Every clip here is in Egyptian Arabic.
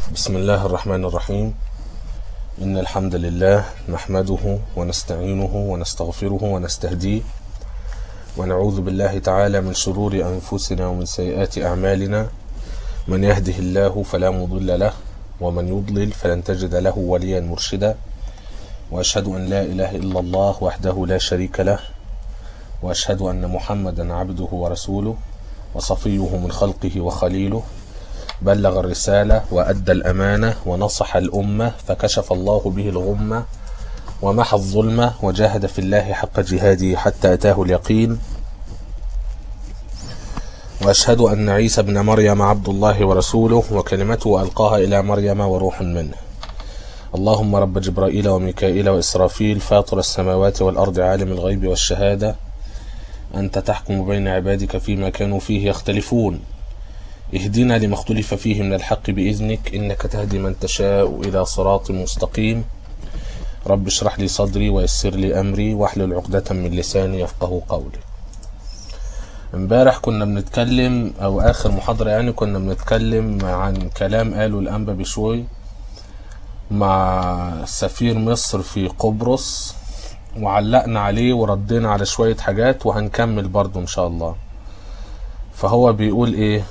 بسم الله الرحمن الرحيم إن الحمد لله نحمده ونستعينه ونستغفره ونستهديه ونعوذ بالله تعالى من شرور أنفسنا ومن سيئات أعمالنا من يهده الله فلا مضل له ومن يضلل فلن تجد له وليا مرشدا وأشهد أن لا إله إلا الله وحده لا شريك له وأشهد أن محمدا عبده ورسوله وصفيه من خلقه وخليله بلغ الرسالة وأدى الأمانة ونصح الأمة فكشف الله به الغمة ومحى الظلمة وجاهد في الله حق جهاده حتى أتاه اليقين وأشهد أن عيسى ابن مريم عبد الله ورسوله وكلمته ألقاها إلى مريم وروح منه اللهم رب جبرائيل وميكائيل وإسرافيل فاطر السماوات والأرض عالم الغيب والشهادة أنت تحكم بين عبادك فيما كانوا فيه يختلفون اهدنا لما اختلف فيه من الحق بإذنك إنك تهدي من تشاء إلى صراط مستقيم رب اشرح لي صدري ويسر لي أمري واحلل عقدة من لساني يفقه قولي امبارح كنا بنتكلم او اخر محاضرة يعني كنا بنتكلم عن كلام قاله الانبا بشوي مع سفير مصر في قبرص وعلقنا عليه وردينا على شوية حاجات وهنكمل برضو ان شاء الله فهو بيقول ايه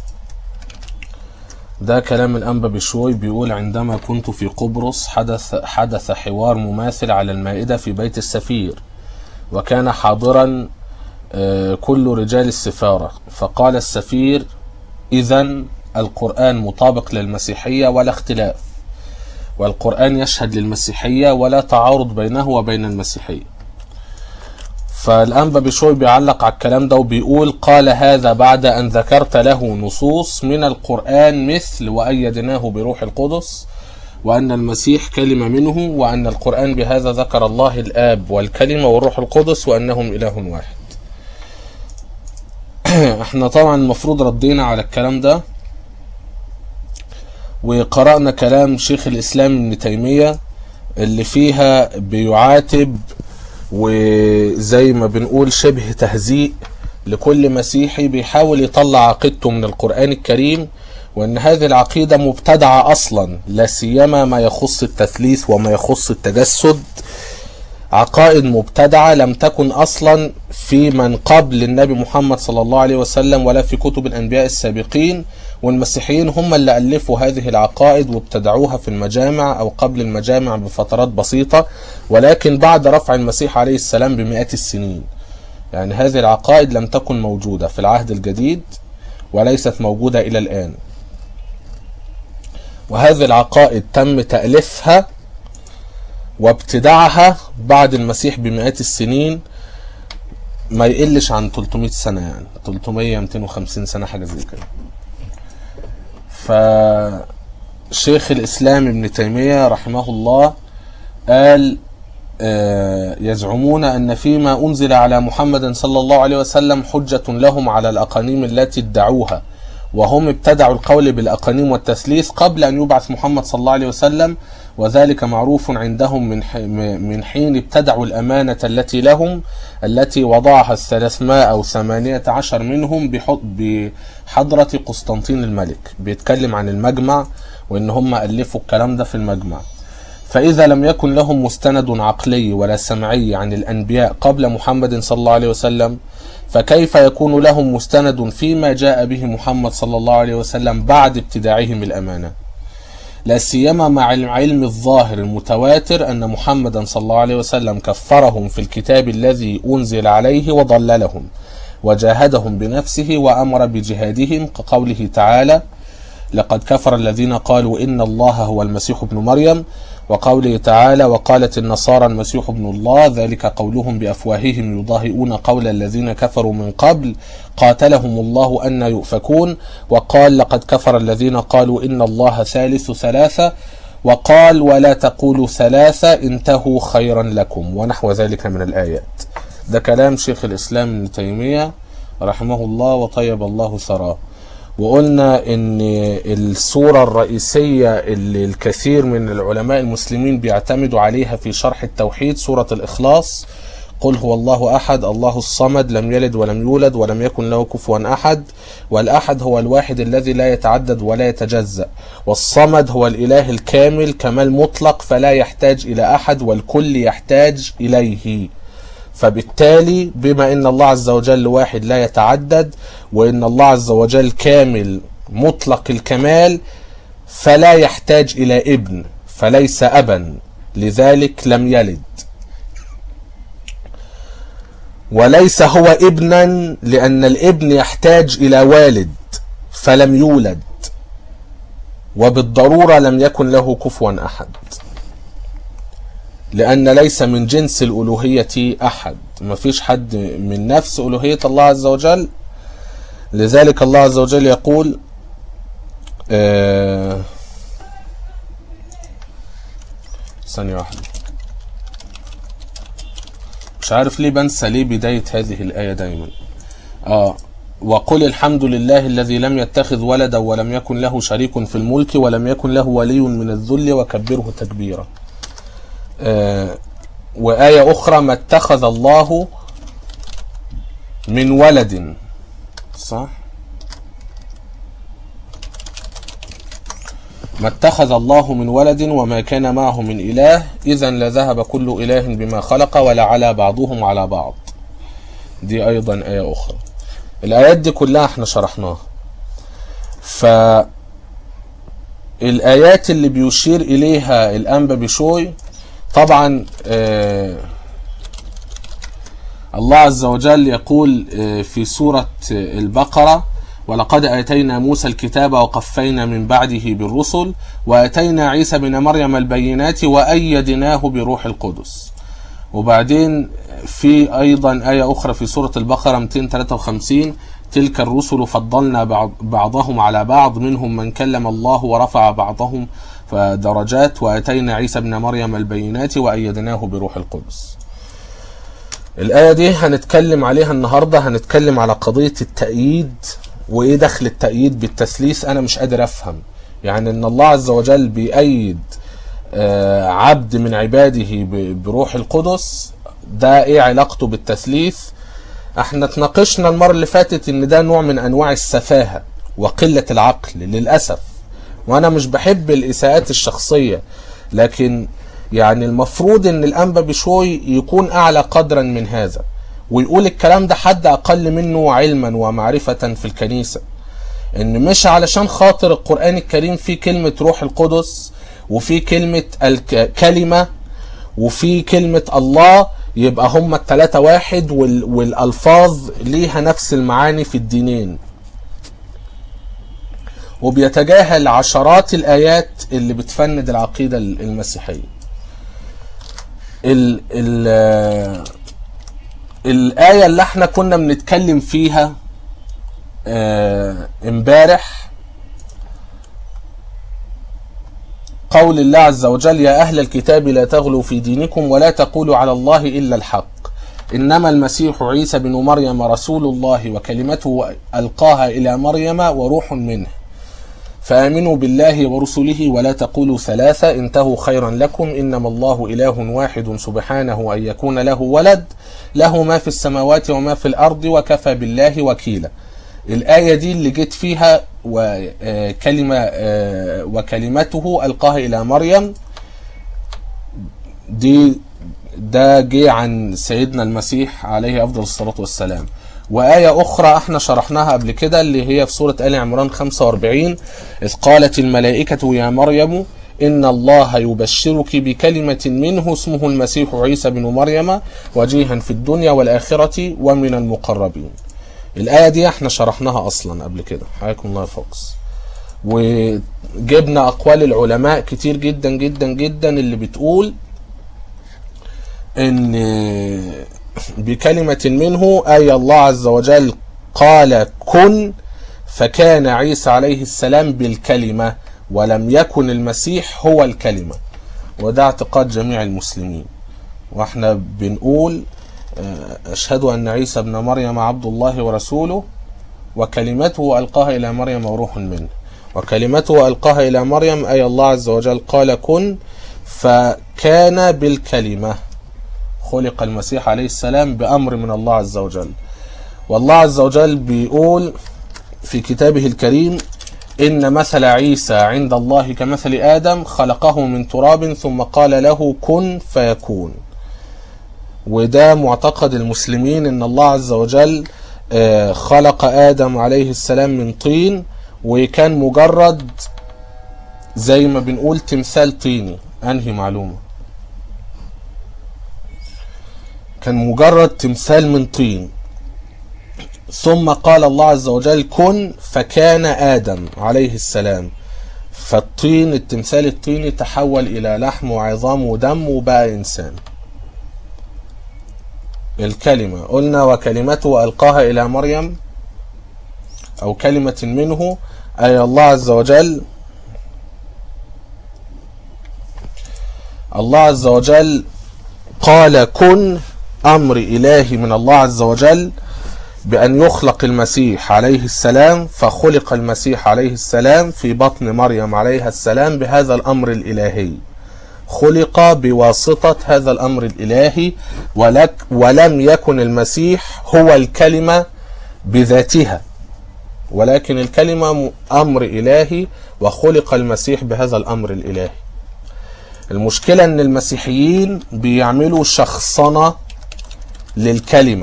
ده كلام الأنبا بشوي بيقول عندما كنت في قبرص حدث حدث حوار مماثل على المائدة في بيت السفير وكان حاضرا كل رجال السفارة فقال السفير إذا القرآن مطابق للمسيحية ولا اختلاف والقرآن يشهد للمسيحية ولا تعارض بينه وبين المسيحية فالأنبا بشوي بيعلق على الكلام ده وبيقول قال هذا بعد أن ذكرت له نصوص من القرآن مثل وأيدناه بروح القدس وأن المسيح كلمة منه وأن القرآن بهذا ذكر الله الآب والكلمة والروح القدس وأنهم إله واحد احنا طبعا المفروض ردينا على الكلام ده وقرأنا كلام شيخ الإسلام ابن تيمية اللي فيها بيعاتب وزي ما بنقول شبه تهزيء لكل مسيحي بيحاول يطلع عقيدته من القرآن الكريم وأن هذه العقيدة مبتدعة أصلا لا سيما ما يخص التثليث وما يخص التجسد عقائد مبتدعة لم تكن أصلا في من قبل النبي محمد صلى الله عليه وسلم ولا في كتب الأنبياء السابقين والمسيحيين هم اللي ألفوا هذه العقائد وابتدعوها في المجامع أو قبل المجامع بفترات بسيطة ولكن بعد رفع المسيح عليه السلام بمئات السنين يعني هذه العقائد لم تكن موجودة في العهد الجديد وليست موجودة إلى الآن وهذه العقائد تم تأليفها وابتداعها بعد المسيح بمئات السنين ما يقلش عن 300 سنة يعني 300 250 سنة حاجة زي كده فشيخ الإسلام ابن تيمية رحمه الله قال يزعمون أن فيما أنزل على محمد صلى الله عليه وسلم حجة لهم على الأقانيم التي ادعوها وهم ابتدعوا القول بالأقانيم والتثليث قبل أن يبعث محمد صلى الله عليه وسلم وذلك معروف عندهم من من حين ابتدعوا الأمانة التي لهم التي وضعها الثلاثمائة أو ثمانية عشر منهم بحضرة قسطنطين الملك بيتكلم عن المجمع وإن هم ألفوا الكلام ده في المجمع فإذا لم يكن لهم مستند عقلي ولا سمعي عن الأنبياء قبل محمد صلى الله عليه وسلم فكيف يكون لهم مستند فيما جاء به محمد صلى الله عليه وسلم بعد ابتداعهم الأمانة لا سيما مع علم الظاهر المتواتر أن محمدا صلى الله عليه وسلم كفرهم في الكتاب الذي أنزل عليه وضللهم وجاهدهم بنفسه وأمر بجهادهم كقوله تعالى لقد كفر الذين قالوا إن الله هو المسيح ابن مريم وقوله تعالى وقالت النصارى المسيح ابن الله ذلك قولهم بأفواههم يضاهئون قول الذين كفروا من قبل قاتلهم الله أن يؤفكون وقال لقد كفر الذين قالوا إن الله ثالث ثلاثة وقال ولا تقولوا ثلاثة انتهوا خيرا لكم ونحو ذلك من الآيات ده كلام شيخ الإسلام ابن تيمية رحمه الله وطيب الله ثراه وقلنا ان الصورة الرئيسية اللي الكثير من العلماء المسلمين بيعتمدوا عليها في شرح التوحيد سورة الاخلاص قل هو الله أحد الله الصمد لم يلد ولم يولد ولم يكن له كفوا أحد والأحد هو الواحد الذي لا يتعدد ولا يتجزأ والصمد هو الإله الكامل كمال مطلق فلا يحتاج إلى أحد والكل يحتاج إليه فبالتالي بما ان الله عز وجل واحد لا يتعدد وان الله عز وجل كامل مطلق الكمال فلا يحتاج الى ابن فليس ابا لذلك لم يلد وليس هو ابنا لان الابن يحتاج الى والد فلم يولد وبالضروره لم يكن له كفوا احد لأن ليس من جنس الألوهية أحد ما فيش حد من نفس ألوهية الله عز وجل لذلك الله عز وجل يقول آه ثانية واحدة مش عارف ليه بنسى ليه بداية هذه الآية دايما آه وقل الحمد لله الذي لم يتخذ ولدا ولم يكن له شريك في الملك ولم يكن له ولي من الذل وكبره تكبيرا آه وآية أخرى ما اتخذ الله من ولد صح ما اتخذ الله من ولد وما كان معه من إله إذا لذهب كل إله بما خلق ولعلى بعضهم على بعض دي أيضا آية أخرى الآيات دي كلها احنا شرحناها ف الآيات اللي بيشير إليها الأنبا بشوي طبعا آه الله عز وجل يقول آه في سورة آه البقرة ولقد آتينا موسى الكتاب وقفينا من بعده بالرسل وآتينا عيسى بن مريم البينات وأيدناه بروح القدس وبعدين في أيضا آية أخرى في سورة البقرة 253 تلك الرسل فضلنا بعضهم على بعض منهم من كلم الله ورفع بعضهم درجات واتينا عيسى ابن مريم البينات وايدناه بروح القدس. الآية دي هنتكلم عليها النهاردة هنتكلم على قضية التأييد وإيه دخل التأييد بالتثليث أنا مش قادر أفهم يعني إن الله عز وجل بيأيد عبد من عباده بروح القدس ده إيه علاقته بالتثليث احنا اتناقشنا المرة اللي فاتت إن ده نوع من أنواع السفاهة وقلة العقل للأسف وانا مش بحب الاساءات الشخصيه لكن يعني المفروض ان الانبا بشوي يكون اعلى قدرا من هذا ويقول الكلام ده حد اقل منه علما ومعرفه في الكنيسه ان مش علشان خاطر القران الكريم فيه كلمه روح القدس وفي كلمه الكلمه وفي كلمه الله يبقى هما التلاتة واحد والالفاظ ليها نفس المعاني في الدينين وبيتجاهل عشرات الآيات اللي بتفند العقيدة المسيحية ال ال الآية اللي احنا كنا بنتكلم فيها امبارح قول الله عز وجل يا أهل الكتاب لا تغلوا في دينكم ولا تقولوا على الله إلا الحق إنما المسيح عيسى بن مريم رسول الله وكلمته ألقاها إلى مريم وروح منه فآمنوا بالله ورسله ولا تقولوا ثلاثة انتهوا خيرا لكم إنما الله إله واحد سبحانه أن يكون له ولد له ما في السماوات وما في الأرض وكفى بالله وكيلا الآية دي اللي جيت فيها وكلمة وكلمته ألقاها إلى مريم دي ده جه عن سيدنا المسيح عليه أفضل الصلاة والسلام وآية أخرى احنا شرحناها قبل كده اللي هي في سورة آل عمران 45 إذ قالت الملائكة يا مريم إن الله يبشرك بكلمة منه اسمه المسيح عيسى بن مريم وجيها في الدنيا والآخرة ومن المقربين الآية دي احنا شرحناها أصلا قبل كده حياكم الله فوكس وجبنا أقوال العلماء كتير جدا جدا جدا اللي بتقول إن بكلمة منه أي الله عز وجل قال كن فكان عيسى عليه السلام بالكلمة ولم يكن المسيح هو الكلمة وده اعتقاد جميع المسلمين واحنا بنقول أشهد أن عيسى ابن مريم عبد الله ورسوله وكلمته ألقاها إلى مريم وروح منه وكلمته ألقاها إلى مريم أي الله عز وجل قال كن فكان بالكلمة خلق المسيح عليه السلام بأمر من الله عز وجل والله عز وجل بيقول في كتابه الكريم إن مثل عيسى عند الله كمثل آدم خلقه من تراب ثم قال له كن فيكون وده معتقد المسلمين إن الله عز وجل آه، خلق آدم عليه السلام من طين وكان مجرد زي ما بنقول تمثال طيني أنهي معلومة كان مجرد تمثال من طين ثم قال الله عز وجل كن فكان آدم عليه السلام فالطين التمثال الطيني تحول إلى لحم وعظام ودم وبقى إنسان الكلمة قلنا وكلمته ألقاها إلى مريم أو كلمة منه أي الله عز وجل الله عز وجل قال كن أمر إلهي من الله عز وجل بأن يخلق المسيح عليه السلام فخلق المسيح عليه السلام في بطن مريم عليها السلام بهذا الأمر الإلهي خلق بواسطة هذا الأمر الإلهي ولك ولم يكن المسيح هو الكلمة بذاتها ولكن الكلمة أمر إلهي وخلق المسيح بهذا الأمر الإلهي المشكلة أن المسيحيين بيعملوا شخصنة للكلمة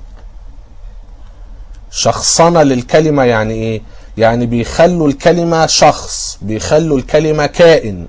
شخصنة للكلمة يعني ايه يعني بيخلوا الكلمة شخص بيخلوا الكلمة كائن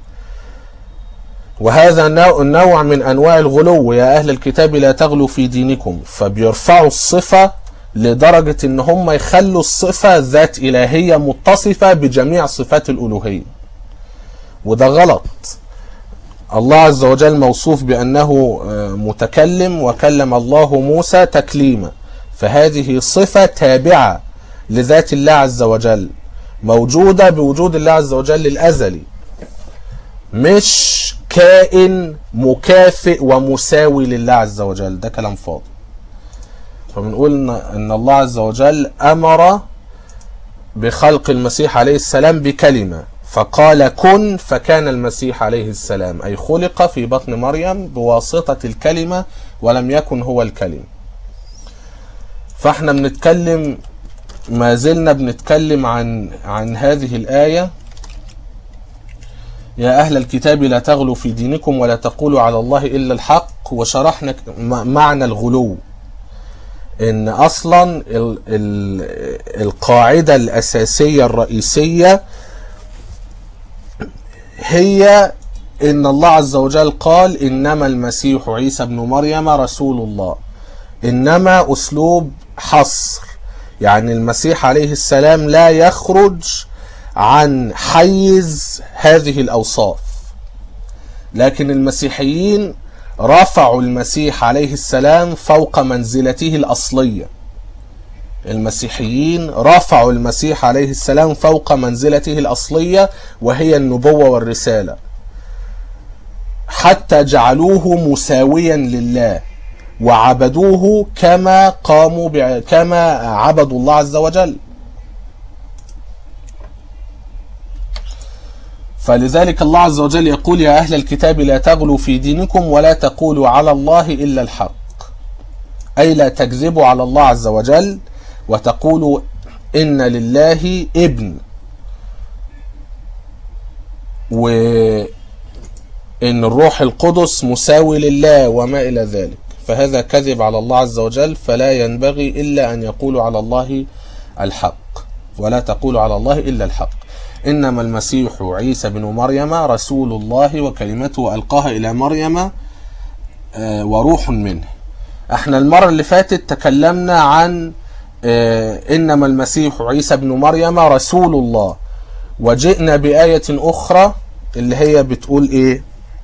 وهذا نوع من انواع الغلو يا اهل الكتاب لا تغلوا في دينكم فبيرفعوا الصفة لدرجة ان هم يخلوا الصفة ذات الهية متصفة بجميع صفات الالوهية وده غلط الله عز وجل موصوف بانه متكلم وكلم الله موسى تكليما فهذه صفة تابعة لذات الله عز وجل موجودة بوجود الله عز وجل الأزلي مش كائن مكافئ ومساوي لله عز وجل ده كلام فاضي فبنقول ان الله عز وجل امر بخلق المسيح عليه السلام بكلمة فقال كن فكان المسيح عليه السلام اي خلق في بطن مريم بواسطة الكلمة ولم يكن هو الكلمة فاحنا بنتكلم ما زلنا بنتكلم عن عن هذه الآية يا أهل الكتاب لا تغلوا في دينكم ولا تقولوا على الله إلا الحق وشرحنا معنى الغلو إن أصلا ال ال القاعدة الأساسية الرئيسية هي إن الله عز وجل قال إنما المسيح عيسى ابن مريم رسول الله إنما أسلوب حصر يعني المسيح عليه السلام لا يخرج عن حيز هذه الأوصاف لكن المسيحيين رفعوا المسيح عليه السلام فوق منزلته الأصلية المسيحيين رفعوا المسيح عليه السلام فوق منزلته الأصلية وهي النبوة والرسالة حتى جعلوه مساويا لله وعبدوه كما قاموا ب... كما عبدوا الله عز وجل فلذلك الله عز وجل يقول يا أهل الكتاب لا تغلوا في دينكم ولا تقولوا على الله إلا الحق أي لا تكذبوا على الله عز وجل وتقولوا إن لله ابن وإن الروح القدس مساوي لله وما إلى ذلك فهذا كذب على الله عز وجل فلا ينبغي إلا أن يقولوا على الله الحق ولا تقولوا على الله إلا الحق إنما المسيح عيسى بن مريم رسول الله وكلمته ألقاها إلى مريم وروح منه احنا المرة اللي فاتت تكلمنا عن إنما المسيح عيسى بن مريم رسول الله وجئنا بآية أخرى اللي هي بتقول إيه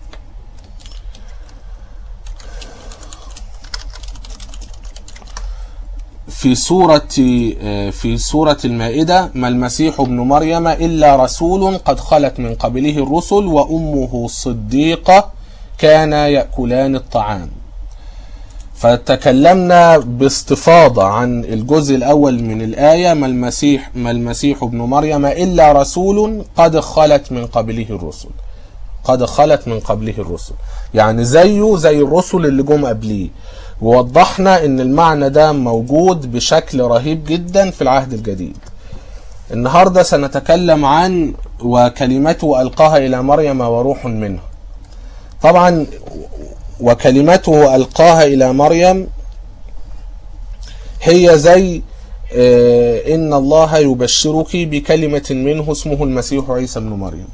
في سورة في سورة المائدة ما المسيح ابن مريم إلا رسول قد خلت من قبله الرسل وأمه صديقة كانا يأكلان الطعام فتكلمنا باستفاضة عن الجزء الأول من الآية ما المسيح ما المسيح ابن مريم إلا رسول قد خلت من قبله الرسل قد خلت من قبله الرسل يعني زيه زي الرسل اللي جم قبليه ووضحنا ان المعنى ده موجود بشكل رهيب جدا في العهد الجديد النهارده سنتكلم عن وكلمته القاها الى مريم وروح منه طبعا وكلمته القاها الى مريم هي زي آه، ان الله يبشرك بكلمه منه اسمه المسيح عيسى ابن مريم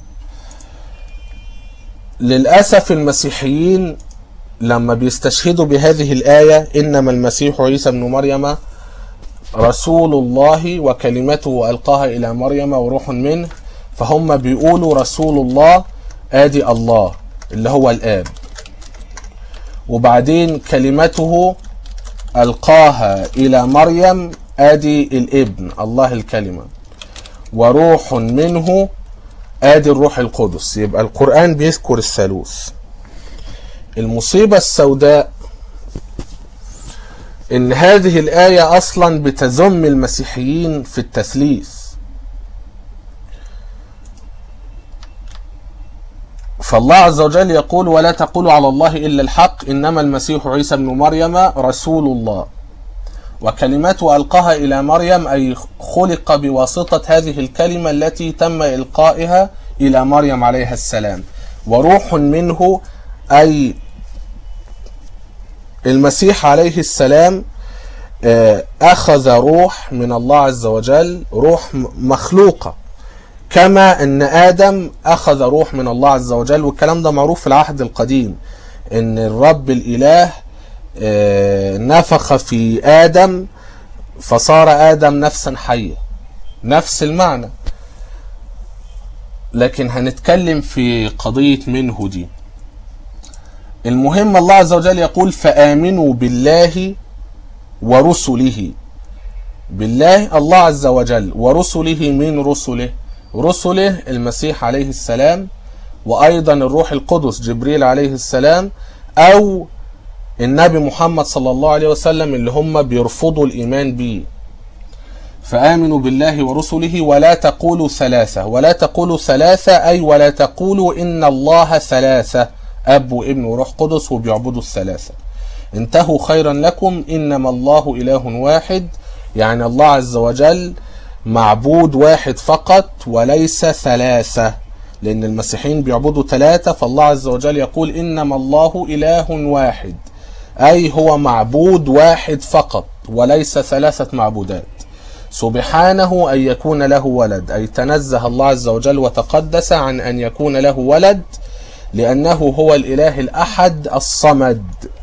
للاسف المسيحيين لما بيستشهدوا بهذه الايه انما المسيح عيسى ابن مريم رسول الله وكلمته القاها الى مريم وروح منه فهم بيقولوا رسول الله ادي الله اللي هو الاب وبعدين كلمته القاها الى مريم ادي الابن الله الكلمه وروح منه ادي الروح القدس يبقى القران بيذكر الثالوث المصيبه السوداء ان هذه الايه اصلا بتذم المسيحيين في التثليث فالله عز وجل يقول ولا تقولوا على الله الا الحق انما المسيح عيسى ابن مريم رسول الله وكلمته القاها الى مريم اي خلق بواسطه هذه الكلمه التي تم القائها الى مريم عليها السلام وروح منه اي المسيح عليه السلام آه، اخذ روح من الله عز وجل روح م- مخلوقه كما ان ادم اخذ روح من الله عز وجل والكلام ده معروف في العهد القديم ان الرب الاله آه، نفخ في ادم فصار ادم نفسا حيه نفس المعنى لكن هنتكلم في قضيه منه دي المهم الله عز وجل يقول فامنوا بالله ورسله بالله الله عز وجل ورسله من رسله رسله المسيح عليه السلام وايضا الروح القدس جبريل عليه السلام او النبي محمد صلى الله عليه وسلم اللي هم بيرفضوا الايمان به فامنوا بالله ورسله ولا تقولوا ثلاثه ولا تقولوا ثلاثه اي ولا تقولوا ان الله ثلاثه اب وابن وروح قدس وبيعبدوا الثلاثه انتهوا خيرا لكم انما الله اله واحد يعني الله عز وجل معبود واحد فقط وليس ثلاثه لان المسيحيين بيعبدوا ثلاثه فالله عز وجل يقول انما الله اله واحد اي هو معبود واحد فقط وليس ثلاثه معبودات سبحانه ان يكون له ولد اي تنزه الله عز وجل وتقدس عن ان يكون له ولد لانه هو الاله الاحد الصمد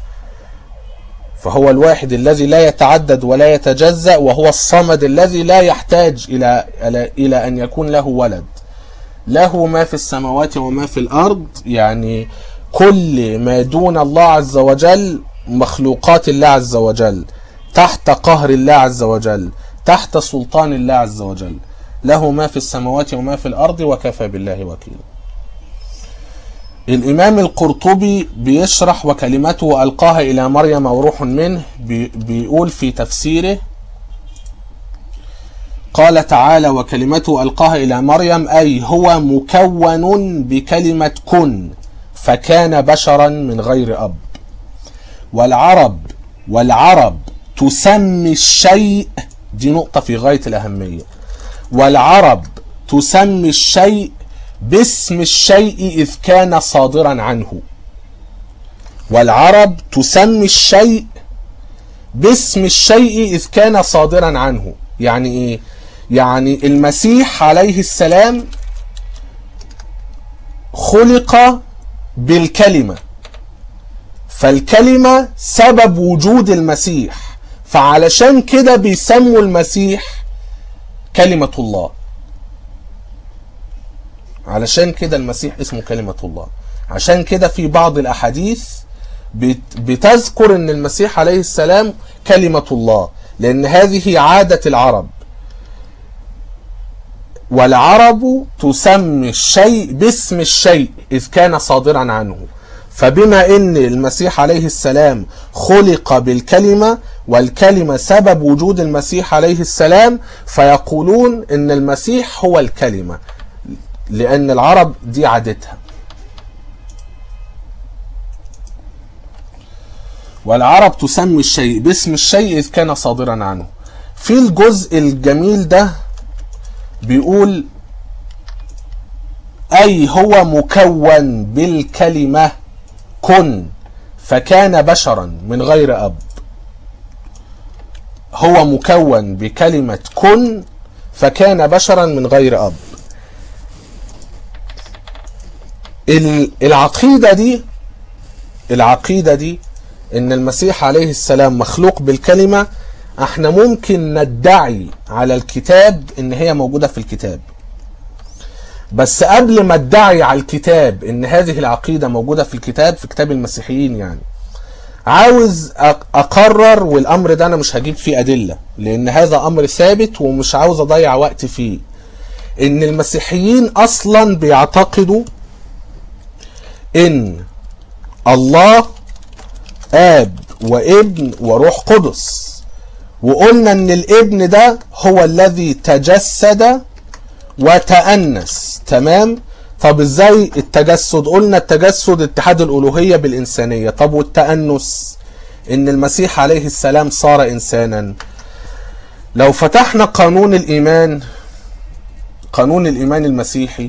فهو الواحد الذي لا يتعدد ولا يتجزأ وهو الصمد الذي لا يحتاج إلى إلى أن يكون له ولد له ما في السماوات وما في الأرض يعني كل ما دون الله عز وجل مخلوقات الله عز وجل تحت قهر الله عز وجل تحت سلطان الله عز وجل له ما في السماوات وما في الأرض وكفى بالله وكيلا الإمام القرطبي بيشرح وكلمته ألقاها إلى مريم وروح منه بي بيقول في تفسيره قال تعالى وكلمته ألقاها إلى مريم أي هو مكون بكلمة كن فكان بشرا من غير أب والعرب والعرب تسمي الشيء دي نقطة في غاية الأهمية والعرب تسمي الشيء باسم الشيء إذ كان صادرا عنه والعرب تسمي الشيء باسم الشيء إذ كان صادرا عنه يعني إيه؟ يعني المسيح عليه السلام خلق بالكلمة فالكلمة سبب وجود المسيح فعلشان كده بيسموا المسيح كلمة الله علشان كده المسيح اسمه كلمة الله عشان كده في بعض الأحاديث بتذكر ان المسيح عليه السلام كلمة الله لان هذه عادة العرب والعرب تسمي الشيء باسم الشيء إذ كان صادرا عنه فبما ان المسيح عليه السلام خلق بالكلمة والكلمة سبب وجود المسيح عليه السلام فيقولون ان المسيح هو الكلمة لان العرب دي عادتها والعرب تسمي الشيء باسم الشيء إذ كان صادرا عنه في الجزء الجميل ده بيقول أي هو مكون بالكلمة كن فكان بشرا من غير أب هو مكون بكلمة كن فكان بشرا من غير أب العقيدة دي العقيدة دي ان المسيح عليه السلام مخلوق بالكلمة احنا ممكن ندعي على الكتاب ان هي موجودة في الكتاب بس قبل ما ادعي على الكتاب ان هذه العقيدة موجودة في الكتاب في كتاب المسيحيين يعني عاوز اقرر والامر ده انا مش هجيب فيه ادلة لان هذا امر ثابت ومش عاوز اضيع وقت فيه ان المسيحيين اصلا بيعتقدوا ان الله اب وابن وروح قدس وقلنا ان الابن ده هو الذي تجسد وتأنس تمام طب ازاي التجسد قلنا التجسد اتحاد الالوهية بالانسانية طب والتأنس ان المسيح عليه السلام صار انسانا لو فتحنا قانون الايمان قانون الايمان المسيحي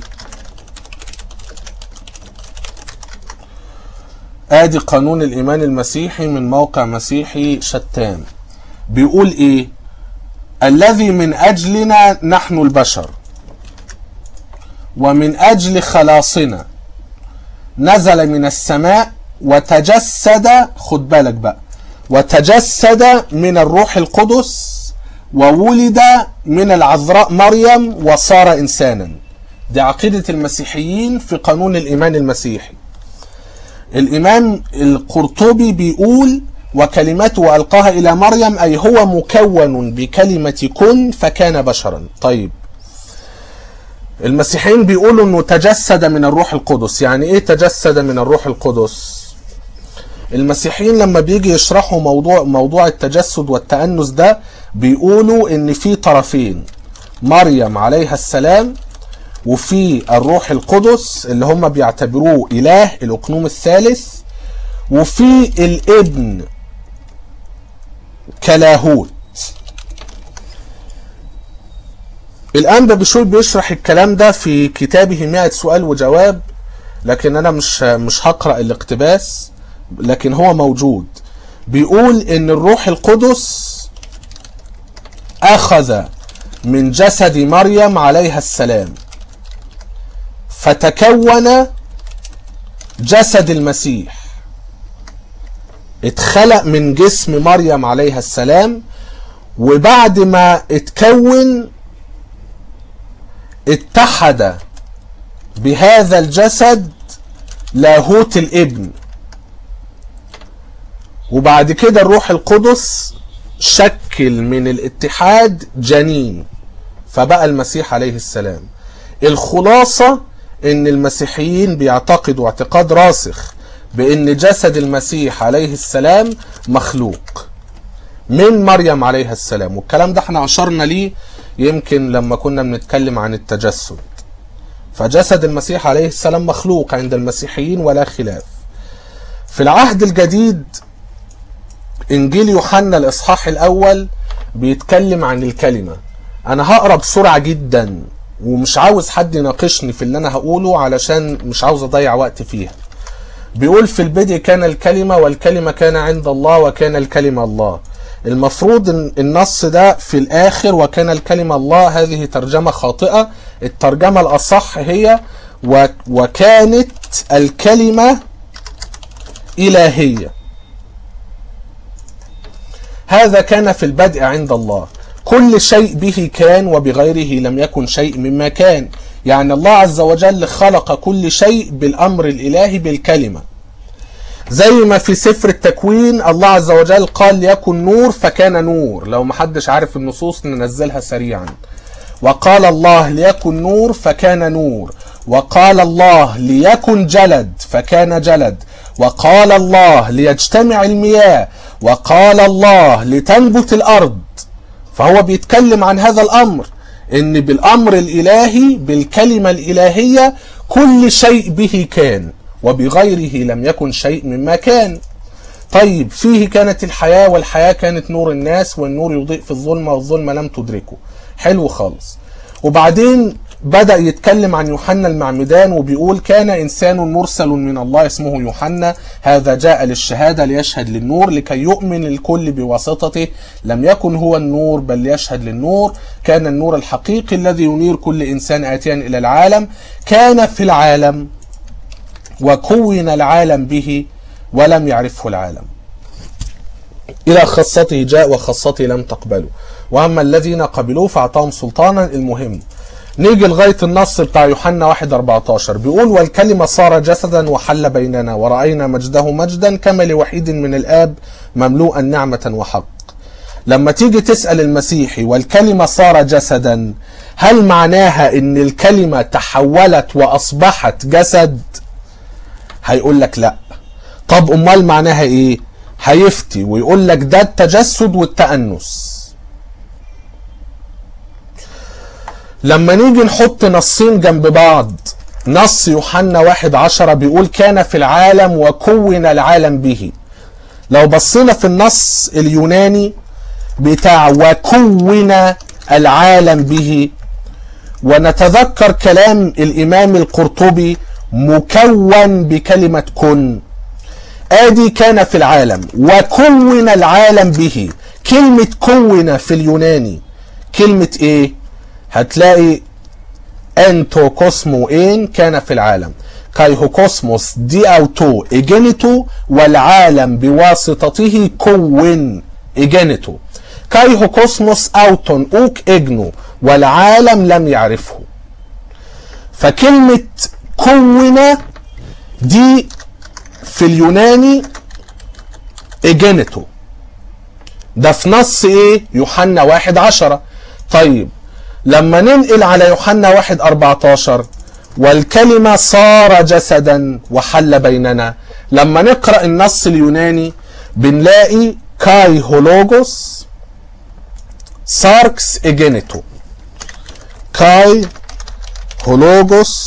ادي قانون الايمان المسيحي من موقع مسيحي شتان بيقول ايه الذي من اجلنا نحن البشر ومن اجل خلاصنا نزل من السماء وتجسد خد بالك بقى وتجسد من الروح القدس وولد من العذراء مريم وصار انسانا دي عقيدة المسيحيين في قانون الايمان المسيحي الامام القرطبي بيقول وكلمته القاها الى مريم اي هو مكون بكلمة كن فكان بشرا طيب المسيحيين بيقولوا انه تجسد من الروح القدس يعني ايه تجسد من الروح القدس المسيحيين لما بيجي يشرحوا موضوع موضوع التجسد والتأنس ده بيقولوا ان في طرفين مريم عليها السلام وفي الروح القدس اللي هم بيعتبروه اله الاقنوم الثالث وفي الابن كلاهوت الآن بشوي بيشرح الكلام ده في كتابه 100 سؤال وجواب لكن أنا مش مش هقرأ الاقتباس لكن هو موجود بيقول إن الروح القدس أخذ من جسد مريم عليها السلام فتكون جسد المسيح اتخلق من جسم مريم عليها السلام وبعد ما اتكون اتحد بهذا الجسد لاهوت الابن وبعد كده الروح القدس شكل من الاتحاد جنين فبقى المسيح عليه السلام الخلاصة ان المسيحيين بيعتقدوا اعتقاد راسخ بان جسد المسيح عليه السلام مخلوق من مريم عليها السلام والكلام ده احنا اشرنا ليه يمكن لما كنا بنتكلم عن التجسد فجسد المسيح عليه السلام مخلوق عند المسيحيين ولا خلاف في العهد الجديد انجيل يوحنا الاصحاح الاول بيتكلم عن الكلمه انا هقرا بسرعه جدا ومش عاوز حد يناقشني في اللي انا هقوله علشان مش عاوز اضيع وقت فيها بيقول في البدء كان الكلمه والكلمه كان عند الله وكان الكلمه الله المفروض ان النص ده في الاخر وكان الكلمه الله هذه ترجمه خاطئه الترجمه الاصح هي وكانت الكلمه الهيه هذا كان في البدء عند الله كل شيء به كان وبغيره لم يكن شيء مما كان يعني الله عز وجل خلق كل شيء بالامر الالهي بالكلمه زي ما في سفر التكوين الله عز وجل قال ليكن نور فكان نور لو محدش عارف النصوص ننزلها سريعا وقال الله ليكن نور فكان نور وقال الله ليكن جلد فكان جلد وقال الله ليجتمع المياه وقال الله لتنبت الارض فهو بيتكلم عن هذا الامر ان بالامر الالهي بالكلمه الالهيه كل شيء به كان وبغيره لم يكن شيء مما كان طيب فيه كانت الحياة والحياة كانت نور الناس والنور يضيء في الظلمة والظلمة لم تدركه حلو خالص وبعدين بدأ يتكلم عن يوحنا المعمدان وبيقول كان إنسان مرسل من الله اسمه يوحنا هذا جاء للشهادة ليشهد للنور لكي يؤمن الكل بواسطته لم يكن هو النور بل ليشهد للنور كان النور الحقيقي الذي ينير كل إنسان آتيا إلى العالم كان في العالم وكون العالم به ولم يعرفه العالم إلى خاصته جاء وخاصته لم تقبله وأما الذين قبلوه فأعطاهم سلطانا المهم نيجي لغاية النص بتاع يوحنا 1 14 بيقول والكلمة صار جسدا وحل بيننا ورأينا مجده مجدا كما لوحيد من الآب مملوءا نعمة وحق لما تيجي تسأل المسيحي والكلمة صار جسدا هل معناها ان الكلمة تحولت واصبحت جسد هيقول لك لا طب امال معناها ايه هيفتي ويقول لك ده التجسد والتأنس لما نيجي نحط نصين جنب بعض نص يوحنا واحد عشرة بيقول كان في العالم وكون العالم به لو بصينا في النص اليوناني بتاع وكون العالم به ونتذكر كلام الإمام القرطبي مكون بكلمة كن ادي كان في العالم وكون العالم به كلمة كون في اليوناني كلمة ايه هتلاقي انتو كوسمو ان كان في العالم كايهو كوسموس دي او تو اجنتو والعالم بواسطته كون اجنتو كايهو كوسموس اوتون اوك اجنو والعالم لم يعرفه فكلمة كون دي في اليوناني اجنتو ده في نص ايه يوحنا واحد عشرة طيب لما ننقل على يوحنا واحد أربعتاشر والكلمة صار جسدا وحل بيننا لما نقرأ النص اليوناني بنلاقي كاي هولوجوس ساركس اجينيتو كاي هولوجوس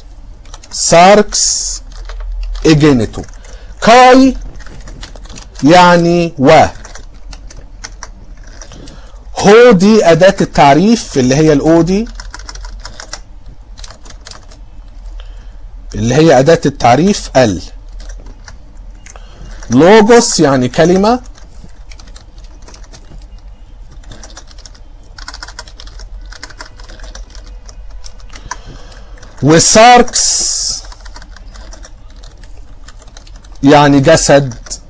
ساركس اجينيتو كاي يعني و هو دي أداة التعريف اللي هي الأو دي اللي هي أداة التعريف ال لوجوس يعني كلمة وساركس يعني جسد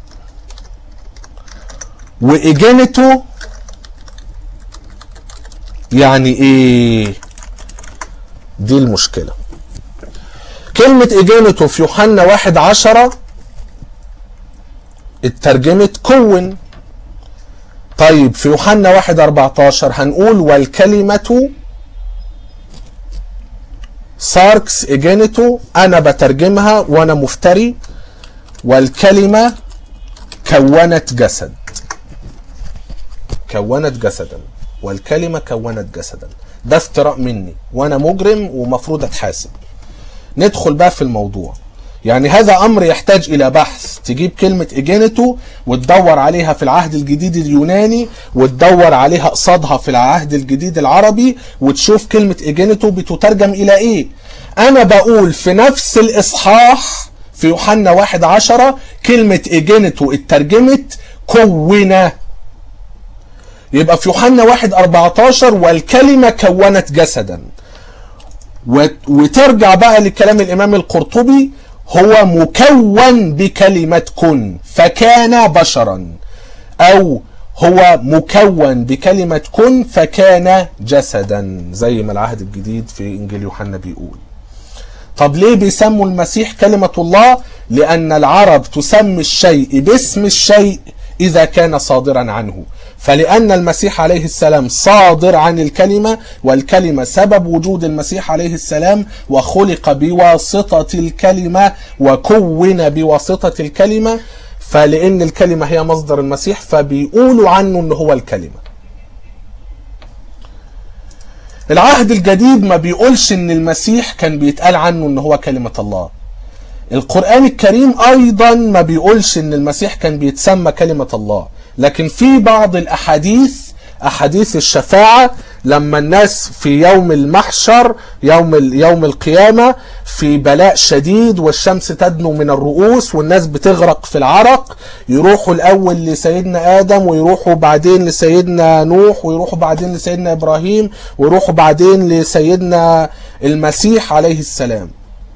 وإجنته يعني ايه دي المشكلة كلمة إجانته في يوحنا واحد عشرة اترجمت كون طيب في يوحنا واحد أربعتاشر هنقول والكلمة ساركس إجانته أنا بترجمها وأنا مفتري والكلمة كونت جسد كونت جسدا والكلمة كونت جسدا ده افتراء مني وانا مجرم ومفروض اتحاسب ندخل بقى في الموضوع يعني هذا امر يحتاج الى بحث تجيب كلمة اجينتو وتدور عليها في العهد الجديد اليوناني وتدور عليها قصادها في العهد الجديد العربي وتشوف كلمة اجينتو بتترجم الى ايه انا بقول في نفس الاصحاح في يوحنا واحد عشرة كلمة اجينتو اترجمت كونه يبقى في يوحنا واحد 14 والكلمة كونت جسدا وترجع بقى لكلام الإمام القرطبي هو مكون بكلمة كن فكان بشرا أو هو مكون بكلمة كن فكان جسدا زي ما العهد الجديد في إنجيل يوحنا بيقول طب ليه بيسموا المسيح كلمة الله لأن العرب تسمي الشيء باسم الشيء إذا كان صادرا عنه فلأن المسيح عليه السلام صادر عن الكلمة والكلمة سبب وجود المسيح عليه السلام وخلق بواسطة الكلمة وكون بواسطة الكلمة فلأن الكلمة هي مصدر المسيح فبيقولوا عنه أنه هو الكلمة العهد الجديد ما بيقولش ان المسيح كان بيتقال عنه ان هو كلمة الله القرآن الكريم أيضا ما بيقولش إن المسيح كان بيتسمى كلمة الله لكن في بعض الأحاديث أحاديث الشفاعة لما الناس في يوم المحشر يوم يوم القيامة في بلاء شديد والشمس تدنو من الرؤوس والناس بتغرق في العرق يروحوا الأول لسيدنا آدم ويروحوا بعدين لسيدنا نوح ويروحوا بعدين لسيدنا إبراهيم ويروحوا بعدين لسيدنا المسيح عليه السلام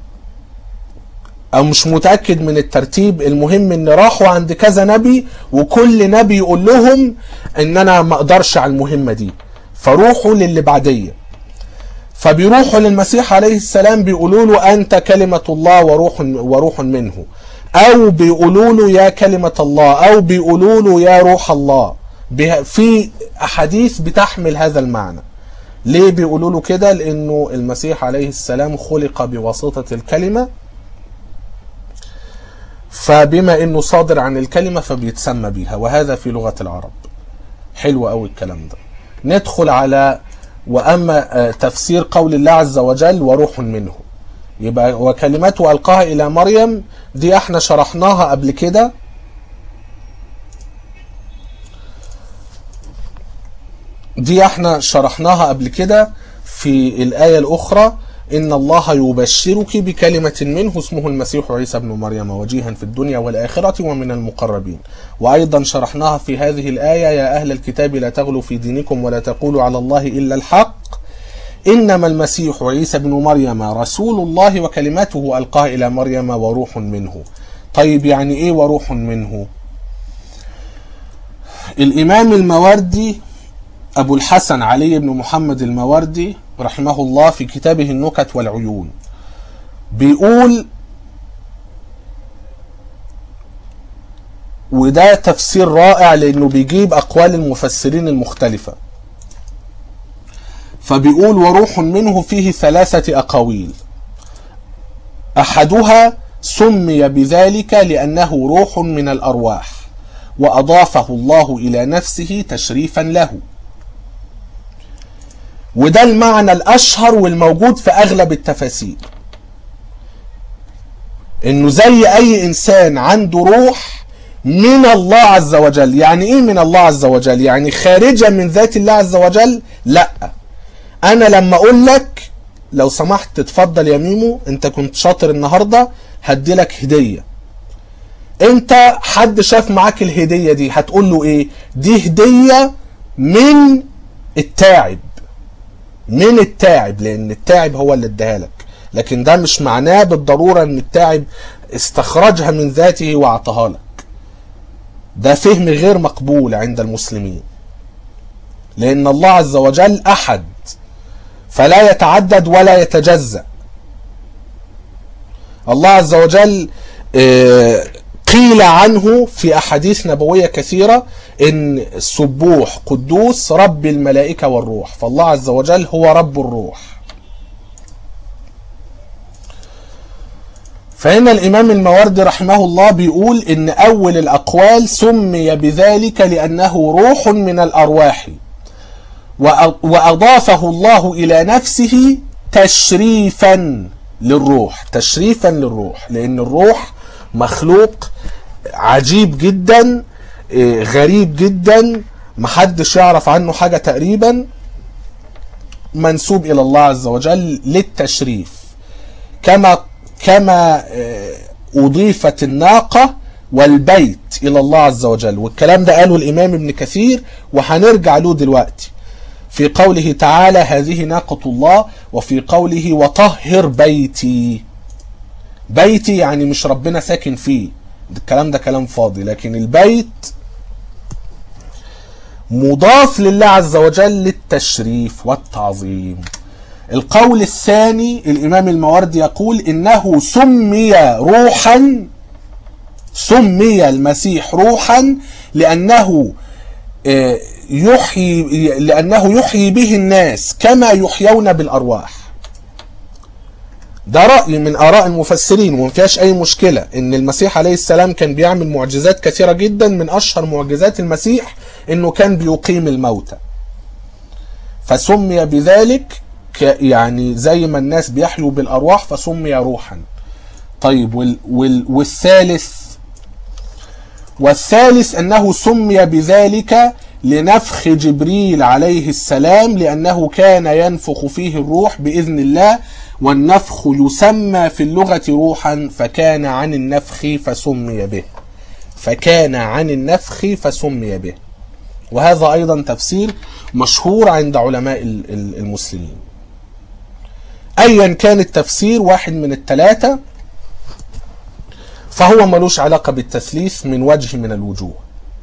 او مش متاكد من الترتيب المهم ان راحوا عند كذا نبي وكل نبي يقول لهم ان انا ما اقدرش على المهمه دي فروحوا للي بعديه فبيروحوا للمسيح عليه السلام بيقولوا له انت كلمه الله وروح وروح منه او بيقولوا له يا كلمه الله او بيقولوا له يا روح الله في احاديث بتحمل هذا المعنى ليه بيقولوا له كده لانه المسيح عليه السلام خلق بواسطه الكلمه فبما انه صادر عن الكلمة فبيتسمى بيها وهذا في لغة العرب حلو قوي الكلام ده ندخل على واما تفسير قول الله عز وجل وروح منه يبقى وكلمته القاها الى مريم دي احنا شرحناها قبل كده دي احنا شرحناها قبل كده في الآية الأخرى إن الله يبشرك بكلمة منه اسمه المسيح عيسى ابن مريم وجيها في الدنيا والآخرة ومن المقربين وأيضا شرحناها في هذه الآية يا أهل الكتاب لا تغلوا في دينكم ولا تقولوا على الله إلا الحق إنما المسيح عيسى ابن مريم رسول الله وكلمته ألقاها إلى مريم وروح منه طيب يعني إيه وروح منه الإمام الموردي أبو الحسن علي بن محمد الموردي رحمه الله في كتابه النكت والعيون بيقول وده تفسير رائع لأنه بيجيب أقوال المفسرين المختلفة فبيقول وروح منه فيه ثلاثة أقاويل أحدها سمي بذلك لأنه روح من الأرواح وأضافه الله إلى نفسه تشريفا له وده المعنى الاشهر والموجود في اغلب التفاسير انه زي اي انسان عنده روح من الله عز وجل يعني ايه من الله عز وجل يعني خارجه من ذات الله عز وجل لا انا لما اقول لك لو سمحت تتفضل يا ميمو انت كنت شاطر النهارده هدي لك هديه انت حد شاف معاك الهديه دي هتقول له ايه دي هديه من التاعب من التاعب لان التاعب هو اللي اداها لك لكن ده مش معناه بالضرورة ان التاعب استخرجها من ذاته واعطاها لك ده فهم غير مقبول عند المسلمين لان الله عز وجل احد فلا يتعدد ولا يتجزأ الله عز وجل قيل عنه في احاديث نبويه كثيره ان السبوح قدوس رب الملائكه والروح فالله عز وجل هو رب الروح فهنا الامام الماوردي رحمه الله بيقول ان اول الاقوال سمي بذلك لانه روح من الارواح واضافه الله الى نفسه تشريفا للروح تشريفا للروح لان الروح مخلوق عجيب جدا غريب جدا محدش يعرف عنه حاجة تقريبا منسوب إلى الله عز وجل للتشريف كما كما أضيفت الناقة والبيت إلى الله عز وجل والكلام ده قاله الإمام ابن كثير وهنرجع له دلوقتي في قوله تعالى هذه ناقة الله وفي قوله وطهر بيتي بيتي يعني مش ربنا ساكن فيه الكلام ده كلام فاضي لكن البيت مضاف لله عز وجل للتشريف والتعظيم القول الثاني الإمام المواردي يقول إنه سمي روحا سمي المسيح روحا لأنه يحيي لأنه يحيي به الناس كما يحيون بالأرواح ده رأي من آراء المفسرين وما فيهاش أي مشكلة إن المسيح عليه السلام كان بيعمل معجزات كثيرة جدا من أشهر معجزات المسيح إنه كان بيقيم الموتى فسمي بذلك يعني زي ما الناس بيحيوا بالأرواح فسمي روحا طيب وال وال والثالث والثالث أنه سمي بذلك لنفخ جبريل عليه السلام لأنه كان ينفخ فيه الروح بإذن الله والنفخ يسمى في اللغة روحا فكان عن النفخ فسمي به فكان عن النفخ فسمي به وهذا أيضا تفسير مشهور عند علماء ال- ال- المسلمين أيا كان التفسير واحد من الثلاثة فهو ملوش علاقة بالتثليث من وجه من الوجوه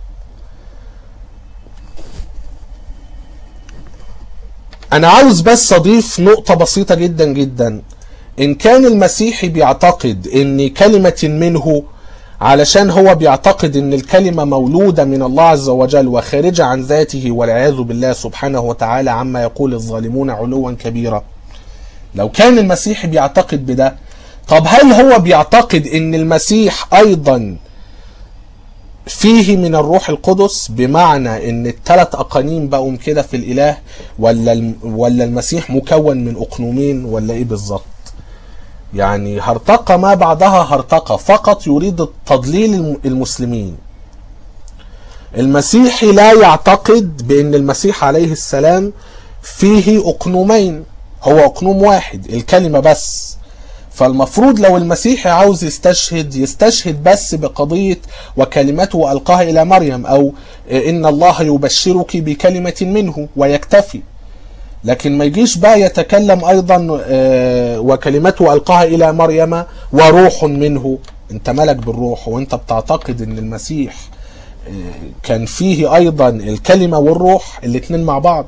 أنا عاوز بس أضيف نقطة بسيطة جدا جدا إن كان المسيحي بيعتقد إن كلمة منه علشان هو بيعتقد إن الكلمة مولودة من الله عز وجل وخارجة عن ذاته والعياذ بالله سبحانه وتعالى عما يقول الظالمون علوا كبيرا لو كان المسيحي بيعتقد بده طب هل هو بيعتقد ان المسيح ايضا فيه من الروح القدس بمعنى ان الثلاث اقانيم بقوا كده في الاله ولا الم- ولا المسيح مكون من اقنومين ولا ايه بالظبط يعني هرطقه ما بعدها هرطقه فقط يريد تضليل الم- المسلمين المسيحي لا يعتقد بان المسيح عليه السلام فيه اقنومين هو اقنوم واحد الكلمه بس فالمفروض لو المسيحي عاوز يستشهد يستشهد بس بقضية وكلمته ألقاها إلى مريم أو إن الله يبشرك بكلمة منه ويكتفي لكن ما يجيش بقى يتكلم أيضا آه، وكلمته ألقاها إلى مريم وروح منه أنت ملك بالروح وأنت بتعتقد أن المسيح آه، كان فيه أيضا الكلمة والروح الاتنين مع بعض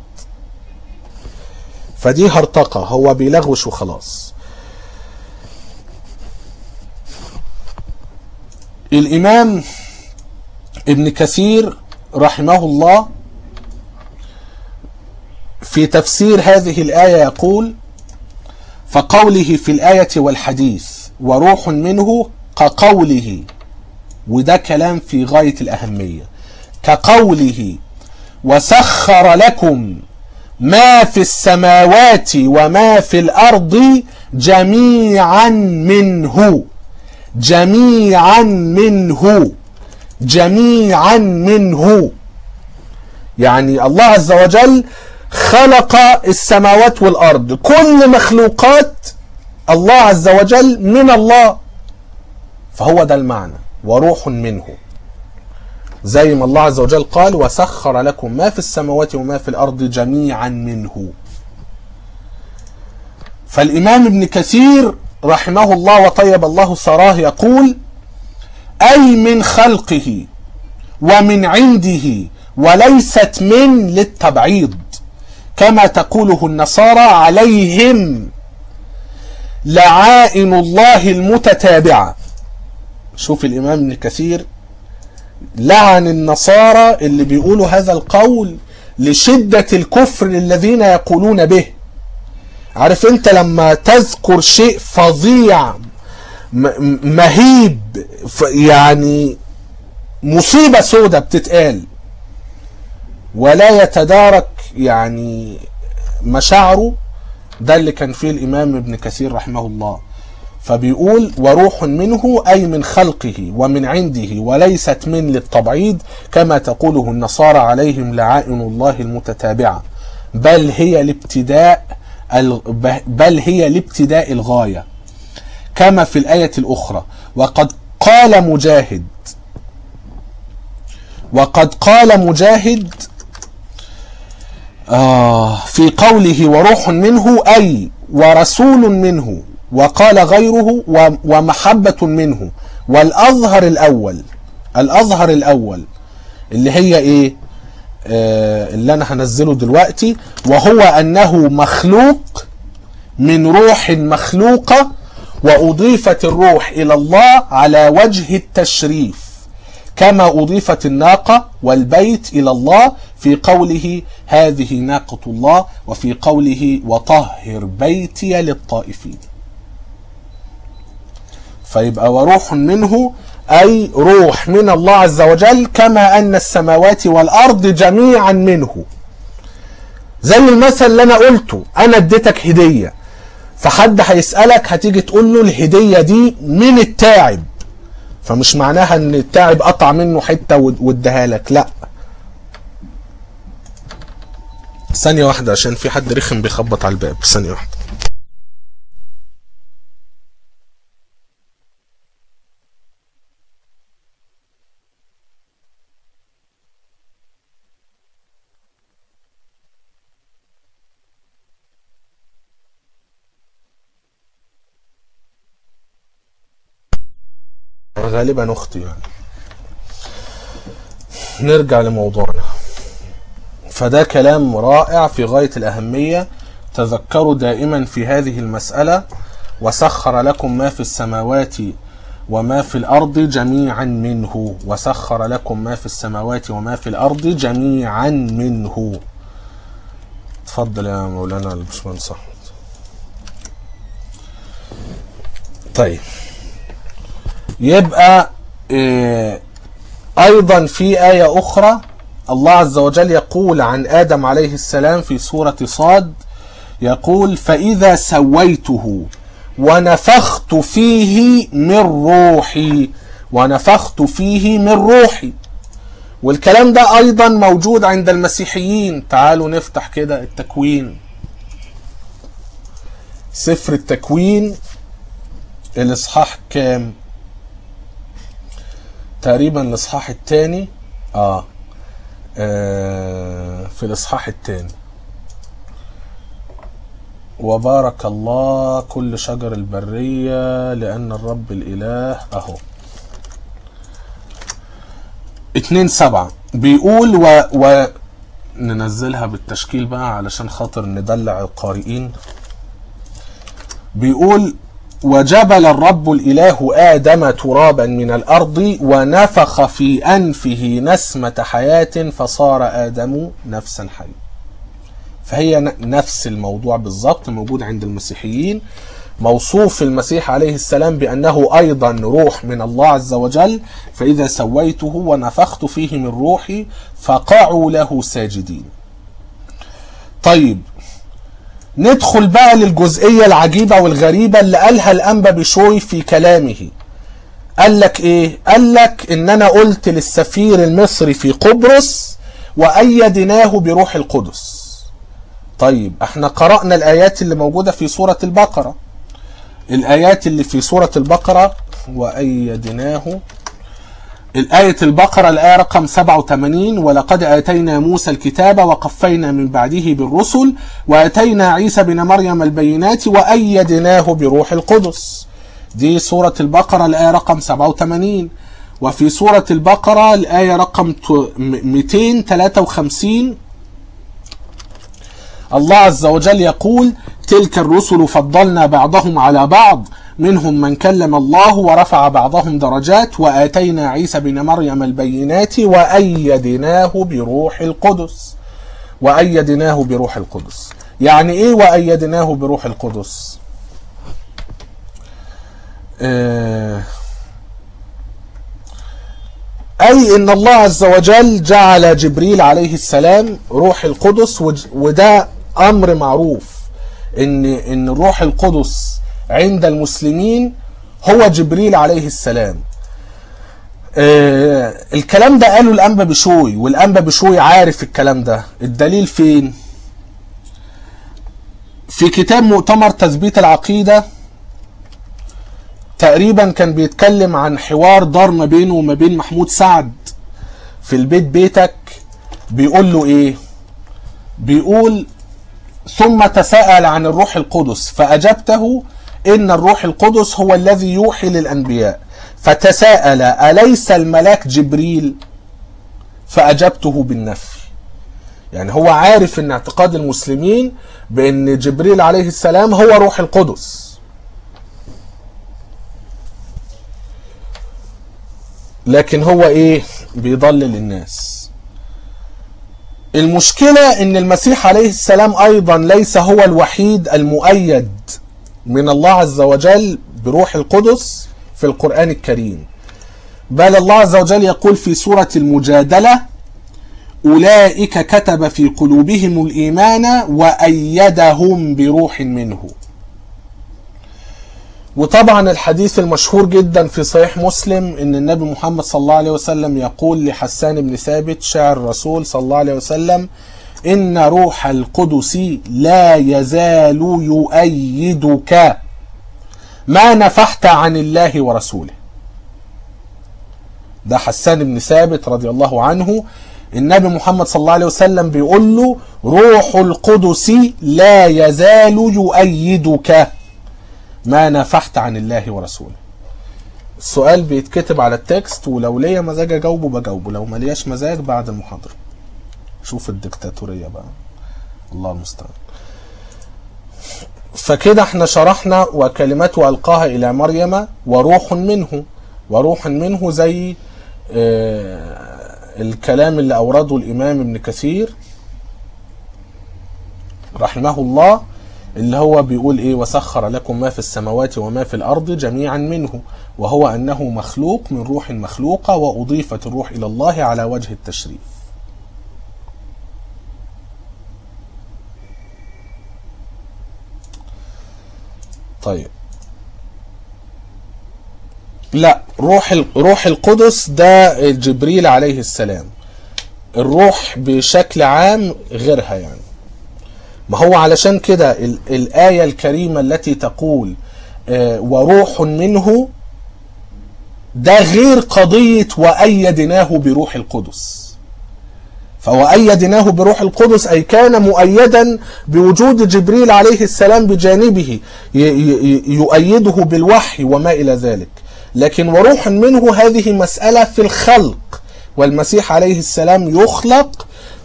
فدي هرطقة هو بيلغوش وخلاص الإمام ابن كثير رحمه الله في تفسير هذه الآية يقول فقوله في الآية والحديث وروح منه كقوله وده كلام في غاية الأهمية كقوله وسخر لكم ما في السماوات وما في الأرض جميعا منه جميعا منه جميعا منه يعني الله عز وجل خلق السماوات والارض كل مخلوقات الله عز وجل من الله فهو ده المعنى وروح منه زي ما الله عز وجل قال وسخر لكم ما في السماوات وما في الارض جميعا منه فالامام ابن كثير رحمه الله وطيب الله ثراه يقول أي من خلقه ومن عنده وليست من للتبعيض كما تقوله النصارى عليهم لعائن الله المتتابعة شوف الإمام ابن كثير لعن النصارى اللي بيقولوا هذا القول لشدة الكفر الذين يقولون به عارف انت لما تذكر شيء فظيع م- مهيب ف- يعني مصيبة سودة بتتقال ولا يتدارك يعني مشاعره ده اللي كان فيه الإمام ابن كثير رحمه الله فبيقول وروح منه أي من خلقه ومن عنده وليست من للتبعيض كما تقوله النصارى عليهم لعائن الله المتتابعة بل هي الابتداء بل هي لابتداء الغاية كما في الآية الأخرى وقد قال مجاهد وقد قال مجاهد آه في قوله وروح منه أي ورسول منه وقال غيره ومحبة منه والأظهر الأول الأظهر الأول اللي هي إيه آه اللي أنا هنزله دلوقتي وهو أنه مخلوق من روح مخلوقة وأضيفت الروح إلى الله على وجه التشريف كما أضيفت الناقة والبيت إلى الله في قوله هذه ناقة الله وفي قوله وطهر بيتي للطائفين فيبقى وروح منه أي روح من الله عز وجل كما أن السماوات والأرض جميعا منه زي المثل اللي أنا قلته أنا اديتك هدية فحد هيسألك هتيجي تقول له الهدية دي من التاعب فمش معناها ان التاعب قطع منه حتة واداها لك لا ثانية واحدة عشان في حد رخم بيخبط على الباب ثانية واحدة غالبا اختي يعني نرجع لموضوعنا فده كلام رائع في غاية الأهمية تذكروا دائما في هذه المسألة وسخر لكم ما في السماوات وما في الأرض جميعا منه وسخر لكم ما في السماوات وما في الأرض جميعا منه تفضل يا مولانا الباشمهندس أحمد طيب يبقى إيه ايضا في آية اخرى الله عز وجل يقول عن آدم عليه السلام في سورة صاد يقول فإذا سويته ونفخت فيه من روحي ونفخت فيه من روحي والكلام ده ايضا موجود عند المسيحيين تعالوا نفتح كده التكوين سفر التكوين الاصحاح كام تقريبا الاصحاح الثاني آه. اه في الاصحاح الثاني وبارك الله كل شجر البرية لأن الرب الإله أهو اتنين سبعة بيقول و, و ننزلها بالتشكيل بقى علشان خاطر ندلع القارئين بيقول وجبل الرب الإله آدم ترابا من الأرض ونفخ في أنفه نسمة حياة فصار آدم نفسا حية فهي نفس الموضوع بالضبط موجود عند المسيحيين موصوف المسيح عليه السلام بأنه أيضا روح من الله عز وجل فإذا سويته ونفخت فيه من روحي فقعوا له ساجدين طيب ندخل بقى للجزئية العجيبة والغريبة اللي قالها الأنبا بشوي في كلامه قال لك ايه قال لك ان انا قلت للسفير المصري في قبرص وأيدناه بروح القدس طيب احنا قرأنا الآيات اللي موجودة في سورة البقرة الآيات اللي في سورة البقرة وأيدناه الآية البقرة الآية رقم 87 ولقد آتينا موسى الكتاب وقفينا من بعده بالرسل وآتينا عيسى بن مريم البينات وأيدناه بروح القدس دي سورة البقرة الآية رقم 87 وفي سورة البقرة الآية رقم 253 الله عز وجل يقول تلك الرسل فضلنا بعضهم على بعض منهم من كلم الله ورفع بعضهم درجات وآتينا عيسى بن مريم البينات وأيدناه بروح القدس وأيدناه بروح القدس يعني إيه وأيدناه بروح القدس آه أي إن الله عز وجل جعل جبريل عليه السلام روح القدس وده أمر معروف إن إن الروح القدس عند المسلمين هو جبريل عليه السلام آه الكلام ده قاله الأنبا بشوي والأنبا بشوي عارف الكلام ده الدليل فين في كتاب مؤتمر تثبيت العقيدة تقريبا كان بيتكلم عن حوار دار ما بينه وما بين محمود سعد في البيت بيتك بيقول له ايه بيقول ثم تساءل عن الروح القدس فأجبته إن الروح القدس هو الذي يوحي للأنبياء فتساءل أليس الملاك جبريل فأجبته بالنفي يعني هو عارف ان اعتقاد المسلمين بان جبريل عليه السلام هو روح القدس لكن هو ايه بيضلل الناس المشكلة ان المسيح عليه السلام ايضا ليس هو الوحيد المؤيد من الله عز وجل بروح القدس في القرآن الكريم بل الله عز وجل يقول في سورة المجادلة أولئك كتب في قلوبهم الإيمان وأيدهم بروح منه وطبعا الحديث المشهور جدا في صحيح مسلم ان النبي محمد صلى الله عليه وسلم يقول لحسان بن ثابت شاعر الرسول صلى الله عليه وسلم ان روح القدس لا يزال يؤيدك ما نفحت عن الله ورسوله ده حسان بن ثابت رضي الله عنه النبي محمد صلى الله عليه وسلم بيقول له روح القدس لا يزال يؤيدك ما نفحت عن الله ورسوله السؤال بيتكتب على التكست ولو ليا مزاج اجاوبه بجاوبه لو ملياش مزاج بعد المحاضرة شوف الدكتاتورية بقى الله المستعان فكده احنا شرحنا وكلمته ألقاها إلى مريم وروح منه وروح منه زي اه الكلام اللي أورده الإمام ابن كثير رحمه الله اللي هو بيقول ايه وسخر لكم ما في السماوات وما في الارض جميعا منه وهو انه مخلوق من روح مخلوقه واضيفت الروح الى الله على وجه التشريف طيب لا روح روح القدس ده جبريل عليه السلام الروح بشكل عام غيرها يعني ما هو علشان كده الآية الكريمة التي تقول آه وروح منه ده غير قضية وأيدناه بروح القدس فوأيدناه بروح القدس أي كان مؤيدا بوجود جبريل عليه السلام بجانبه يؤيده بالوحي وما إلى ذلك لكن وروح منه هذه مسألة في الخلق والمسيح عليه السلام يخلق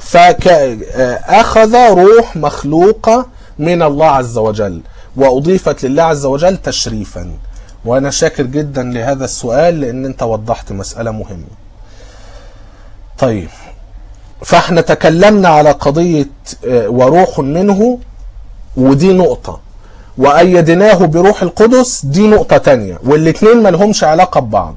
فأخذ روح مخلوقة من الله عز وجل وأضيفت لله عز وجل تشريفا وأنا شاكر جدا لهذا السؤال لأن أنت وضحت مسألة مهمة طيب فاحنا تكلمنا على قضية وروح منه ودي نقطة وأيدناه بروح القدس دي نقطة تانية والاتنين ملهمش علاقة ببعض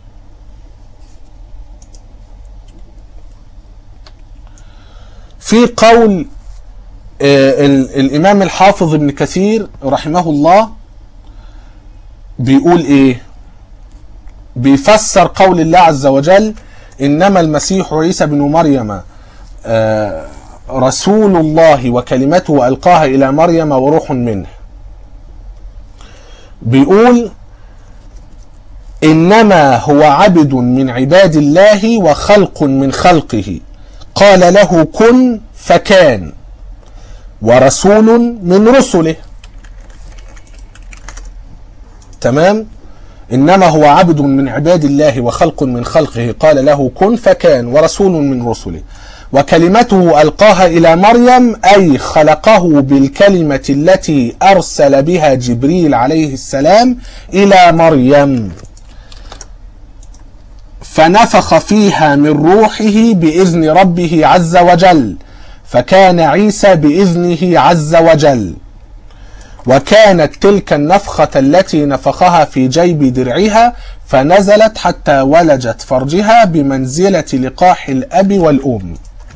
في قول الإمام الحافظ ابن كثير رحمه الله بيقول إيه بيفسر قول الله عز وجل إنما المسيح عيسى بن مريم رسول الله وكلمته ألقاها إلى مريم وروح منه بيقول إنما هو عبد من عباد الله وخلق من خلقه قال له كن فكان ورسول من رسله تمام إنما هو عبد من عباد الله وخلق من خلقه قال له كن فكان ورسول من رسله وكلمته ألقاها إلى مريم أي خلقه بالكلمة التي أرسل بها جبريل عليه السلام إلى مريم فنفخ فيها من روحه بإذن ربه عز وجل فكان عيسى بإذنه عز وجل وكانت تلك النفخة التي نفخها في جيب درعها فنزلت حتى ولجت فرجها بمنزلة لقاح الأب والأم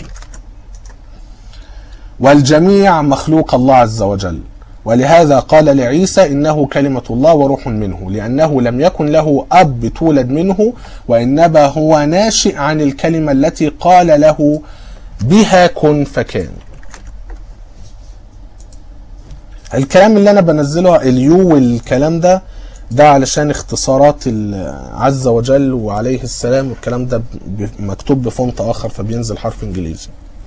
والجميع مخلوق الله عز وجل ولهذا قال لعيسى إنه كلمة الله وروح منه لأنه لم يكن له أب تولد منه وإنما هو ناشئ عن الكلمة التي قال له بها كن فكان الكلام اللي أنا بنزله اليو والكلام ده ده علشان اختصارات عز وجل وعليه السلام والكلام ده مكتوب بفونت آخر فبينزل حرف إنجليزي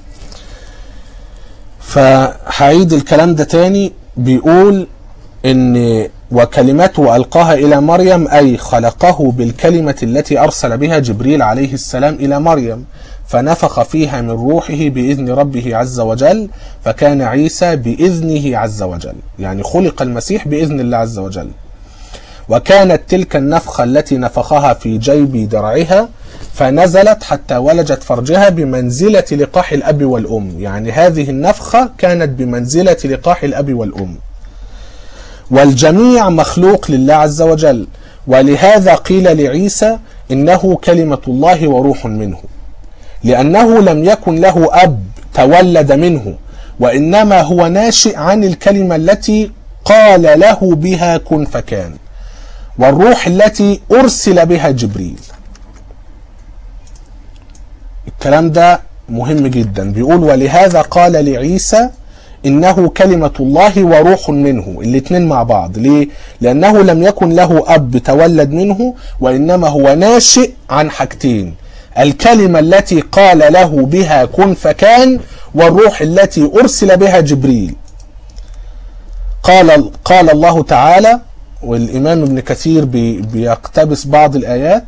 فهعيد الكلام ده تاني بيقول ان وكلمته القاها الى مريم اي خلقه بالكلمه التي ارسل بها جبريل عليه السلام الى مريم فنفخ فيها من روحه باذن ربه عز وجل فكان عيسى باذنه عز وجل يعني خلق المسيح باذن الله عز وجل وكانت تلك النفخه التي نفخها في جيب درعها فنزلت حتى ولجت فرجها بمنزلة لقاح الأب والأم يعني هذه النفخة كانت بمنزلة لقاح الأب والأم والجميع مخلوق لله عز وجل ولهذا قيل لعيسى إنه كلمة الله وروح منه لأنه لم يكن له أب تولد منه وإنما هو ناشئ عن الكلمة التي قال له بها كن فكان والروح التي أرسل بها جبريل الكلام ده مهم جدا بيقول ولهذا قال لعيسى إنه كلمة الله وروح منه الاتنين مع بعض ليه؟ لأنه لم يكن له أب تولد منه وإنما هو ناشئ عن حاجتين الكلمة التي قال له بها كن فكان والروح التي أرسل بها جبريل قال قال الله تعالى والإمام ابن كثير بي بيقتبس بعض الآيات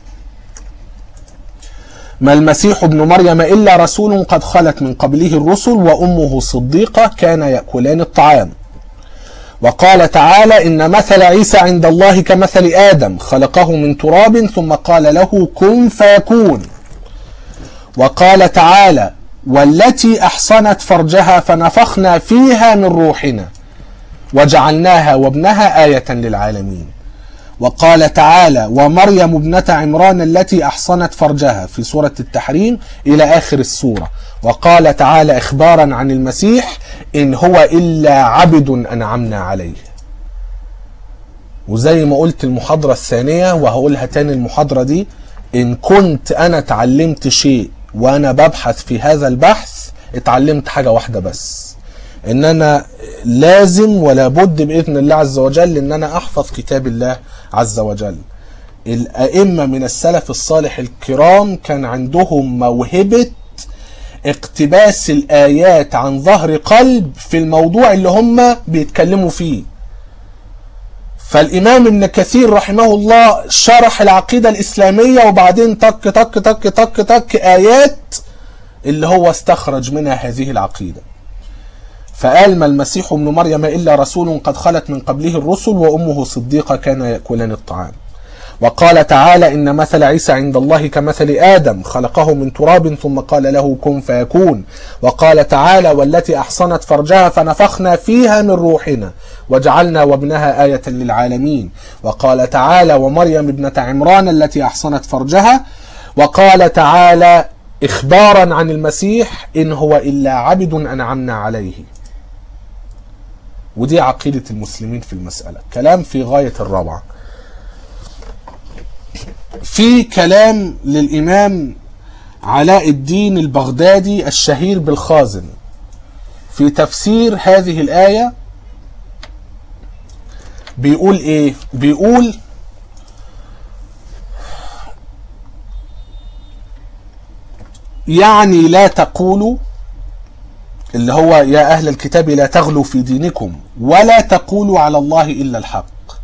ما المسيح ابن مريم إلا رسول قد خلت من قبله الرسل وأمه صديقة كان يأكلان الطعام وقال تعالى إن مثل عيسى عند الله كمثل آدم خلقه من تراب ثم قال له كن فيكون وقال تعالى والتي أحصنت فرجها فنفخنا فيها من روحنا وجعلناها وابنها آية للعالمين وقال تعالى ومريم ابنة عمران التي أحصنت فرجها في سورة التحريم إلى آخر السورة وقال تعالى إخبارا عن المسيح إن هو إلا عبد أنعمنا عليه وزي ما قلت المحاضرة الثانية وهقولها تاني المحاضرة دي إن كنت أنا اتعلمت شيء وأنا ببحث في هذا البحث اتعلمت حاجة واحدة بس ان انا لازم ولا بد باذن الله عز وجل ان انا احفظ كتاب الله عز وجل الائمه من السلف الصالح الكرام كان عندهم موهبه اقتباس الايات عن ظهر قلب في الموضوع اللي هم بيتكلموا فيه فالامام ابن كثير رحمه الله شرح العقيده الاسلاميه وبعدين تك تك تك تك تك ايات اللي هو استخرج منها هذه العقيده فقال ما المسيح ابن مريم إلا رسول قد خلت من قبله الرسل وأمه صديقة كان يأكلان الطعام وقال تعالى إن مثل عيسى عند الله كمثل آدم خلقه من تراب ثم قال له كن فيكون وقال تعالى والتي أحصنت فرجها فنفخنا فيها من روحنا وجعلنا وابنها آية للعالمين وقال تعالى ومريم ابنة عمران التي أحصنت فرجها وقال تعالى إخبارا عن المسيح إن هو إلا عبد أنعمنا عليه ودي عقيدة المسلمين في المسألة كلام في غاية الروعة في كلام للإمام علاء الدين البغدادي الشهير بالخازن في تفسير هذه الآية بيقول إيه بيقول يعني لا تقولوا اللي هو يا أهل الكتاب لا تغلوا في دينكم ولا تقولوا على الله إلا الحق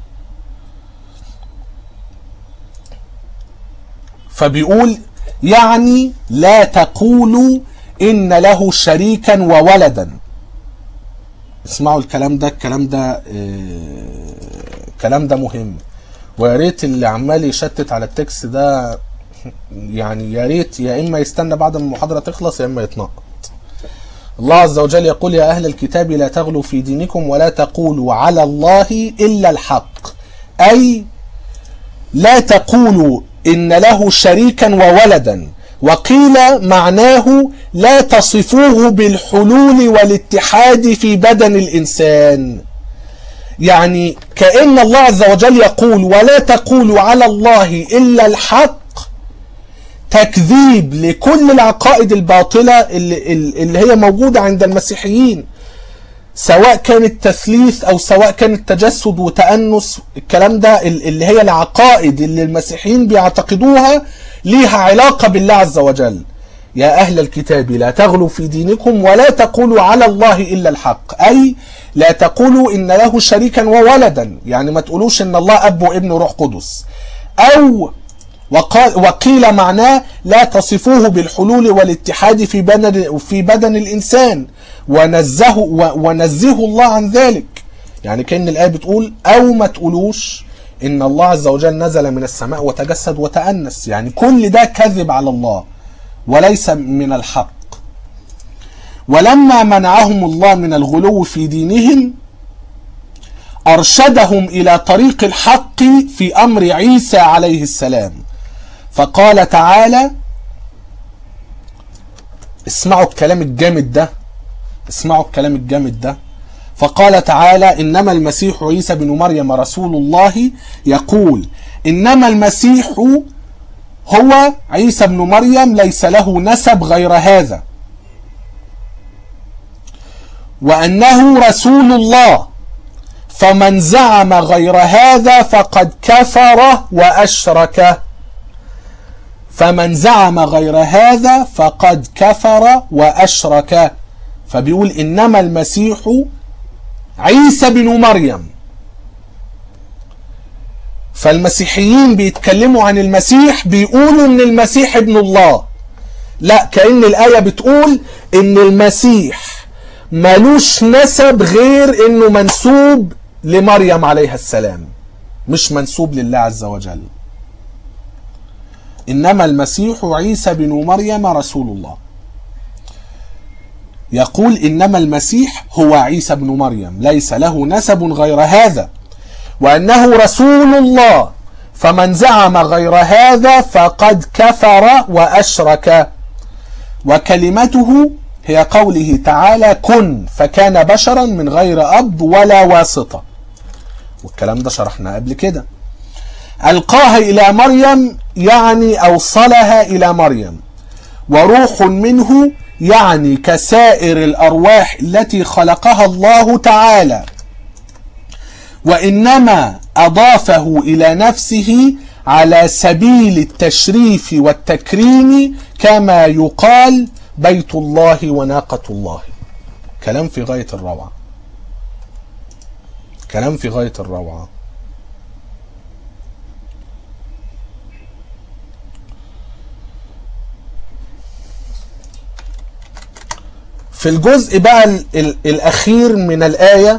فبيقول يعني لا تقولوا إن له شريكا وولدا اسمعوا الكلام ده الكلام ده الكلام ده مهم ويا ريت اللي عمال يشتت على التكست ده يعني يا ريت يا اما يستنى بعد ما المحاضره تخلص يا اما يتنقط الله عز وجل يقول يا أهل الكتاب لا تغلوا في دينكم ولا تقولوا على الله إلا الحق أي لا تقولوا إن له شريكا وولدا وقيل معناه لا تصفوه بالحلول والاتحاد في بدن الإنسان يعني كأن الله عز وجل يقول ولا تقولوا على الله إلا الحق تكذيب لكل العقائد الباطلة اللي, اللي هي موجودة عند المسيحيين سواء كان التثليث أو سواء كان التجسد وتأنس الكلام ده اللي هي العقائد اللي المسيحيين بيعتقدوها ليها علاقة بالله عز وجل يا أهل الكتاب لا تغلوا في دينكم ولا تقولوا على الله إلا الحق أي لا تقولوا إن له شريكا وولدا يعني ما تقولوش إن الله أب وابن وروح قدس أو وقال وقيل معناه لا تصفوه بالحلول والاتحاد في بدن في بدن الانسان ونزه ونزه الله عن ذلك يعني كان الايه بتقول او ما تقولوش ان الله عز وجل نزل من السماء وتجسد وتأنس يعني كل ده كذب على الله وليس من الحق ولما منعهم الله من الغلو في دينهم ارشدهم الى طريق الحق في امر عيسى عليه السلام فقال تعالى اسمعوا الكلام الجامد ده اسمعوا الكلام الجامد ده فقال تعالى إنما المسيح عيسى بن مريم رسول الله يقول إنما المسيح هو عيسى بن مريم ليس له نسب غير هذا وأنه رسول الله فمن زعم غير هذا فقد كفر وأشرك فمن زعم غير هذا فقد كفر وأشرك فبيقول إنما المسيح عيسى بن مريم فالمسيحيين بيتكلموا عن المسيح بيقولوا ان المسيح ابن الله لا كأن الآية بتقول ان المسيح ملوش نسب غير انه منسوب لمريم عليها السلام مش منسوب لله عز وجل انما المسيح عيسى بن مريم رسول الله يقول انما المسيح هو عيسى بن مريم ليس له نسب غير هذا وانه رسول الله فمن زعم غير هذا فقد كفر واشرك وكلمته هي قوله تعالى كن فكان بشرا من غير اب ولا واسطه والكلام ده شرحناه قبل كده القاها الى مريم يعني اوصلها الى مريم وروح منه يعني كسائر الارواح التي خلقها الله تعالى وانما اضافه الى نفسه على سبيل التشريف والتكريم كما يقال بيت الله وناقه الله كلام في غايه الروعه كلام في غايه الروعه في الجزء بقى ال ال الاخير من الايه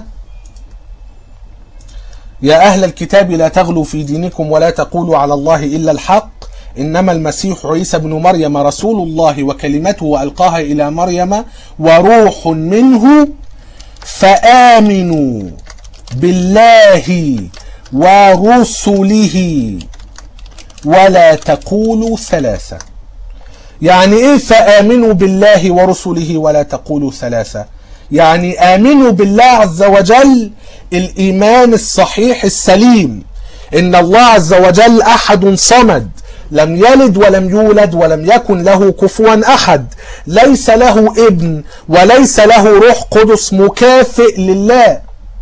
يا أهل الكتاب لا تغلوا في دينكم ولا تقولوا على الله إلا الحق إنما المسيح عيسى بن مريم رسول الله وكلمته ألقاها إلى مريم وروح منه فآمنوا بالله ورسله ولا تقولوا ثلاثة يعني إيه فآمنوا بالله ورسله ولا تقولوا ثلاثة يعني آمنوا بالله عز وجل الإيمان الصحيح السليم إن الله عز وجل أحد صمد لم يلد ولم يولد ولم يكن له كفوا أحد ليس له ابن وليس له روح قدس مكافئ لله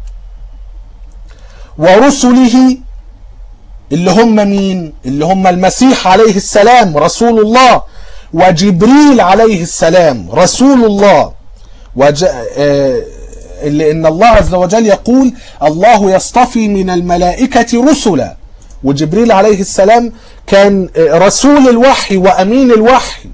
ورسله اللي هم مين اللي هم المسيح عليه السلام رسول الله وجبريل عليه السلام رسول الله وج... آه... اللي ان الله عز وجل يقول الله يصطفي من الملائكة رسلا وجبريل عليه السلام كان رسول الوحي وامين الوحي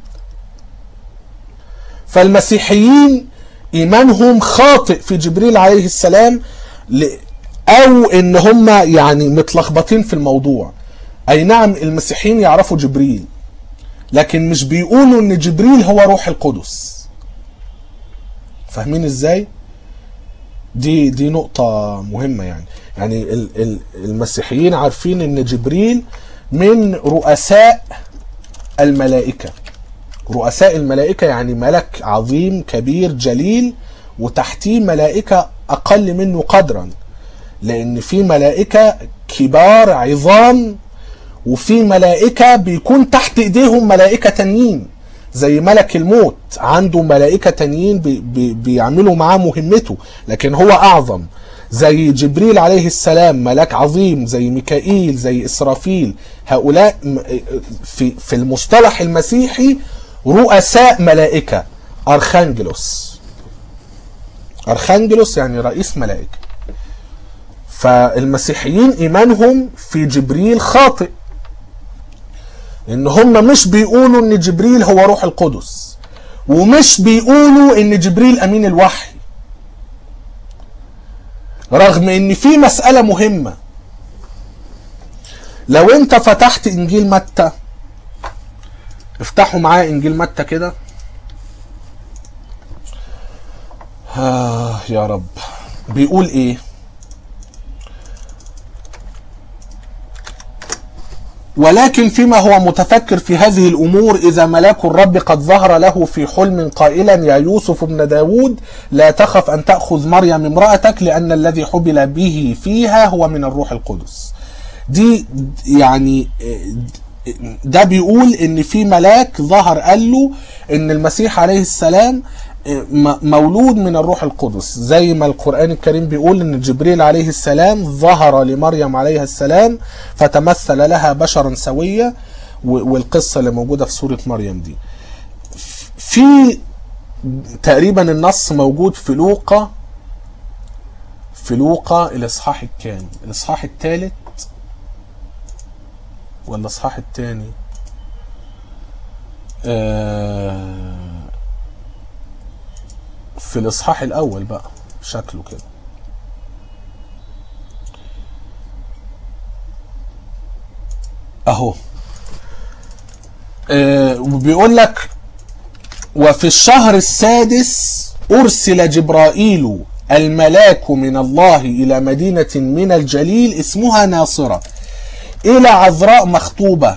فالمسيحيين ايمانهم خاطئ في جبريل عليه السلام او ان هم يعني متلخبطين في الموضوع اي نعم المسيحيين يعرفوا جبريل لكن مش بيقولوا ان جبريل هو روح القدس فاهمين ازاي دي دي نقطة مهمة يعني يعني المسيحيين عارفين ان جبريل من رؤساء الملائكة رؤساء الملائكة يعني ملك عظيم كبير جليل وتحتيه ملائكة أقل منه قدرا لأن في ملائكة كبار عظام وفي ملائكة بيكون تحت إيديهم ملائكة تانيين زي ملك الموت عنده ملائكة تانيين بي بي بيعملوا معاه مهمته لكن هو أعظم زي جبريل عليه السلام ملاك عظيم زي ميكائيل زي إسرافيل هؤلاء في, في المصطلح المسيحي رؤساء ملائكة أرخانجلوس أرخانجلوس يعني رئيس ملائكة فالمسيحيين إيمانهم في جبريل خاطئ ان هم مش بيقولوا ان جبريل هو روح القدس ومش بيقولوا ان جبريل امين الوحي رغم ان في مسألة مهمة لو انت فتحت انجيل متى افتحوا معايا انجيل متى كده آه يا رب بيقول ايه ولكن فيما هو متفكر في هذه الأمور إذا ملاك الرب قد ظهر له في حلم قائلا يا يوسف ابن داود لا تخف أن تأخذ مريم امرأتك لأن الذي حبل به فيها هو من الروح القدس دي يعني ده بيقول ان في ملاك ظهر قال له ان المسيح عليه السلام مولود من الروح القدس زي ما القرآن الكريم بيقول ان جبريل عليه السلام ظهر لمريم عليه السلام فتمثل لها بشرا سويا والقصة اللي موجودة في سورة مريم دي في تقريبا النص موجود في لوقا في لوقا الاصحاح الكام الاصحاح الثالث ولا الاصحاح الثاني آه في الاصحاح الاول بقى شكله كده اهو آه بيقول لك وفي الشهر السادس ارسل جبرائيل الملاك من الله الى مدينه من الجليل اسمها ناصره الى عذراء مخطوبه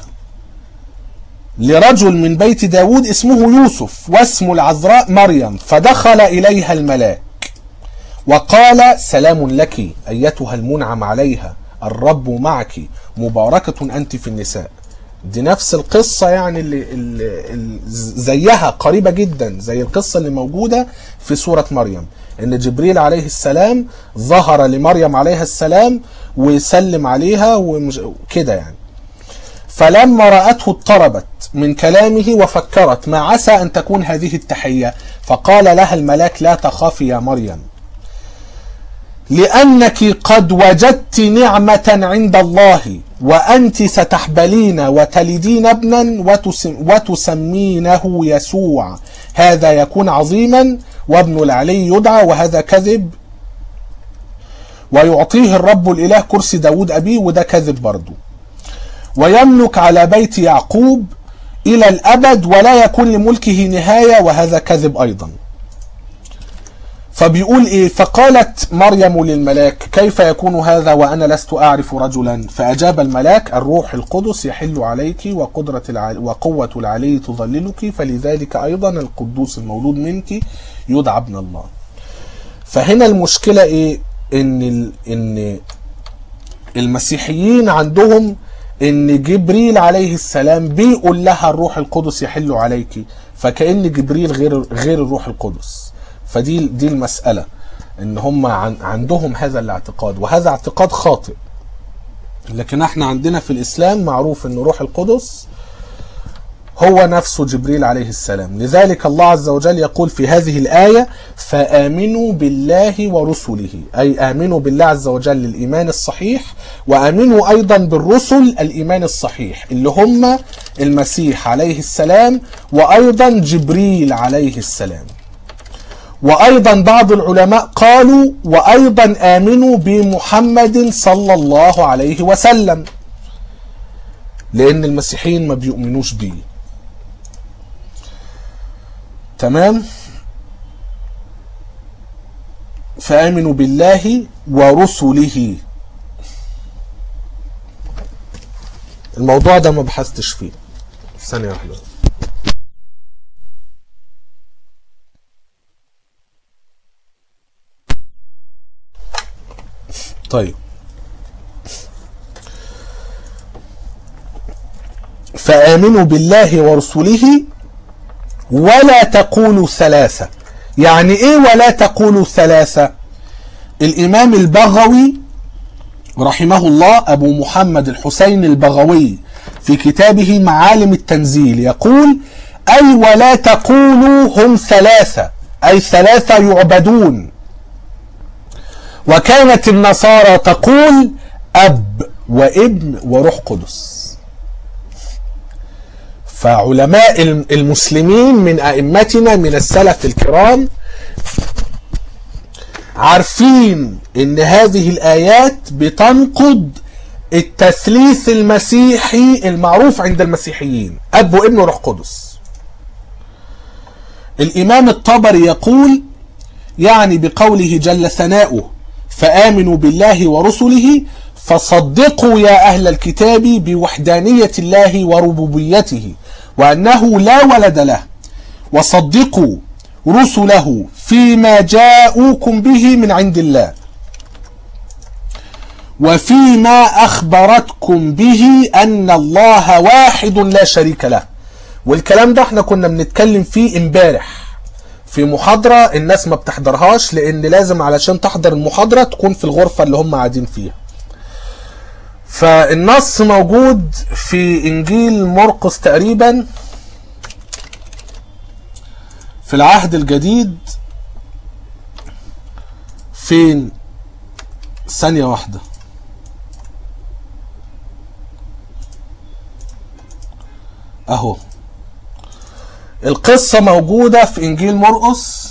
لرجل من بيت داود اسمه يوسف واسم العذراء مريم فدخل إليها الملاك وقال سلام لك أيتها المنعم عليها الرب معك مباركة أنت في النساء دي نفس القصة يعني اللي, اللي, اللي زيها قريبة جدا زي القصة اللي موجودة في سورة مريم ان جبريل عليه السلام ظهر لمريم عليها السلام وسلم عليها وكده يعني فلما رأته اضطربت من كلامه وفكرت ما عسى أن تكون هذه التحية فقال لها الملاك لا تخافي يا مريم لأنك قد وجدت نعمة عند الله وأنت ستحبلين وتلدين ابنا وتسمينه يسوع هذا يكون عظيما وابن العلي يدعى وهذا كذب ويعطيه الرب الإله كرسي داود أبيه وده كذب برضه ويملك على بيت يعقوب إلى الأبد ولا يكون لملكه نهاية وهذا كذب أيضا فبيقول إيه فقالت مريم للملاك كيف يكون هذا وأنا لست أعرف رجلا فأجاب الملاك الروح القدس يحل عليك وقدرة العلي وقوة العلي تظللك فلذلك أيضا القدوس المولود منك يدعى ابن الله فهنا المشكلة إيه إن إن المسيحيين عندهم ان جبريل عليه السلام بيقول لها الروح القدس يحل عليك فكأن جبريل غير غير الروح القدس فدي دي المسألة ان هم عن عندهم هذا الاعتقاد وهذا اعتقاد خاطئ لكن احنا عندنا في الاسلام معروف ان روح القدس هو نفسه جبريل عليه السلام لذلك الله عز وجل يقول في هذه الآية فآمنوا بالله ورسله أي آمنوا بالله عز وجل الإيمان الصحيح وآمنوا أيضا بالرسل الإيمان الصحيح اللي هم المسيح عليه السلام وأيضا جبريل عليه السلام وأيضا بعض العلماء قالوا وأيضا آمنوا بمحمد صلى الله عليه وسلم لأن المسيحيين ما بيؤمنوش بيه تمام فآمنوا بالله ورسله الموضوع ده ما بحثتش فيه ثانية واحدة طيب فآمنوا بالله ورسله ولا تقولوا ثلاثة يعني ايه ولا تقولوا ثلاثة الامام البغوي رحمه الله ابو محمد الحسين البغوي في كتابه معالم التنزيل يقول اي ولا تقولوا هم ثلاثة اي ثلاثة يعبدون وكانت النصارى تقول اب وابن وروح قدس فعلماء المسلمين من ائمتنا من السلف الكرام عارفين ان هذه الايات بتنقض التثليث المسيحي المعروف عند المسيحيين اب وابن وروح قدس الامام الطبري يقول يعني بقوله جل ثناؤه فامنوا بالله ورسله فصدقوا يا أهل الكتاب بوحدانية الله وربوبيته وأنه لا ولد له وصدقوا رسله فيما جاءوكم به من عند الله وفيما أخبرتكم به أن الله واحد لا شريك له والكلام ده احنا كنا بنتكلم فيه امبارح في محاضرة الناس ما بتحضرهاش لان لازم علشان تحضر المحاضرة تكون في الغرفة اللي هم قاعدين فيها فالنص موجود في انجيل مرقس تقريبا في العهد الجديد فين ثانية واحدة اهو القصة موجودة في انجيل مرقس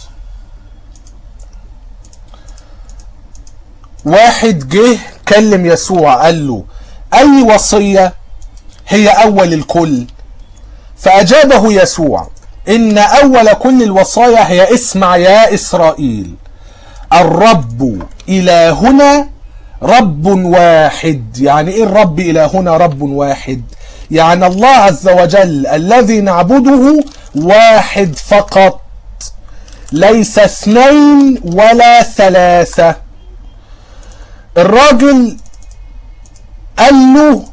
واحد جه كلم يسوع قال له اي وصية هي اول الكل فاجابه يسوع ان اول كل الوصايا هي اسمع يا اسرائيل الرب الهنا رب واحد يعني ايه الرب الهنا رب واحد يعني الله عز وجل الذي نعبده واحد فقط ليس اثنين ولا ثلاثة الراجل قال له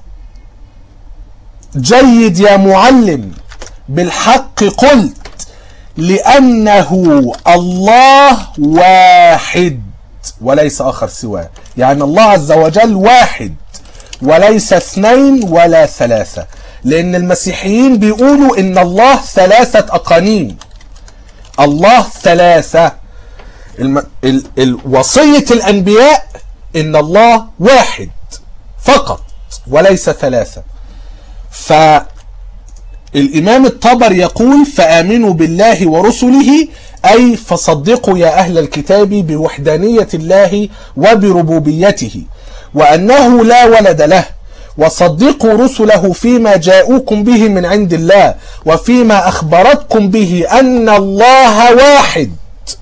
جيد يا معلم بالحق قلت لأنه الله واحد وليس آخر سواه يعني الله عز وجل واحد وليس اثنين ولا ثلاثة لأن المسيحيين بيقولوا إن الله ثلاثة أقانيم الله ثلاثة الم... ال... ال... وصية الأنبياء إن الله واحد فقط وليس ثلاثة فالإمام الطبر يقول فآمنوا بالله ورسله أي فصدقوا يا أهل الكتاب بوحدانية الله وبربوبيته وأنه لا ولد له وصدقوا رسله فيما جاءوكم به من عند الله وفيما أخبرتكم به أن الله واحد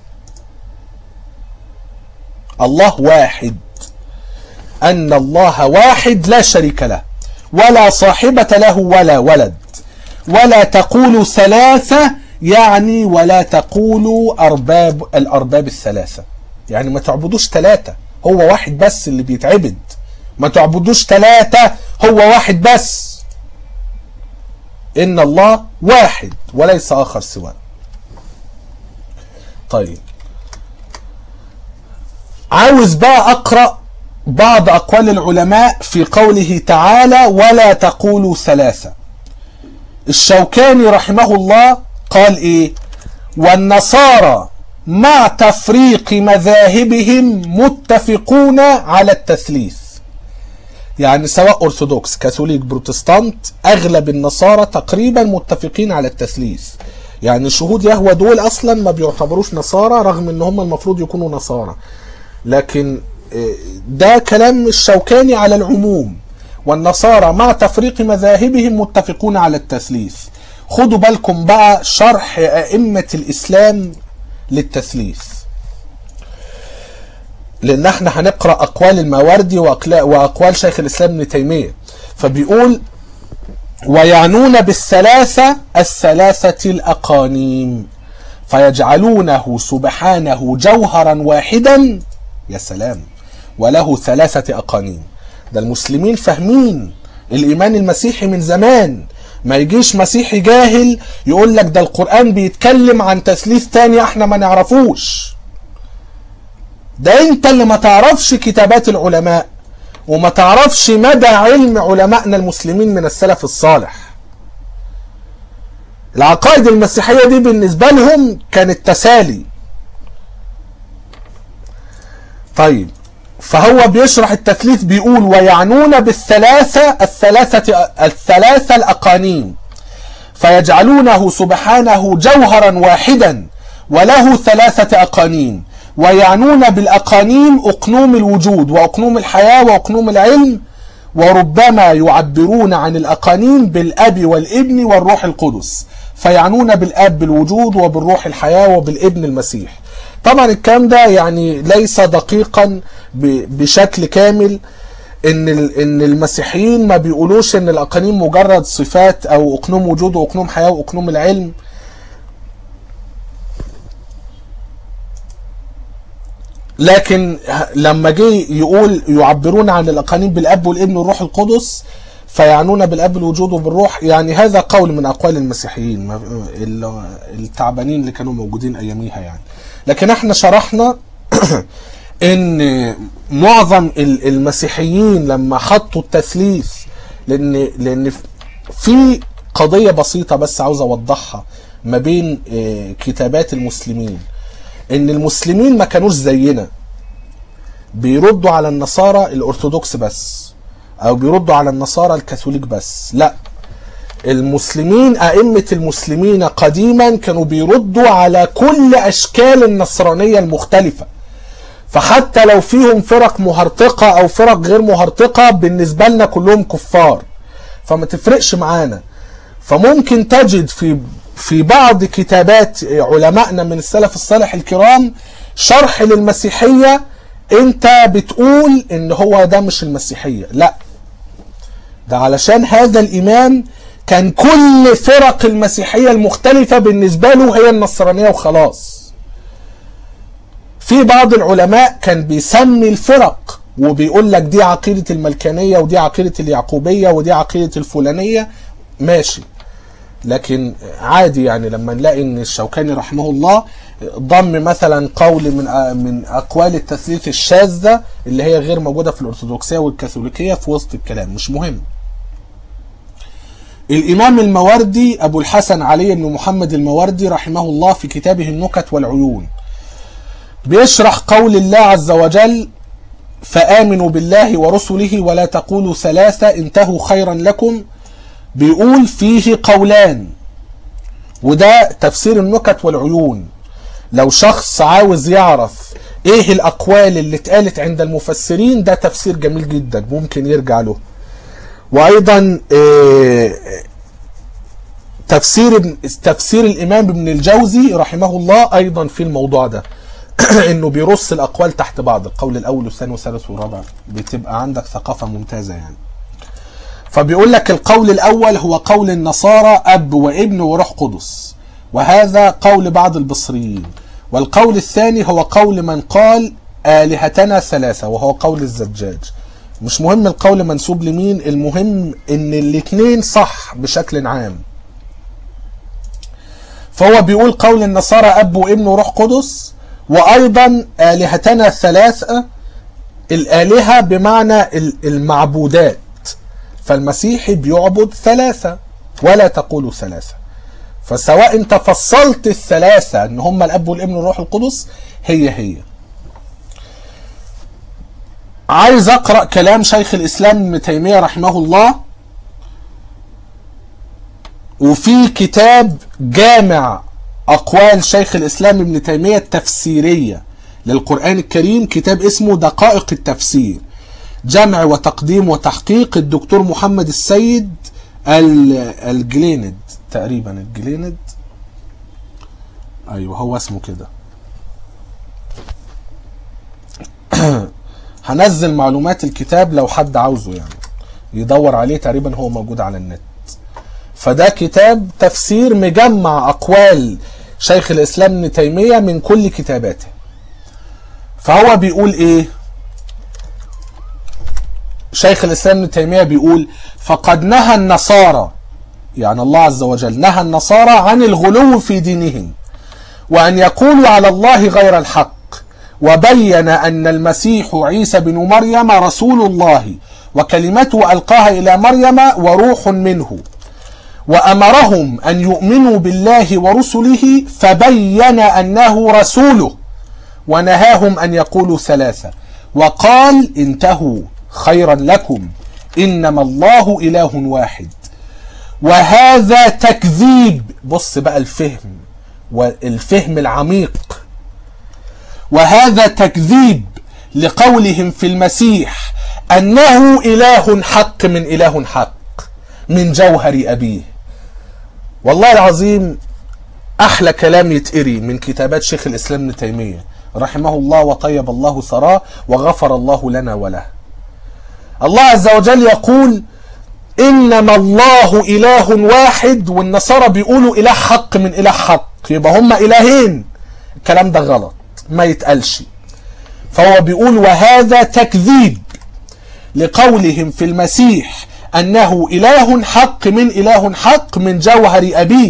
الله واحد أن الله واحد لا شريك له ولا صاحبة له ولا ولد ولا تقولوا ثلاثة يعني ولا تقولوا أرباب الأرباب الثلاثة يعني ما تعبدوش ثلاثة هو واحد بس اللي بيتعبد ما تعبدوش ثلاثة هو واحد بس إن الله واحد وليس آخر سواه طيب عاوز بقى أقرأ بعض أقوال العلماء في قوله تعالى ولا تقولوا ثلاثة الشوكاني رحمه الله قال إيه والنصارى مع تفريق مذاهبهم متفقون على التثليث يعني سواء أرثوذكس كاثوليك بروتستانت أغلب النصارى تقريبا متفقين على التثليث يعني شهود يهوى دول أصلا ما بيعتبروش نصارى رغم أن هم المفروض يكونوا نصارى لكن ده كلام الشوكاني على العموم والنصارى مع تفريق مذاهبهم متفقون على التثليث خدوا بالكم بقى شرح أئمة الإسلام للتثليث لأن احنا هنقرأ أقوال الماوردي وأقوال شيخ الإسلام ابن تيمية فبيقول ويعنون بالثلاثة الثلاثة الأقانيم فيجعلونه سبحانه جوهرا واحدا يا سلام وله ثلاثة أقانيم ده المسلمين فاهمين الإيمان المسيحي من زمان ما يجيش مسيحي جاهل يقول لك ده القرآن بيتكلم عن تثليث تاني احنا ما نعرفوش ده انت اللي ما تعرفش كتابات العلماء وما تعرفش مدى علم علمائنا المسلمين من السلف الصالح العقائد المسيحية دي بالنسبة لهم كانت تسالي طيب فهو بيشرح التثليث بيقول ويعنون بالثلاثة الثلاثة الثلاثة الأقانيم فيجعلونه سبحانه جوهرا واحدا وله ثلاثة أقانيم ويعنون بالأقانيم أقنوم الوجود وأقنوم الحياة وأقنوم العلم وربما يعبرون عن الأقانيم بالأب والابن والروح القدس فيعنون بالأب بالوجود وبالروح الحياة وبالابن المسيح طبعا الكلام ده يعني ليس دقيقا بشكل كامل ان ال- ان المسيحيين ما بيقولوش ان الاقانيم مجرد صفات او اقنوم وجود واقنوم حياه واقنوم العلم لكن ه- لما جه يقول يعبرون عن الاقانيم بالاب والابن والروح القدس فيعنون بالاب الوجود وبالروح يعني هذا قول من اقوال المسيحيين ما- ال- التعبانين اللي كانوا موجودين اياميها يعني لكن احنا شرحنا ان معظم ال- المسيحيين لما حطوا التثليث لان لان في قضيه بسيطه بس عاوز اوضحها ما بين آه، كتابات المسلمين ان المسلمين ما كانوش زينا بيردوا على النصارى الارثوذكس بس او بيردوا على النصارى الكاثوليك بس لا المسلمين ائمه المسلمين قديما كانوا بيردوا على كل اشكال النصرانيه المختلفه فحتى لو فيهم فرق مهرطقه او فرق غير مهرطقه بالنسبه لنا كلهم كفار فما تفرقش معانا فممكن تجد في في بعض كتابات علمائنا من السلف الصالح الكرام شرح للمسيحيه انت بتقول ان هو ده مش المسيحيه لا ده علشان هذا الامام كان كل فرق المسيحيه المختلفه بالنسبه له هي النصرانيه وخلاص في بعض العلماء كان بيسمي الفرق وبيقول لك دي عقيدة الملكانية ودي عقيدة اليعقوبية ودي عقيدة الفلانية ماشي لكن عادي يعني لما نلاقي ان الشوكاني رحمه الله ضم مثلا قول من من اقوال التثليث الشاذة اللي هي غير موجودة في الارثوذكسية والكاثوليكية في وسط الكلام مش مهم الامام الموردي ابو الحسن علي بن محمد الموردي رحمه الله في كتابه النكت والعيون بيشرح قول الله عز وجل فآمنوا بالله ورسله ولا تقولوا ثلاثة انتهوا خيرا لكم بيقول فيه قولان وده تفسير النكت والعيون لو شخص عاوز يعرف ايه الاقوال اللي اتقالت عند المفسرين ده تفسير جميل جدا ممكن يرجع له وايضا إيه تفسير ابن تفسير الامام ابن الجوزي رحمه الله ايضا في الموضوع ده انه بيرص الاقوال تحت بعض القول الاول والثاني والثالث والرابع بتبقى عندك ثقافه ممتازه يعني فبيقول لك القول الاول هو قول النصارى اب وابن وروح قدس وهذا قول بعض البصريين والقول الثاني هو قول من قال الهتنا ثلاثه وهو قول الزجاج مش مهم القول منسوب لمين المهم ان الاثنين صح بشكل عام فهو بيقول قول النصارى اب وابن وروح قدس وايضا الهتنا الثلاثه الالهه بمعنى المعبودات فالمسيحي بيعبد ثلاثه ولا تقولوا ثلاثه فسواء انت فصلت الثلاثه ان هم الاب والابن والروح القدس هي هي عايز اقرا كلام شيخ الاسلام ابن تيميه رحمه الله وفي كتاب جامع أقوال شيخ الإسلام ابن تيمية التفسيرية للقرآن الكريم كتاب اسمه دقائق التفسير جمع وتقديم وتحقيق الدكتور محمد السيد الجليند تقريبا الجليند أيوه هو اسمه كده هنزل معلومات الكتاب لو حد عاوزه يعني يدور عليه تقريبا هو موجود على النت فده كتاب تفسير مجمع أقوال شيخ الإسلام ابن تيمية من كل كتاباته فهو بيقول إيه شيخ الإسلام ابن تيمية بيقول فقد نهى النصارى يعني الله عز وجل نهى النصارى عن الغلو في دينهم وأن يقولوا على الله غير الحق وبين أن المسيح عيسى بن مريم رسول الله وكلمته ألقاها إلى مريم وروح منه وأمرهم أن يؤمنوا بالله ورسله فبين أنه رسوله ونهاهم أن يقولوا ثلاثة وقال انتهوا خيرا لكم إنما الله إله واحد وهذا تكذيب بص بقى الفهم والفهم العميق وهذا تكذيب لقولهم في المسيح أنه إله حق من إله حق من جوهر أبيه والله العظيم أحلى كلام يتقري من كتابات شيخ الإسلام ابن تيمية رحمه الله وطيب الله ثراه وغفر الله لنا وله الله عز وجل يقول انما الله اله واحد والنصارى بيقولوا اله حق من اله حق يبقى هم الهين الكلام ده غلط ما يتقالش فهو بيقول وهذا تكذيب لقولهم في المسيح انه اله حق من اله حق من جوهر ابيه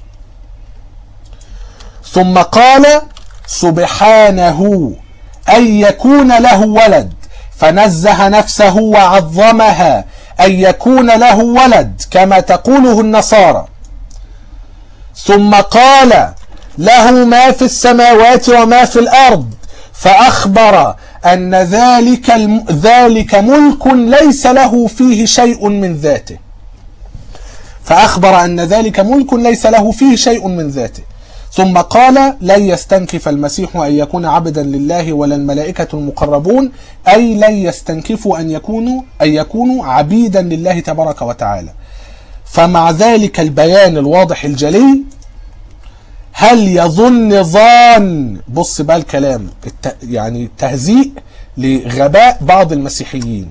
ثم قال سبحانه ان يكون له ولد فنزه نفسه وعظمها ان يكون له ولد كما تقوله النصارى ثم قال له ما في السماوات وما في الارض فاخبر ان ذلك الم... ذلك ملك ليس له فيه شيء من ذاته فاخبر ان ذلك ملك ليس له فيه شيء من ذاته ثم قال لن يستنكف المسيح ان يكون عبدا لله ولا الملائكه المقربون اي لن يستنكفوا ان يكونوا ان يكونوا عبيدا لله تبارك وتعالى فمع ذلك البيان الواضح الجلي هل يظن ظان بص بقى الكلام الت... يعني تهزيء لغباء بعض المسيحيين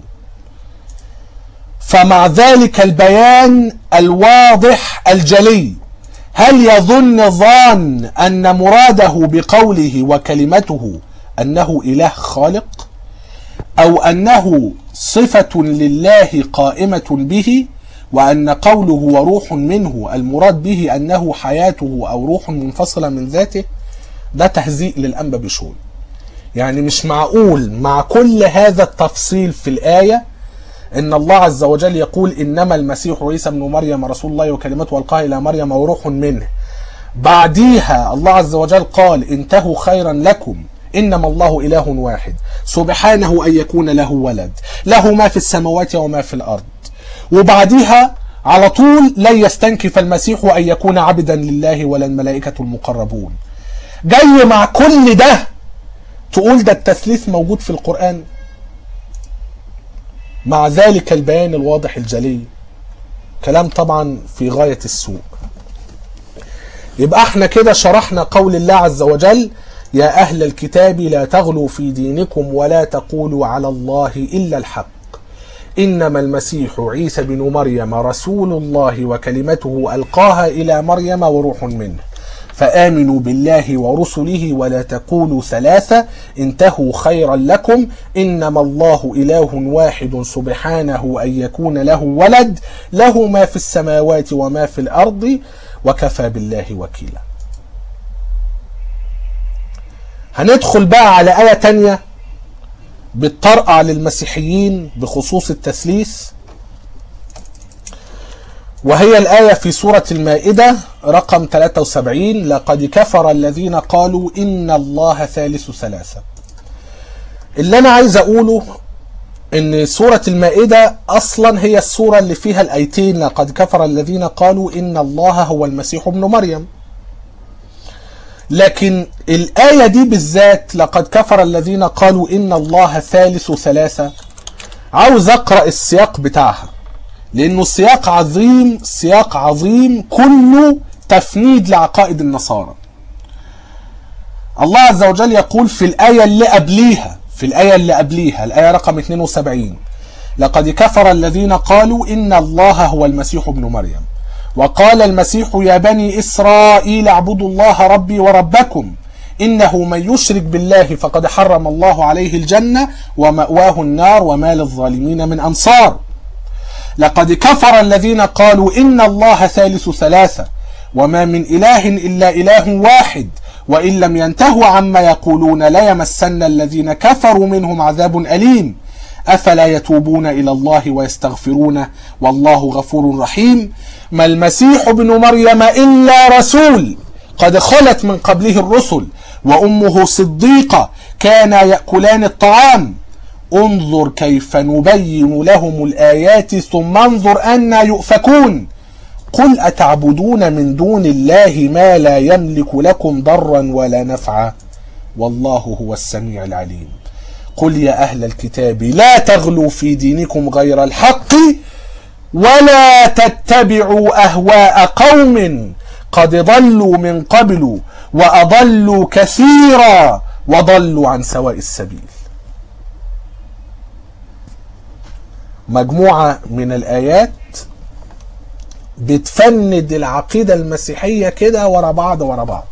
فمع ذلك البيان الواضح الجلي هل يظن ظان ان مراده بقوله وكلمته انه اله خالق او انه صفه لله قائمه به وأن قوله وروح منه المراد به أنه حياته أو روح منفصلة من ذاته ده تهزيء للأنبا بشوي يعني مش معقول مع كل هذا التفصيل في الآية إن الله عز وجل يقول إنما المسيح عيسى ابن مريم رسول الله وكلمته ألقاها إلى مريم وروح منه بعديها الله عز وجل قال انتهوا خيرا لكم إنما الله إله واحد سبحانه أن يكون له ولد له ما في السماوات وما في الأرض وبعديها على طول لن يستنكف المسيح أن يكون عبدا لله ولا الملائكة المقربون جاي مع كل ده تقول ده التثليث موجود في القرآن مع ذلك البيان الواضح الجلي كلام طبعا في غاية السوء يبقى احنا كده شرحنا قول الله عز وجل يا أهل الكتاب لا تغلوا في دينكم ولا تقولوا على الله إلا الحق إنما المسيح عيسى بن مريم رسول الله وكلمته ألقاها إلى مريم وروح منه فآمنوا بالله ورسله ولا تقولوا ثلاثة انتهوا خيرا لكم إنما الله إله واحد سبحانه أن يكون له ولد له ما في السماوات وما في الأرض وكفى بالله وكيلا هندخل بقى على آية تانية بتطرقع للمسيحيين بخصوص التثليث وهي الآية في سورة المائدة رقم 73 لقد كفر الذين قالوا إن الله ثالث ثلاثة اللي أنا عايز أقوله إن سورة المائدة أصلا هي السورة اللي فيها الآيتين لقد كفر الذين قالوا إن الله هو المسيح ابن مريم لكن الآية دي بالذات لقد كفر الذين قالوا إن الله ثالث ثلاثة عاوز أقرأ السياق بتاعها لأنه السياق عظيم سياق عظيم كله تفنيد لعقائد النصارى الله عز وجل يقول في الآية اللي قبليها في الآية اللي قبليها الآية رقم 72 لقد كفر الذين قالوا إن الله هو المسيح ابن مريم وقال المسيح يا بني إسرائيل اعبدوا الله ربي وربكم إنه من يشرك بالله فقد حرم الله عليه الجنة ومأواه النار وما للظالمين من أنصار لقد كفر الذين قالوا إن الله ثالث ثلاثة وما من إله إلا إله واحد وإن لم ينتهوا عما يقولون ليمسن الذين كفروا منهم عذاب أليم أفلا يتوبون إلى الله ويستغفرونه والله غفور رحيم ما المسيح ابن مريم إلا رسول قد خلت من قبله الرسل وأمه صديقة كانا يأكلان الطعام انظر كيف نبين لهم الآيات ثم انظر أنا يؤفكون قل أتعبدون من دون الله ما لا يملك لكم ضرا ولا نفعا والله هو السميع العليم قل يا أهل الكتاب لا تغلوا في دينكم غير الحق ولا تتبعوا أهواء قوم قد ضلوا من قبل وأضلوا كثيرا وضلوا عن سواء السبيل مجموعة من الآيات بتفند العقيدة المسيحية كده ورا بعض ورا بعض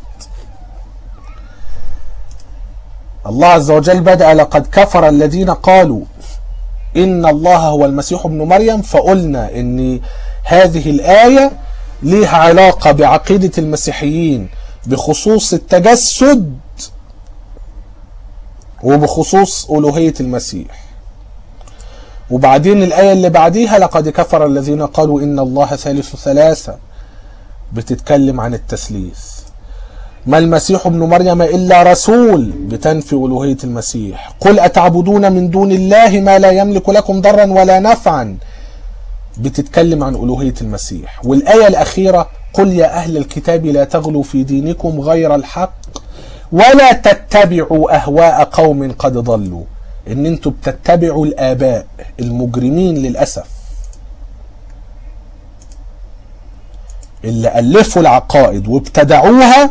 الله عز وجل بدأ لقد كفر الذين قالوا إن الله هو المسيح ابن مريم فقلنا إن هذه الآية ليها علاقة بعقيدة المسيحيين بخصوص التجسد وبخصوص ألوهية المسيح وبعدين الآية اللي بعديها لقد كفر الذين قالوا إن الله ثالث ثلاثة بتتكلم عن التثليث ما المسيح ابن مريم إلا رسول بتنفي ألوهية المسيح قل أتعبدون من دون الله ما لا يملك لكم ضرا ولا نفعا بتتكلم عن ألوهية المسيح والآية الأخيرة قل يا أهل الكتاب لا تغلوا في دينكم غير الحق ولا تتبعوا أهواء قوم قد ضلوا ان انتوا بتتبعوا الآباء المجرمين للأسف اللي ألفوا العقائد وابتدعوها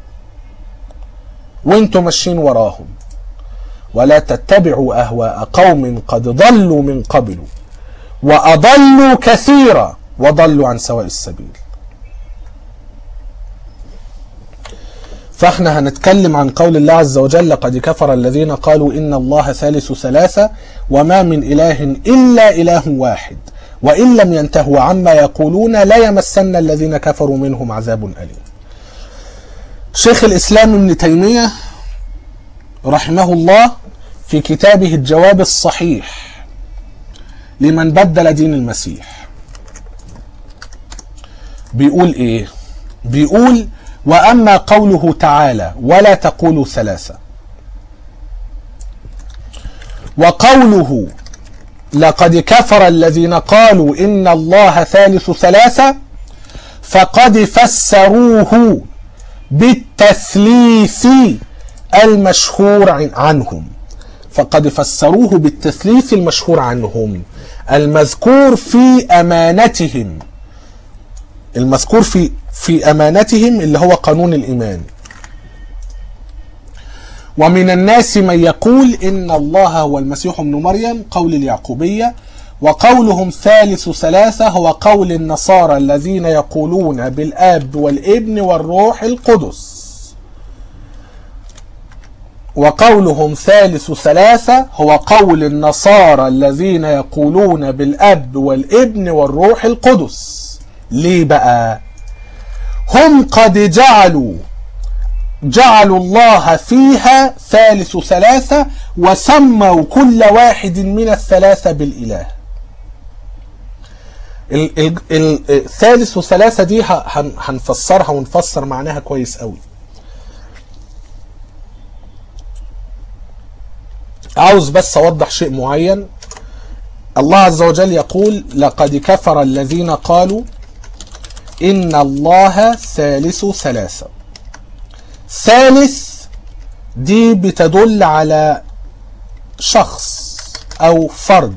وانتوا ماشيين وراهم ولا تتبعوا أهواء قوم قد ضلوا من قبل وأضلوا كثيرا وضلوا عن سواء السبيل فاحنا هنتكلم عن قول الله عز وجل لقد كفر الذين قالوا إن الله ثالث ثلاثة وما من إله إلا إله واحد وإن لم ينتهوا عما يقولون لا يمسن الذين كفروا منهم عذاب أليم شيخ الإسلام ابن تيمية رحمه الله في كتابه الجواب الصحيح لمن بدل دين المسيح بيقول ايه بيقول واما قوله تعالى ولا تقولوا ثلاثه وقوله لقد كفر الذين قالوا ان الله ثالث ثلاثه فقد فسروه بالتثليث المشهور عنهم فقد فسروه بالتثليث المشهور عنهم المذكور في امانتهم المذكور في في امانتهم اللي هو قانون الايمان ومن الناس من يقول ان الله هو المسيح ابن مريم قول اليعقوبيه وقولهم ثالث ثلاثه هو قول النصارى الذين يقولون بالاب والابن والروح القدس وقولهم ثالث ثلاثة هو قول النصارى الذين يقولون بالأب والابن والروح القدس ليه بقى هم قد جعلوا جعلوا الله فيها ثالث ثلاثة وسموا كل واحد من الثلاثة بالإله الثالث ثلاثة دي هنفسرها ونفسر معناها كويس قوي عاوز بس اوضح شيء معين الله عز وجل يقول لقد كفر الذين قالوا ان الله ثالث ثلاثة ثالث دي بتدل على شخص او فرد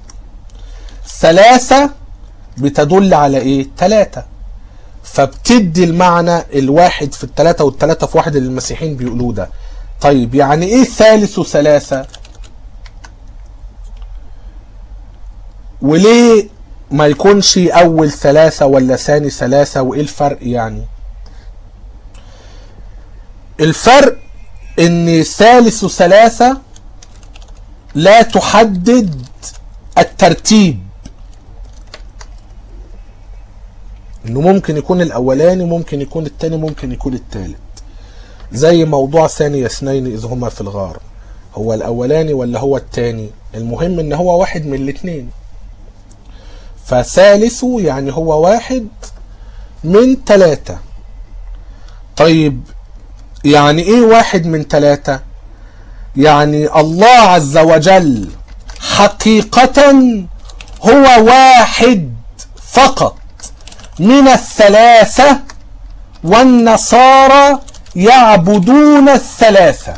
ثلاثة بتدل على ايه ثلاثة فبتدي المعنى الواحد في الثلاثة والثلاثة في واحد اللي المسيحيين بيقولوه ده طيب يعني ايه ثالث ثلاثة وليه ما يكونش اول ثلاثة ولا ثاني ثلاثة وايه الفرق يعني الفرق ان ثالث ثلاثة لا تحدد الترتيب انه ممكن يكون الاولاني ممكن يكون التاني ممكن يكون التالت زي موضوع ثاني اثنين اذ هما في الغار هو الاولاني ولا هو التاني المهم ان هو واحد من الاثنين فثالث يعني هو واحد من ثلاثة طيب يعني ايه واحد من ثلاثة يعني الله عز وجل حقيقة هو واحد فقط من الثلاثة والنصارى يعبدون الثلاثة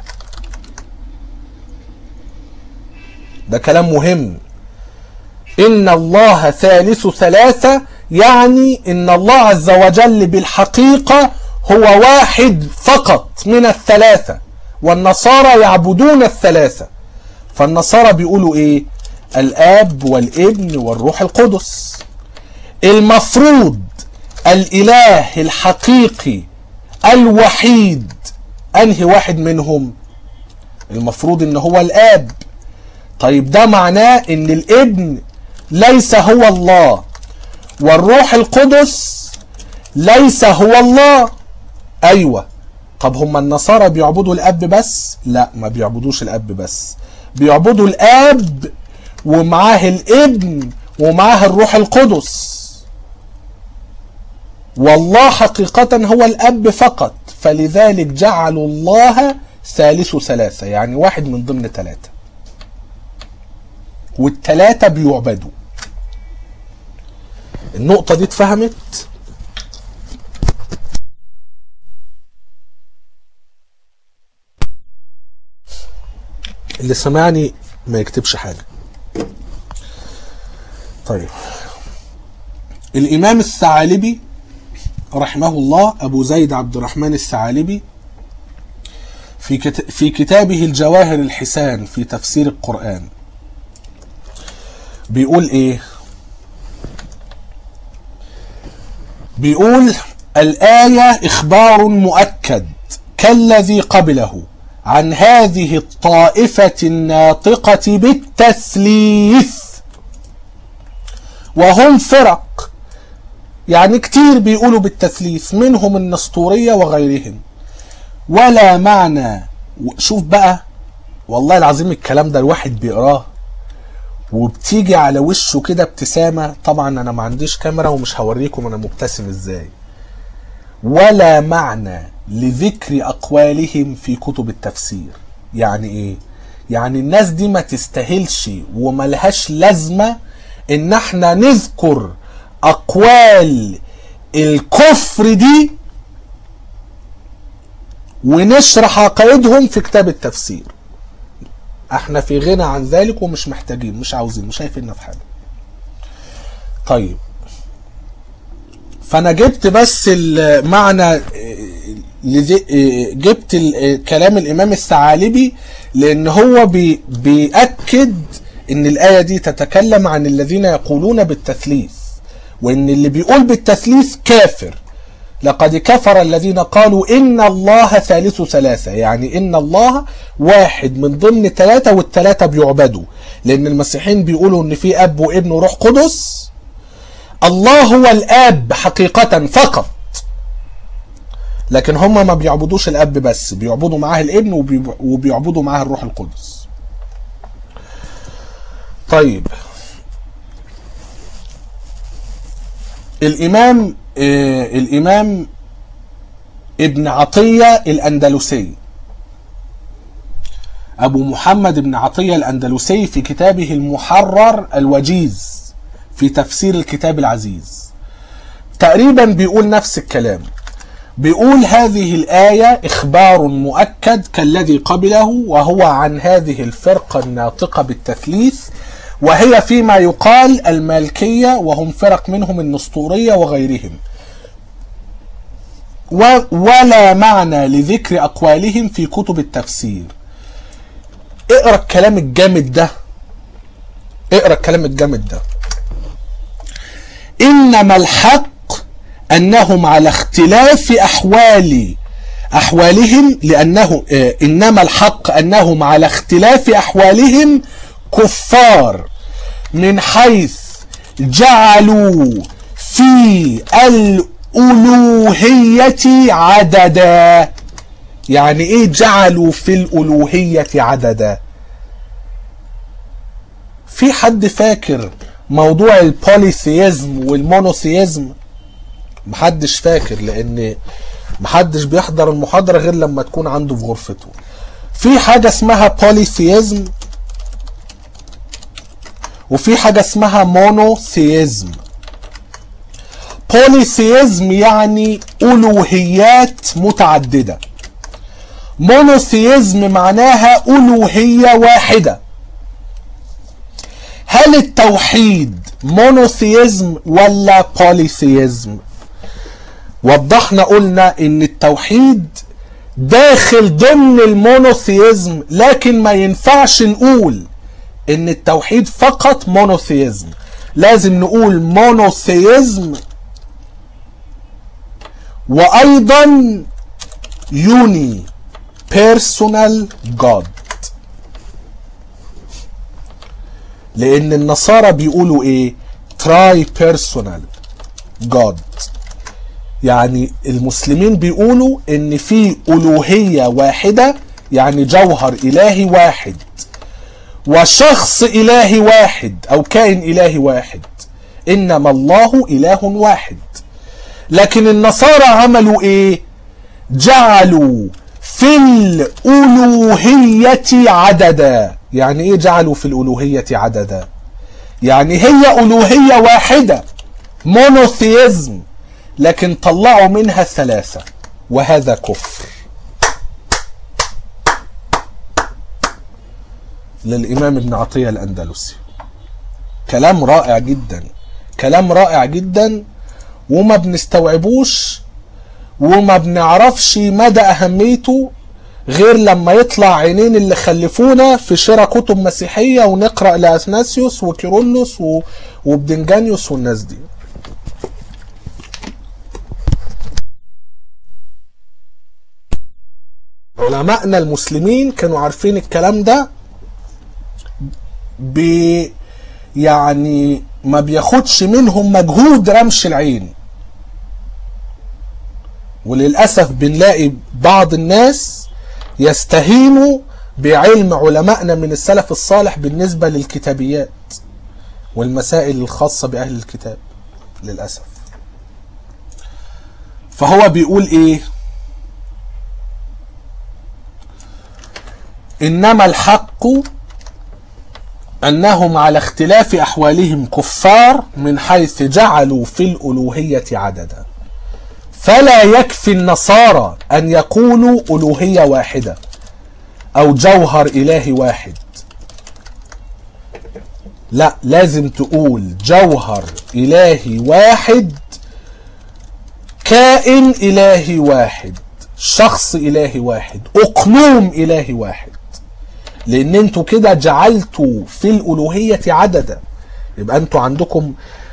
ده كلام مهم إن الله ثالث ثلاثة يعني إن الله عز وجل بالحقيقة هو واحد فقط من الثلاثة والنصارى يعبدون الثلاثة فالنصارى بيقولوا إيه الاب والابن والروح القدس المفروض الاله الحقيقي الوحيد انهي واحد منهم المفروض ان هو الاب طيب ده معناه ان الابن ليس هو الله والروح القدس ليس هو الله ايوه طب هم النصارى بيعبدوا الاب بس لا ما بيعبدوش الاب بس بيعبدوا الاب ومعاه الابن ومعاه الروح القدس والله حقيقة هو الاب فقط فلذلك جعلوا الله ثالث ثلاثة يعني واحد من ضمن ثلاثة والثلاثة بيعبدوا النقطة دي اتفهمت اللي سمعني ما يكتبش حاجة طيب الإمام الثعالبي رحمه الله أبو زيد عبد الرحمن الثعالبي في كت... في كتابه الجواهر الحسان في تفسير القرآن بيقول إيه بيقول الآية إخبار مؤكد كالذي قبله عن هذه الطائفة الناطقة بالتثليث وهم فرق يعني كتير بيقولوا بالتثليث منهم النسطورية وغيرهم ولا معنى شوف بقى والله العظيم الكلام ده الواحد بيقراه وبتيجي على وشه كده ابتسامة طبعا انا ما عنديش كاميرا ومش هوريكم انا مبتسم ازاي ولا معنى لذكر اقوالهم في كتب التفسير يعني ايه يعني الناس دي ما تستاهلش وملهاش لازمة ان احنا نذكر اقوال الكفر دي ونشرح عقائدهم في كتاب التفسير احنا في غنى عن ذلك ومش محتاجين مش عاوزين مش شايفيننا في حاجه طيب فانا جبت بس المعنى جبت كلام الامام الثعالبي لان هو بي بيأكد ان الايه دي تتكلم عن الذين يقولون بالتثليث وان اللي بيقول بالتثليث كافر لقد كفر الذين قالوا إن الله ثالث ثلاثة يعني إن الله واحد من ضمن ثلاثة والثلاثة بيعبدوا لأن المسيحيين بيقولوا إن في أب وابن وروح قدس الله هو الآب حقيقة فقط لكن هم ما بيعبدوش الأب بس بيعبدوا معاه الابن وبيعبدوا معاه الروح القدس طيب الإمام آه الإمام ابن عطية الأندلسي أبو محمد بن عطية الأندلسي في كتابه المحرر الوجيز في تفسير الكتاب العزيز تقريبا بيقول نفس الكلام بيقول هذه الآية إخبار مؤكد كالذي قبله وهو عن هذه الفرقة الناطقة بالتثليث وهي فيما يقال المالكية وهم فرق منهم النسطورية وغيرهم ولا معنى لذكر أقوالهم في كتب التفسير اقرأ الكلام الجامد ده اقرأ الكلام الجامد ده إنما الحق أنهم على اختلاف أحوال أحوالهم لأنه إنما الحق أنهم على اختلاف أحوالهم كفار من حيث جعلوا في الألوهية عددا يعني ايه جعلوا في الألوهية عددا في حد فاكر موضوع البوليثيزم والمونوثيزم محدش فاكر لان محدش بيحضر المحاضرة غير لما تكون عنده في غرفته في حاجة اسمها بوليثيزم وفي حاجة اسمها مونوثيزم بوليثيزم يعني ألوهيات متعددة مونوثيزم معناها ألوهية واحدة هل التوحيد مونوثيزم ولا بوليثيزم وضحنا قلنا ان التوحيد داخل ضمن المونوثيزم لكن ما ينفعش نقول ان التوحيد فقط مونوثيزم لازم نقول مونوثيزم وايضا يوني بيرسونال جاد لان النصارى بيقولوا ايه تراي بيرسونال جاد يعني المسلمين بيقولوا ان في الوهيه واحده يعني جوهر الهي واحد وشخص الهي واحد او كائن الهي واحد انما الله اله واحد لكن النصارى عملوا ايه جعلوا في الالوهيه عددا يعني ايه جعلوا في الالوهيه عددا يعني هي الوهيه واحده مونوثيزم لكن طلعوا منها ثلاثه وهذا كفر للامام ابن عطيه الاندلسي كلام رائع جدا كلام رائع جدا وما بنستوعبوش وما بنعرفش مدى اهميته غير لما يطلع عينين اللي خلفونا في شراء كتب مسيحيه ونقرا لاثناسيوس وكيرلس و... وبدنجانيوس والناس دي علماءنا المسلمين كانوا عارفين الكلام ده ب يعني ما بياخدش منهم مجهود رمش العين وللأسف بنلاقي بعض الناس يستهينوا بعلم علمائنا من السلف الصالح بالنسبة للكتابيات والمسائل الخاصة بأهل الكتاب للأسف فهو بيقول ايه انما الحق انهم على اختلاف احوالهم كفار من حيث جعلوا في الالوهيه عددا فلا يكفي النصارى ان يقولوا الوهيه واحده او جوهر الهي واحد لا لازم تقول جوهر الهي واحد كائن الهي واحد شخص الهي واحد اقنوم الهي واحد لان انتوا كده جعلتوا في الالوهيه عددا يبقى انتوا عندكم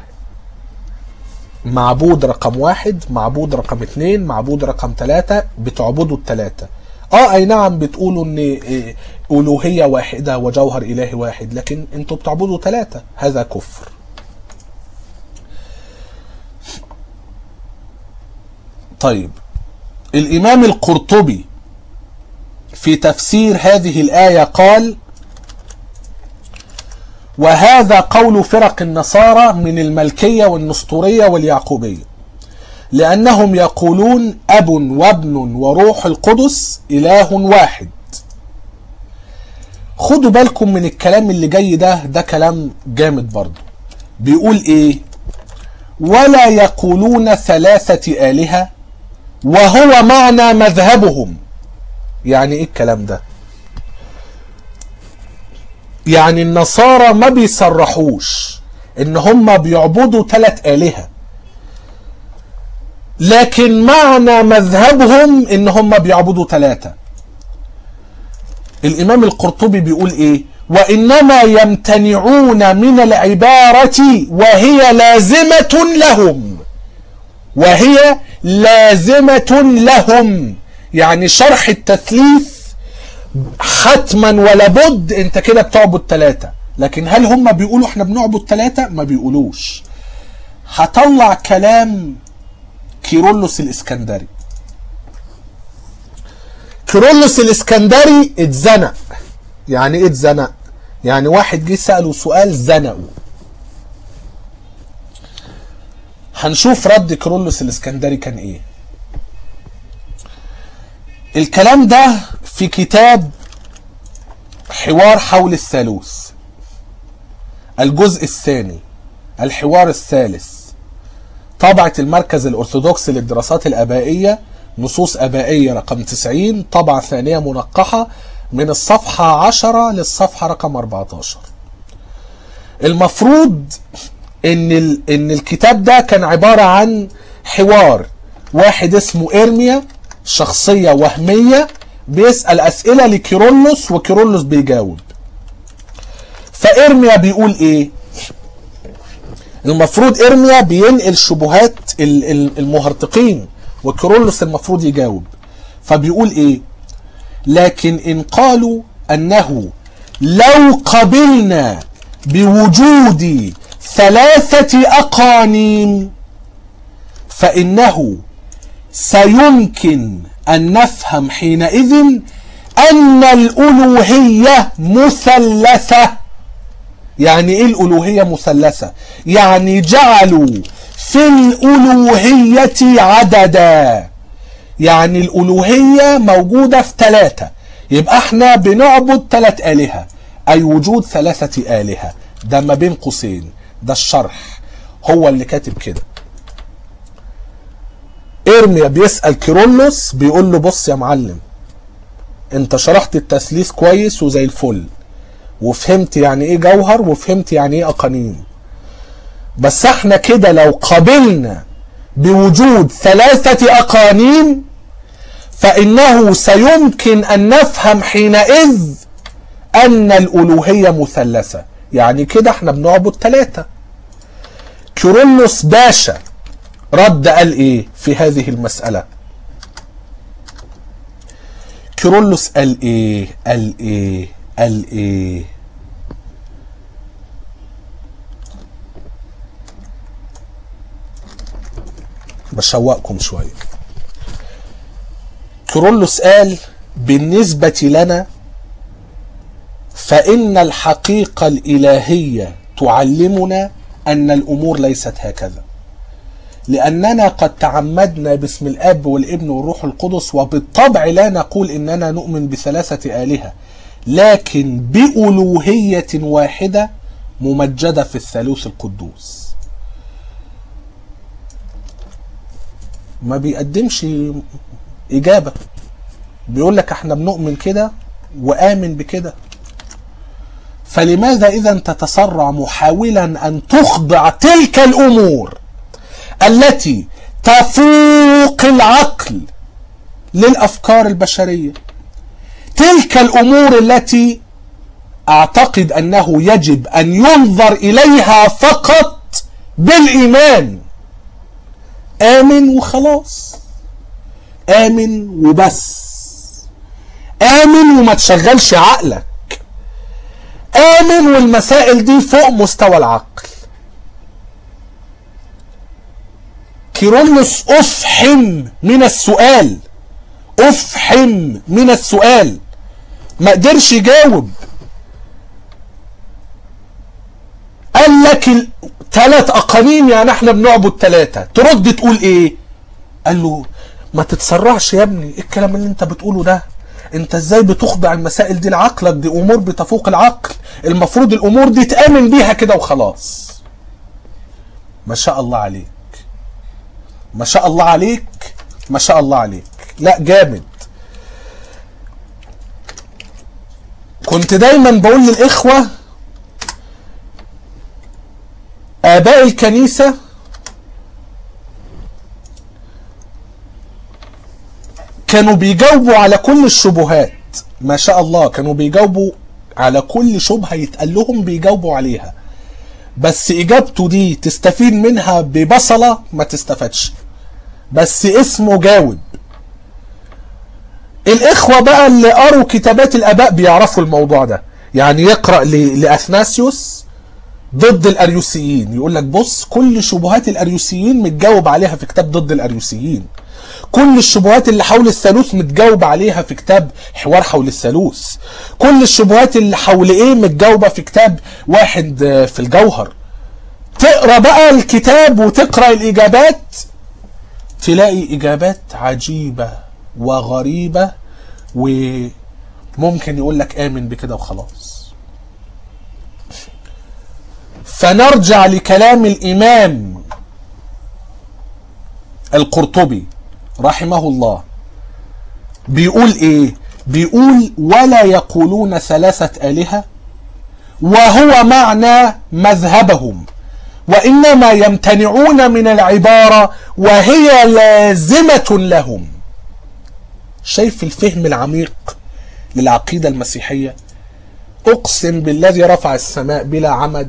معبود رقم واحد معبود رقم اتنين معبود رقم تلاتة بتعبدوا التلاتة اه اي نعم بتقولوا ان إيه الوهية واحدة وجوهر الهي واحد لكن انتوا بتعبدوا تلاتة هذا كفر طيب الامام القرطبي في تفسير هذه الآية قال وهذا قول فرق النصارى من الملكية والنسطورية واليعقوبية لأنهم يقولون أب وابن وروح القدس إله واحد خدوا بالكم من الكلام اللي جاي ده ده كلام جامد برضه بيقول ايه ولا يقولون ثلاثة آلهة وهو معنى مذهبهم يعني ايه الكلام ده يعني النصارى ما بيصرحوش ان هم بيعبدوا ثلاث آلهة لكن معنى مذهبهم ان هم بيعبدوا ثلاثة الامام القرطبي بيقول ايه وانما يمتنعون من العبارة وهي لازمة لهم وهي لازمة لهم يعني شرح التثليث حتما ولا بد انت كده بتعبد ثلاثة لكن هل هم بيقولوا احنا بنعبد ثلاثة ما بيقولوش هطلع كلام كيرلس الاسكندري كيرلس الاسكندري اتزنق يعني ايه اتزنق يعني واحد جه سأله سؤال زنقه هنشوف رد كيرلس الاسكندري كان ايه الكلام ده في كتاب حوار حول الثالوث الجزء الثاني الحوار الثالث طبعة المركز الأرثوذكسي للدراسات الآبائية نصوص آبائية رقم 90 طبعة ثانية منقحة من الصفحة 10 للصفحة رقم 14 المفروض ان ال... ان الكتاب ده كان عبارة عن حوار واحد اسمه إرميا شخصية وهمية بيسأل أسئلة لكيرلس وكيرلس بيجاوب فارميا بيقول ايه المفروض ارميا بينقل شبهات ال- ال- المهرطقين وكيرلس المفروض يجاوب فبيقول ايه لكن ان قالوا انه لو قبلنا بوجود ثلاثة اقانيم فانه سيمكن ان نفهم حينئذ ان الالوهية مثلثة يعني ايه الالوهية مثلثة يعني جعلوا في الالوهية عددا يعني الالوهية موجودة في ثلاثة يبقى احنا بنعبد ثلاث آلهة اي وجود ثلاثة آلهة ده ما بين قوسين ده الشرح هو اللي كاتب كده ارميا بيسأل كيرلس بيقول له بص يا معلم انت شرحت التثليث كويس وزي الفل وفهمت يعني ايه جوهر وفهمت يعني ايه اقانيم بس احنا كده لو قبلنا بوجود ثلاثة اقانيم فانه سيمكن ان نفهم حينئذ ان الالوهية مثلثة يعني كده احنا بنعبد ثلاثة كيرلس باشا رد قال ايه في هذه المسألة كيرلس قال ايه قال ايه قال ايه بشوقكم شوية كيرلس قال بالنسبة لنا فإن الحقيقة الإلهية تعلمنا أن الأمور ليست هكذا لأننا قد تعمدنا باسم الأب والابن والروح القدس وبالطبع لا نقول إننا نؤمن بثلاثة آلهة لكن بألوهية واحدة ممجدة في الثالوث القدوس ما بيقدمش إجابة بيقول لك احنا بنؤمن كده وآمن بكده فلماذا إذا تتسرع محاولا أن تخضع تلك الأمور التي تفوق العقل للأفكار البشرية تلك الأمور التي أعتقد أنه يجب أن ينظر إليها فقط بالإيمان آمن وخلاص آمن وبس آمن وما تشغلش عقلك آمن والمسائل دي فوق مستوى العقل كيرلس أفحم من السؤال أفحم من السؤال ما قدرش يجاوب قال لك ثلاث أقانيم يعني احنا بنعبد ثلاثة ترد تقول ايه قال له ما تتسرعش يا ابني ايه الكلام اللي انت بتقوله ده انت ازاي بتخضع المسائل دي لعقلك دي امور بتفوق العقل المفروض الامور دي تامن بيها كده وخلاص ما شاء الله عليك ما شاء الله عليك ما شاء الله عليك لا جامد كنت دايما بقول للاخوه اباء الكنيسه كانوا بيجاوبوا على كل الشبهات ما شاء الله كانوا بيجاوبوا على كل شبهة يتقال لهم بيجاوبوا عليها بس اجابته دي تستفيد منها ببصلة ما تستفادش بس اسمه جاوب الاخوة بقى اللي قروا كتابات الاباء بيعرفوا الموضوع ده يعني يقرأ لأثناسيوس ضد الاريوسيين يقول لك بص كل شبهات الاريوسيين متجاوب عليها في كتاب ضد الاريوسيين كل الشبهات اللي حول الثالوث متجاوب عليها في كتاب حوار حول الثالوث كل الشبهات اللي حول ايه متجاوبة في كتاب واحد في الجوهر تقرا بقى الكتاب وتقرا الاجابات تلاقي اجابات عجيبة وغريبة وممكن يقول لك امن بكده وخلاص فنرجع لكلام الامام القرطبي رحمه الله بيقول ايه بيقول ولا يقولون ثلاثة آلهة وهو معنى مذهبهم وإنما يمتنعون من العبارة وهي لازمة لهم شايف الفهم العميق للعقيدة المسيحية اقسم بالذي رفع السماء بلا عمد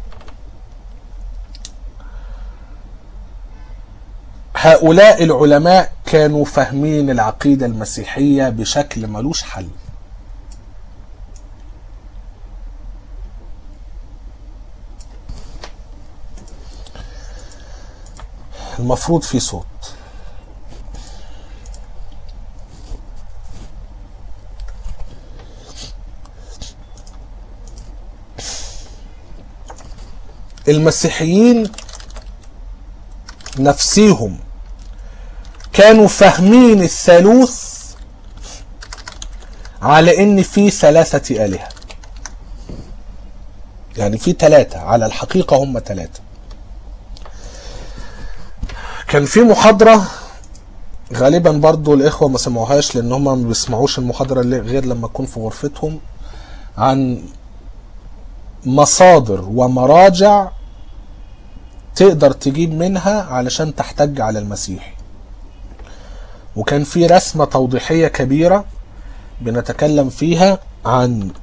هؤلاء العلماء كانوا فاهمين العقيدة المسيحية بشكل ملوش حل المفروض في صوت المسيحيين نفسيهم كانوا فاهمين الثالوث على ان في ثلاثة آلهة يعني في ثلاثة على الحقيقة هم ثلاثة كان في محاضرة غالبا برضو الإخوة ما سمعوهاش لأن هم ما بيسمعوش المحاضرة اللي غير لما تكون في غرفتهم عن مصادر ومراجع تقدر تجيب منها علشان تحتج على المسيح وكان في رسمة توضيحية كبيرة بنتكلم فيها عن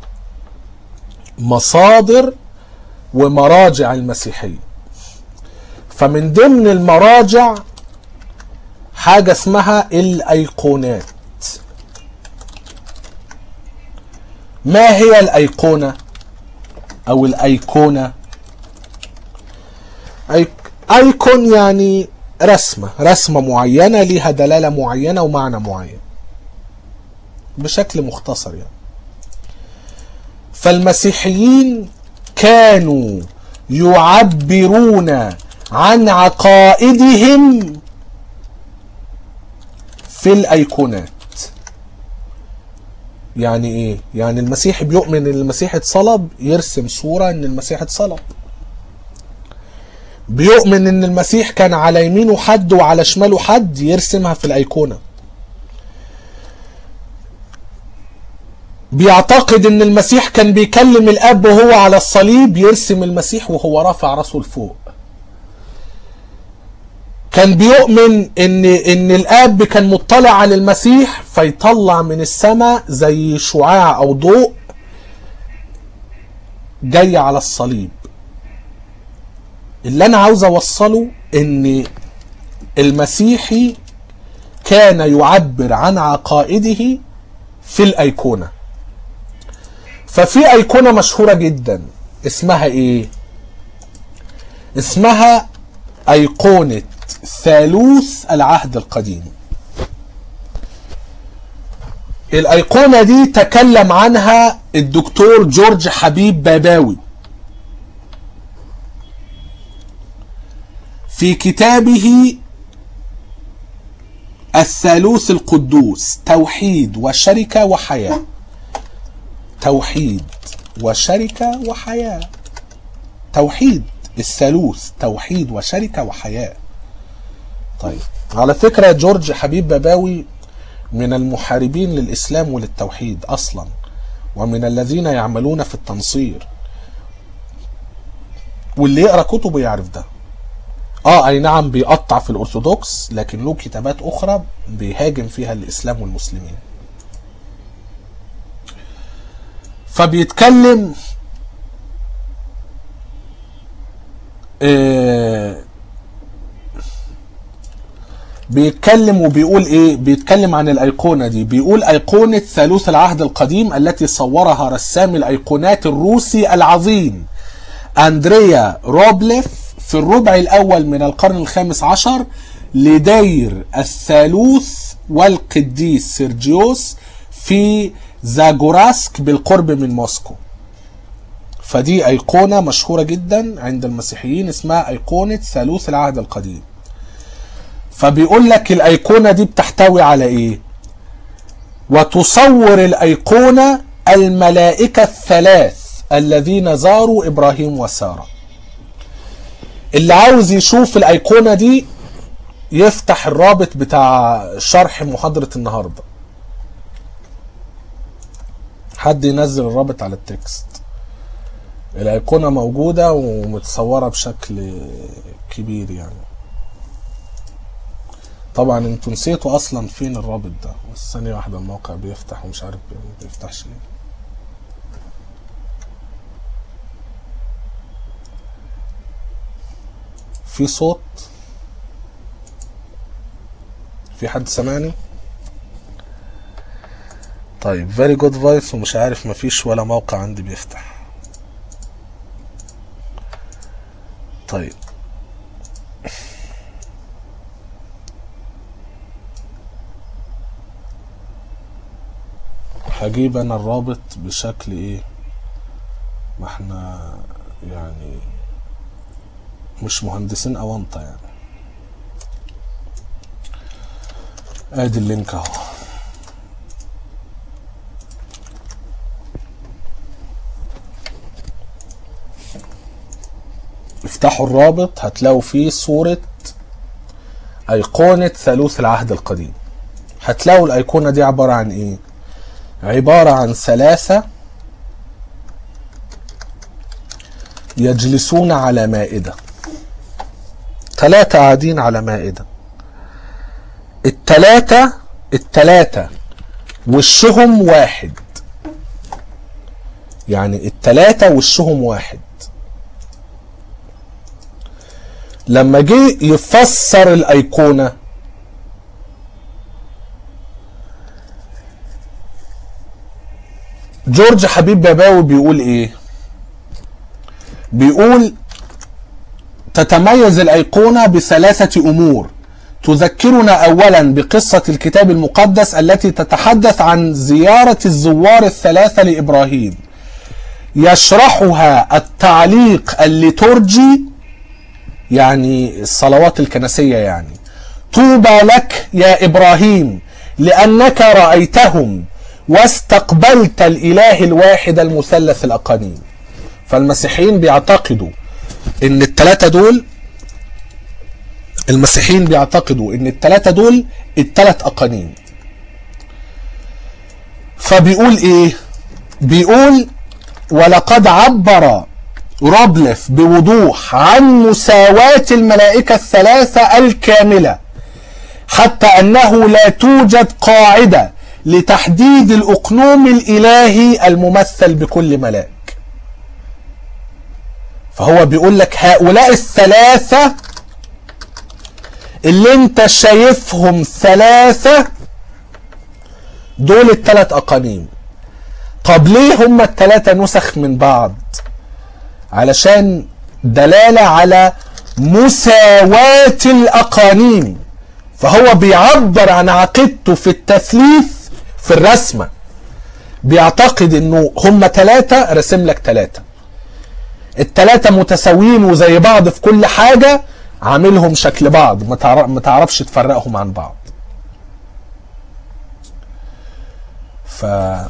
مصادر ومراجع المسيحية فمن ضمن المراجع حاجة اسمها الأيقونات ما هي الأيقونة أو الأيقونة أيكون يعني رسمة رسمة معينة لها دلالة معينة ومعنى معين بشكل مختصر يعني فالمسيحيين كانوا يعبرون عن عقائدهم في الايقونات يعني ايه يعني المسيح بيؤمن ان المسيح اتصلب يرسم صورة ان المسيح اتصلب بيؤمن ان المسيح كان على يمينه حد وعلى شماله حد يرسمها في الايقونه بيعتقد ان المسيح كان بيكلم الاب وهو على الصليب يرسم المسيح وهو رافع راسه لفوق كان بيؤمن ان ان الاب كان مطلع على المسيح فيطلع من السماء زي شعاع او ضوء جاي على الصليب اللي انا عاوز اوصله ان المسيحي كان يعبر عن عقائده في الايقونه ففي ايقونه مشهوره جدا اسمها ايه اسمها ايقونه ثالوث العهد القديم الايقونه دي تكلم عنها الدكتور جورج حبيب باباوي في كتابه الثالوث القدوس توحيد وشركة وحياة توحيد وشركة وحياة توحيد الثالوث توحيد وشركة وحياة طيب على فكرة جورج حبيب باباوي من المحاربين للإسلام وللتوحيد أصلا ومن الذين يعملون في التنصير واللي يقرأ كتبه يعرف ده اه اي نعم بيقطع في الارثوذكس لكن له كتابات اخرى بيهاجم فيها الاسلام والمسلمين فبيتكلم آه بيتكلم وبيقول ايه بيتكلم عن الايقونه دي بيقول ايقونه ثالوث العهد القديم التي صورها رسام الايقونات الروسي العظيم اندريا روبليف في الربع الأول من القرن الخامس عشر لدير الثالوث والقديس سيرجيوس في زاجوراسك بالقرب من موسكو فدي أيقونة مشهورة جدا عند المسيحيين اسمها أيقونة ثالوث العهد القديم فبيقول لك الأيقونة دي بتحتوي على إيه وتصور الأيقونة الملائكة الثلاث الذين زاروا إبراهيم وسارة اللي عاوز يشوف الايقونه دي يفتح الرابط بتاع شرح محاضره النهارده حد ينزل الرابط على التكست الايقونه موجوده ومتصوره بشكل كبير يعني طبعا انتوا نسيتوا اصلا فين الرابط ده بس ثانيه واحده الموقع بيفتح ومش عارف ما بيفتحش ليه في صوت في حد سمعني طيب فيري جود فايس ومش عارف مفيش ولا موقع عندي بيفتح طيب هجيب انا الرابط بشكل ايه ما احنا يعني مش مهندسين اونطه يعني ادي اللينك اهو افتحوا الرابط هتلاقوا فيه صورة أيقونة ثالوث العهد القديم هتلاقوا الأيقونة دي عبارة عن إيه؟ عبارة عن ثلاثة يجلسون على مائدة ثلاثة قاعدين على مائدة التلاتة التلاتة وشهم واحد يعني التلاتة وشهم واحد لما جه يفسر الأيقونة جورج حبيب باباوي بيقول ايه بيقول تتميز الأيقونة بثلاثة أمور تذكرنا أولا بقصة الكتاب المقدس التي تتحدث عن زيارة الزوار الثلاثة لإبراهيم يشرحها التعليق الليتورجي يعني الصلوات الكنسية يعني طوبى لك يا إبراهيم لأنك رأيتهم واستقبلت الإله الواحد المثلث الأقانيم فالمسيحيين بيعتقدوا ان التلاتة دول المسيحيين بيعتقدوا ان التلاتة دول التلات اقانيم فبيقول ايه بيقول ولقد عبر رابلف بوضوح عن مساواة الملائكة الثلاثة الكاملة حتى أنه لا توجد قاعدة لتحديد الأقنوم الإلهي الممثل بكل ملاك فهو بيقول لك هؤلاء الثلاثة اللي انت شايفهم ثلاثة دول الثلاث أقانيم طب ليه هم الثلاثة نسخ من بعض علشان دلالة على مساواة الأقانيم فهو بيعبر عن عقيدته في التثليث في الرسمة بيعتقد انه هم ثلاثة رسم لك ثلاثة التلاتة متساويين وزي بعض في كل حاجة عاملهم شكل بعض ما تعرفش تفرقهم عن بعض ف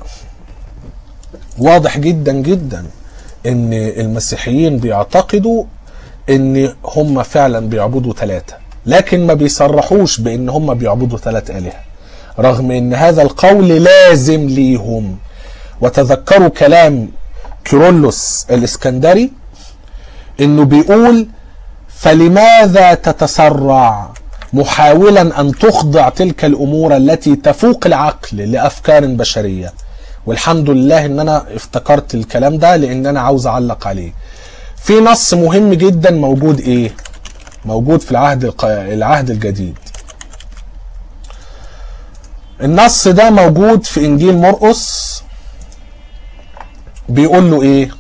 واضح جدا جدا ان المسيحيين بيعتقدوا ان هم فعلا بيعبدوا ثلاثة لكن ما بيصرحوش بان هم بيعبدوا ثلاث آلهة رغم ان هذا القول لازم ليهم وتذكروا كلام كيرلس الاسكندري انه بيقول فلماذا تتسرع محاولا ان تخضع تلك الامور التي تفوق العقل لافكار بشريه والحمد لله ان انا افتكرت الكلام ده لان انا عاوز اعلق عليه في نص مهم جدا موجود ايه موجود في العهد الق... العهد الجديد النص ده موجود في انجيل مرقس بيقول له ايه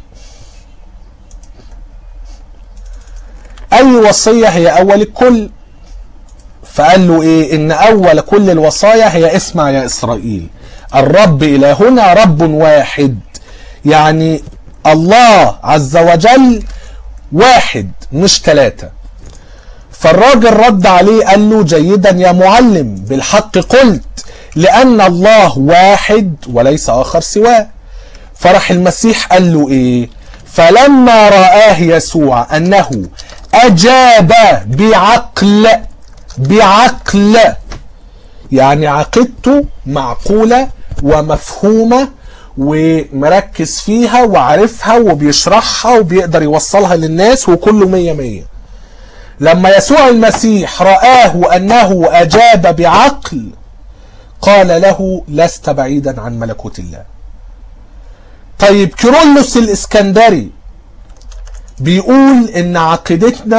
اي وصية هي اول الكل فقال له ايه ان اول كل الوصايا هي اسمع يا اسرائيل الرب الهنا رب واحد يعني الله عز وجل واحد مش ثلاثة فالراجل رد عليه قال له جيدا يا معلم بالحق قلت لأن الله واحد وليس آخر سواه فرح المسيح قال له ايه فلما رآه يسوع أنه أجاب بعقل بعقل يعني عقيدته معقولة ومفهومة ومركز فيها وعارفها وبيشرحها وبيقدر يوصلها للناس وكله مية مية لما يسوع المسيح رآه أنه أجاب بعقل قال له لست بعيدا عن ملكوت الله طيب كيرلس الإسكندري بيقول إن عقيدتنا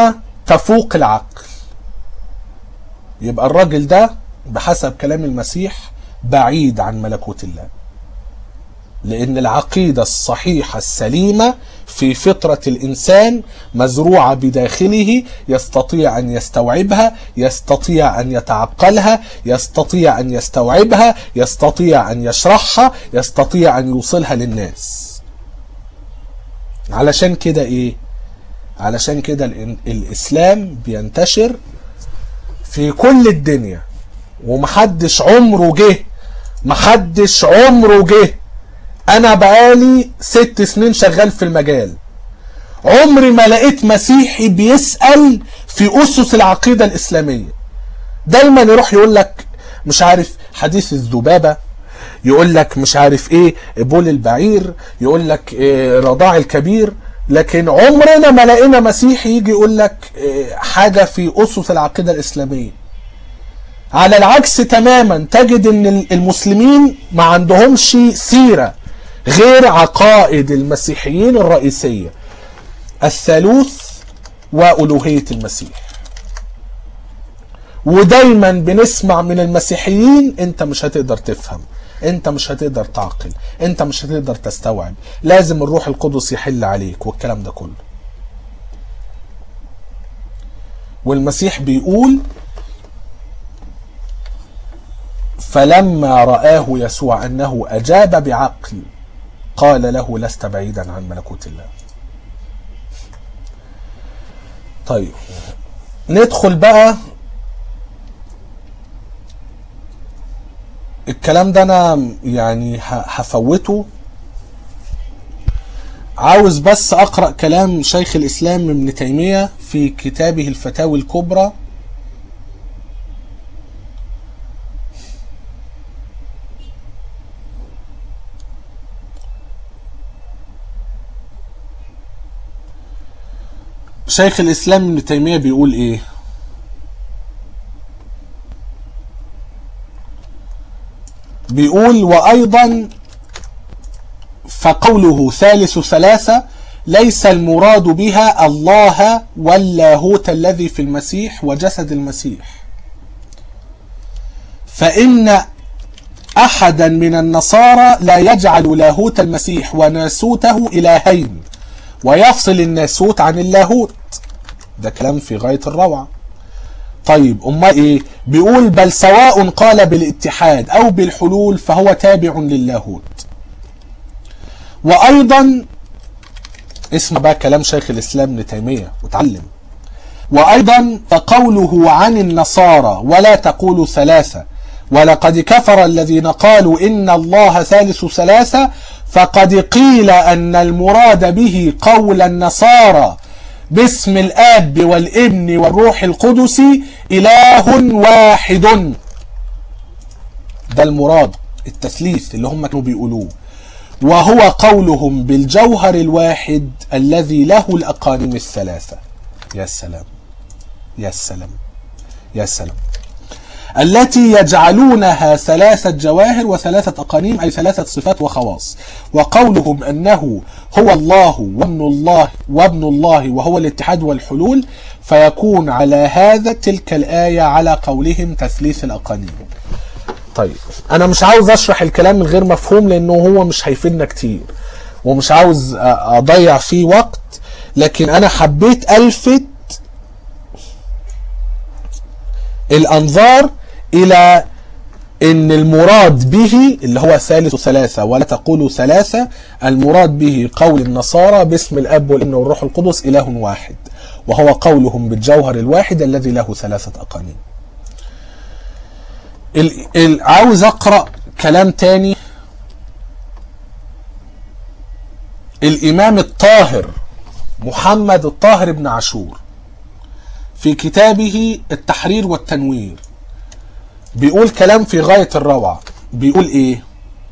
تفوق العقل يبقى الراجل ده بحسب كلام المسيح بعيد عن ملكوت الله لأن العقيدة الصحيحة السليمة في فطرة الإنسان مزروعة بداخله يستطيع أن يستوعبها يستطيع أن يتعقلها يستطيع أن يستوعبها يستطيع أن يشرحها يستطيع أن يوصلها للناس علشان كده إيه علشان كده الإسلام بينتشر في كل الدنيا ومحدش عمره جه محدش عمره جه انا بقالي ست سنين شغال في المجال عمري ما لقيت مسيحي بيسأل في اسس العقيدة الاسلامية دايما يروح يقول لك مش عارف حديث الذبابة يقول لك مش عارف ايه بول البعير يقول لك إيه رضاع الكبير لكن عمرنا ما لقينا مسيحي يجي يقول لك إيه حاجة في اسس العقيدة الاسلامية على العكس تماما تجد ان المسلمين ما عندهمش سيرة غير عقائد المسيحيين الرئيسية الثالوث وألوهية المسيح ودايما بنسمع من المسيحيين انت مش هتقدر تفهم انت مش هتقدر تعقل انت مش هتقدر تستوعب لازم الروح القدس يحل عليك والكلام ده كله والمسيح بيقول فلما رآه يسوع أنه أجاب بعقل قال له لست بعيدا عن ملكوت الله طيب ندخل بقى الكلام ده انا يعني هفوته عاوز بس اقرا كلام شيخ الاسلام ابن تيميه في كتابه الفتاوي الكبرى شيخ الاسلام ابن تيميه بيقول ايه بيقول وايضا فقوله ثالث ثلاثه ليس المراد بها الله واللاهوت الذي في المسيح وجسد المسيح فان احدا من النصارى لا يجعل لاهوت المسيح وناسوته الهين ويفصل الناسوت عن اللاهوت ده كلام في غاية الروعة طيب امال ايه بيقول بل سواء قال بالاتحاد او بالحلول فهو تابع للاهوت وايضا اسمع بقى كلام شيخ الاسلام ابن تيميه وتعلم وايضا فقوله عن النصارى ولا تقولوا ثلاثه ولقد كفر الذين قالوا ان الله ثالث ثلاثه فقد قيل ان المراد به قول النصارى باسم الاب والابن والروح القدس اله واحد ده المراد التثليث اللي هم كانوا بيقولوه وهو قولهم بالجوهر الواحد الذي له الاقانيم الثلاثه يا سلام يا سلام يا سلام التي يجعلونها ثلاثة جواهر وثلاثة أقانيم أي ثلاثة صفات وخواص وقولهم أنه هو الله وابن الله وابن الله وهو الاتحاد والحلول فيكون على هذا تلك الآية على قولهم تثليث الأقانيم طيب أنا مش عاوز أشرح الكلام من غير مفهوم لأنه هو مش هيفيدنا كتير ومش عاوز أضيع فيه وقت لكن أنا حبيت ألفت الأنظار الى ان المراد به اللي هو ثالث ثلاثة ولا تقولوا ثلاثة المراد به قول النصارى باسم الاب والابن والروح القدس اله واحد وهو قولهم بالجوهر الواحد الذي له ثلاثة اقانيم عاوز اقرأ كلام تاني الامام الطاهر محمد الطاهر بن عاشور في كتابه التحرير والتنوير بيقول كلام في غاية الروعة بيقول ايه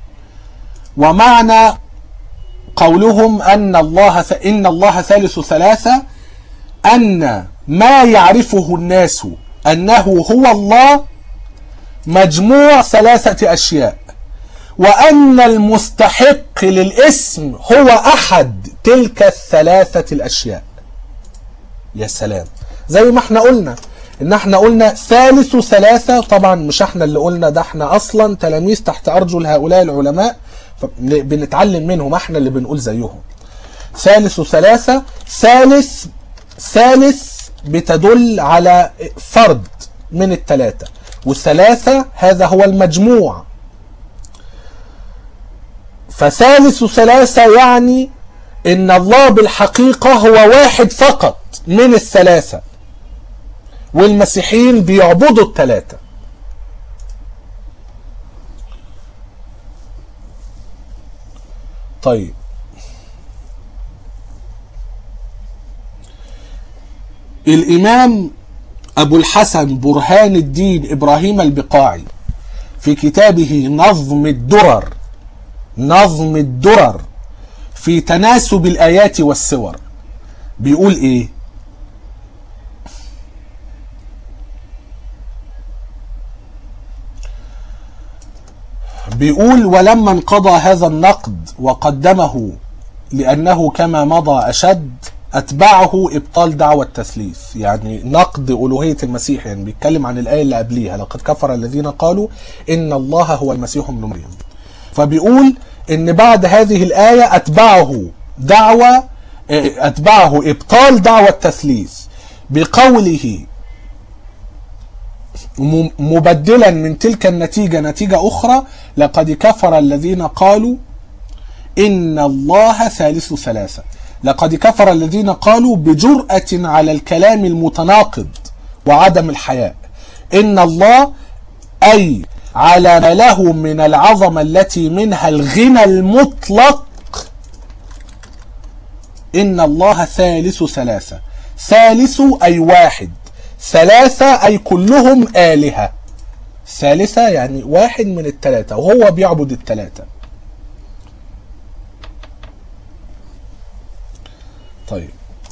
ومعنى قولهم ان الله ث... ان الله ثالث ثلاثة ان ما يعرفه الناس انه هو الله مجموع ثلاثة اشياء وان المستحق للاسم هو احد تلك الثلاثة الاشياء يا سلام زي ما احنا قلنا ان احنا قلنا ثالث ثلاثة طبعا مش احنا اللي قلنا ده احنا اصلا تلاميذ تحت ارجل هؤلاء العلماء بنتعلم منهم احنا اللي بنقول زيهم ثالث ثلاثة ثالث ثالث بتدل على فرد من الثلاثة والثلاثة هذا هو المجموع فثالث ثلاثة يعني ان الله بالحقيقة هو واحد فقط من الثلاثة والمسيحيين بيعبدوا الثلاثة طيب الإمام أبو الحسن برهان الدين إبراهيم البقاعي في كتابه نظم الدرر نظم الدرر في تناسب الآيات والسور بيقول إيه بيقول ولما انقضى هذا النقد وقدمه لأنه كما مضى أشد أتبعه إبطال دعوة التثليث يعني نقد ألوهية المسيح يعني بيتكلم عن الآية اللي قبليها لقد كفر الذين قالوا إن الله هو المسيح ابن مريم فبيقول إن بعد هذه الآية أتبعه دعوة أتبعه إبطال دعوة التثليث بقوله مبدلا من تلك النتيجة نتيجة أخرى لقد كفر الذين قالوا إن الله ثالث ثلاثة لقد كفر الذين قالوا بجرأة على الكلام المتناقض وعدم الحياء إن الله أي على ما له من العظمة التي منها الغنى المطلق إن الله ثالث ثلاثة ثالث أي واحد ثلاثة أي كلهم آلهة ثالثة يعني واحد من الثلاثة وهو بيعبد الثلاثة طيب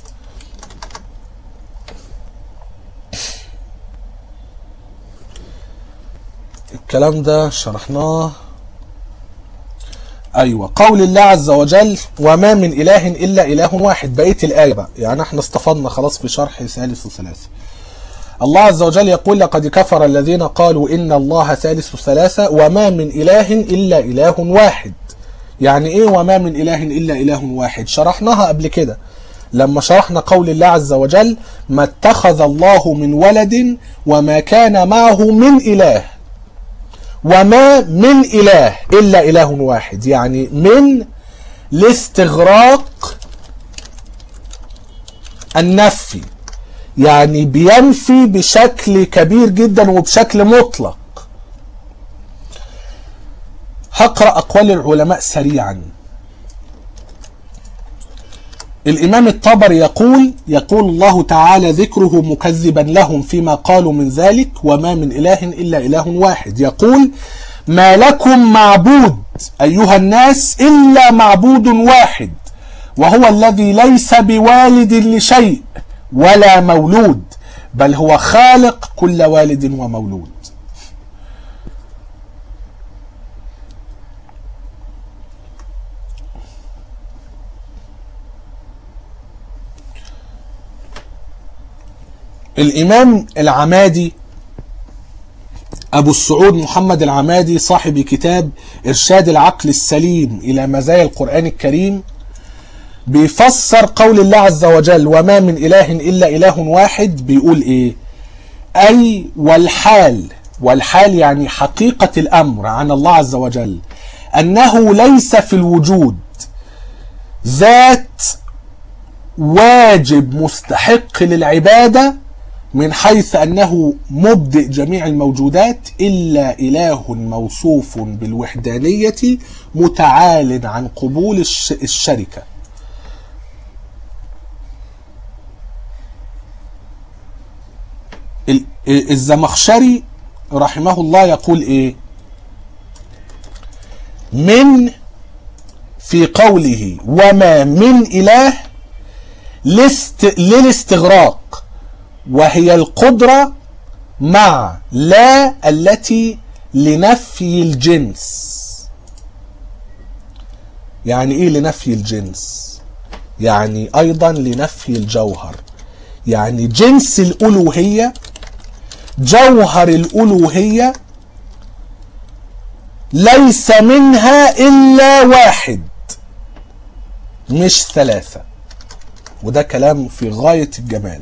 الكلام ده شرحناه ايوه قول الله عز وجل وما من اله الا اله واحد بقيه الايه بقى يعني احنا استفدنا خلاص في شرح ثالث وثلاثه الله عز وجل يقول لقد كفر الذين قالوا ان الله ثالث ثلاثه وما من اله الا اله واحد يعني ايه وما من اله الا اله واحد شرحناها قبل كده لما شرحنا قول الله عز وجل ما اتخذ الله من ولد وما كان معه من اله وما من اله الا اله واحد يعني من لاستغراق النفي يعني بينفي بشكل كبير جدا وبشكل مطلق هقرا اقوال العلماء سريعا الإمام الطبري يقول يقول الله تعالى ذكره مكذبا لهم فيما قالوا من ذلك وما من إله إلا إله واحد يقول ما لكم معبود أيها الناس إلا معبود واحد وهو الذي ليس بوالد لشيء ولا مولود بل هو خالق كل والد ومولود الإمام العمادي أبو السعود محمد العمادي صاحب كتاب إرشاد العقل السليم إلى مزايا القرآن الكريم بيفسر قول الله عز وجل وما من إله إلا إله واحد بيقول إيه أي والحال والحال يعني حقيقة الأمر عن الله عز وجل أنه ليس في الوجود ذات واجب مستحق للعباده من حيث أنه مبدئ جميع الموجودات إلا إله موصوف بالوحدانية متعال عن قبول الشركة الزمخشري رحمه الله يقول إيه من في قوله وما من إله للاستغراق وهي القدرة مع لا التي لنفي الجنس يعني ايه لنفي الجنس يعني ايضا لنفي الجوهر يعني جنس الألوهية جوهر الألوهية ليس منها إلا واحد مش ثلاثة وده كلام في غاية الجمال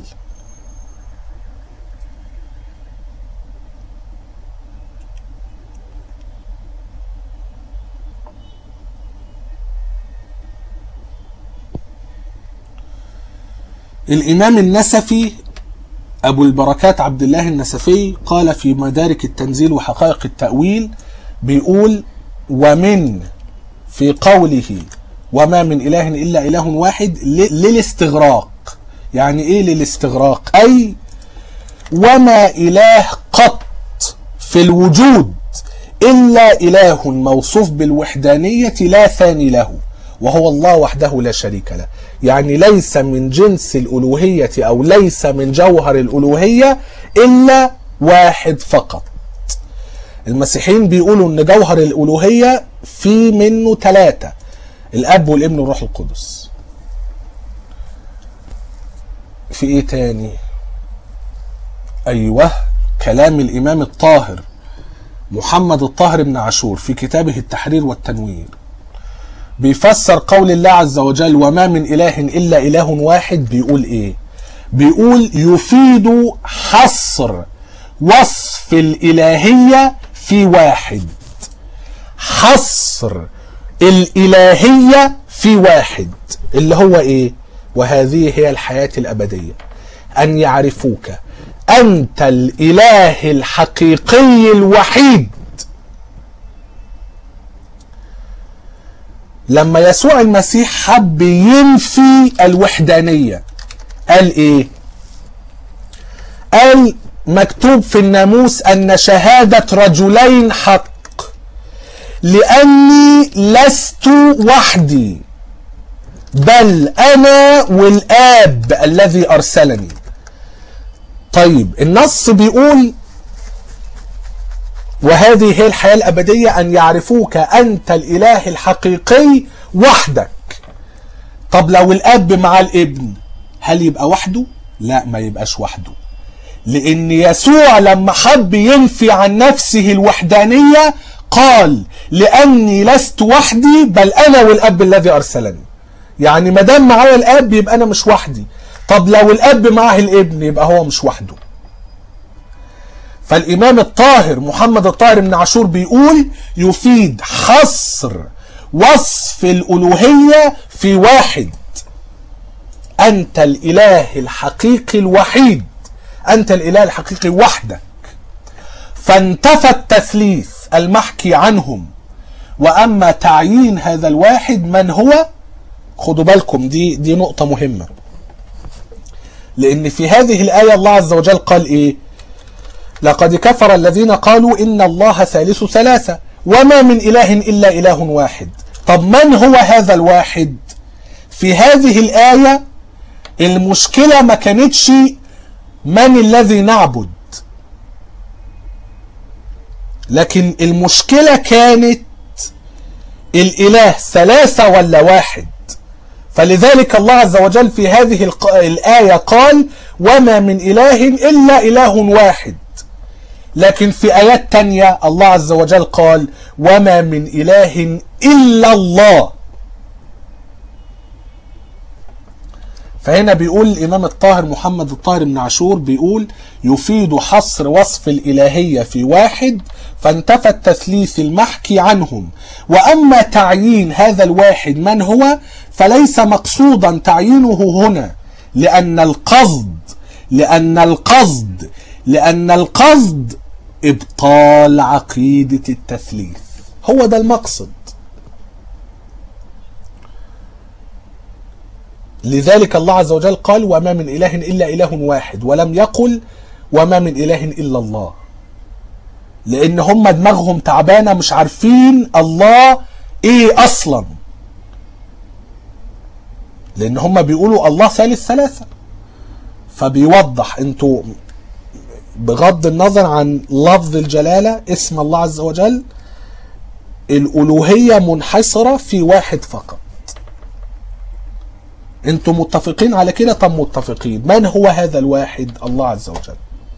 الإمام النسفي أبو البركات عبد الله النسفي قال في مدارك التنزيل وحقائق التأويل بيقول ومن في قوله وما من إله إلا إله واحد للاستغراق يعني إيه للاستغراق أي وما إله قط في الوجود إلا إله موصوف بالوحدانية لا ثاني له وهو الله وحده لا شريك له يعني ليس من جنس الألوهية أو ليس من جوهر الألوهية إلا واحد فقط المسيحيين بيقولوا ان جوهر الالوهيه في منه ثلاثه الاب والابن والروح القدس في ايه تاني ايوه كلام الامام الطاهر محمد الطاهر بن عاشور في كتابه التحرير والتنوير بيفسر قول الله عز وجل وما من اله الا اله واحد بيقول ايه بيقول يفيد حصر وصف الالهيه في واحد حصر الإلهية في واحد اللي هو إيه وهذه هي الحياة الأبدية أن يعرفوك أنت الإله الحقيقي الوحيد لما يسوع المسيح حب ينفي الوحدانية قال إيه قال مكتوب في الناموس أن شهادة رجلين حق لأني لست وحدي بل أنا والآب الذي أرسلني طيب النص بيقول وهذه هي الحياة الأبدية أن يعرفوك أنت الإله الحقيقي وحدك طب لو الأب مع الابن هل يبقى وحده؟ لا ما يبقاش وحده لأن يسوع لما حب ينفي عن نفسه الوحدانية قال لأني لست وحدي بل أنا والأب الذي أرسلني يعني ما دام معايا الأب يبقى أنا مش وحدي طب لو الأب معاه الابن يبقى هو مش وحده فالإمام الطاهر محمد الطاهر بن عاشور بيقول يفيد حصر وصف الألوهية في واحد أنت الإله الحقيقي الوحيد أنت الإله الحقيقي وحدك فانتفى التثليث المحكي عنهم وأما تعيين هذا الواحد من هو خدوا بالكم دي دي نقطة مهمة لأن في هذه الآية الله عز وجل قال إيه لقد كفر الذين قالوا إن الله ثالث ثلاثة وما من إله إلا إله واحد طب من هو هذا الواحد في هذه الآية المشكلة ما كانتش من الذي نعبد لكن المشكلة كانت الإله ثلاثة ولا واحد فلذلك الله عز وجل في هذه الآية قال وما من إله إلا إله واحد لكن في آيات تانية الله عز وجل قال وما من إله إلا الله فهنا بيقول الإمام الطاهر محمد الطاهر بن عاشور بيقول يفيد حصر وصف الإلهية في واحد فانتفى التثليث المحكي عنهم وأما تعيين هذا الواحد من هو فليس مقصودا تعيينه هنا لأن القصد لأن القصد لأن القصد إبطال عقيدة التثليث هو ده المقصد لذلك الله عز وجل قال وما من إله إلا إله واحد ولم يقل وما من إله إلا الله لأن هم دماغهم تعبانة مش عارفين الله إيه أصلا لأن هم بيقولوا الله ثالث ثلاثة فبيوضح انتوا بغض النظر عن لفظ الجلالة اسم الله عز وجل الألوهية منحصرة في واحد فقط انتم متفقين على كده طب متفقين من هو هذا الواحد الله عز وجل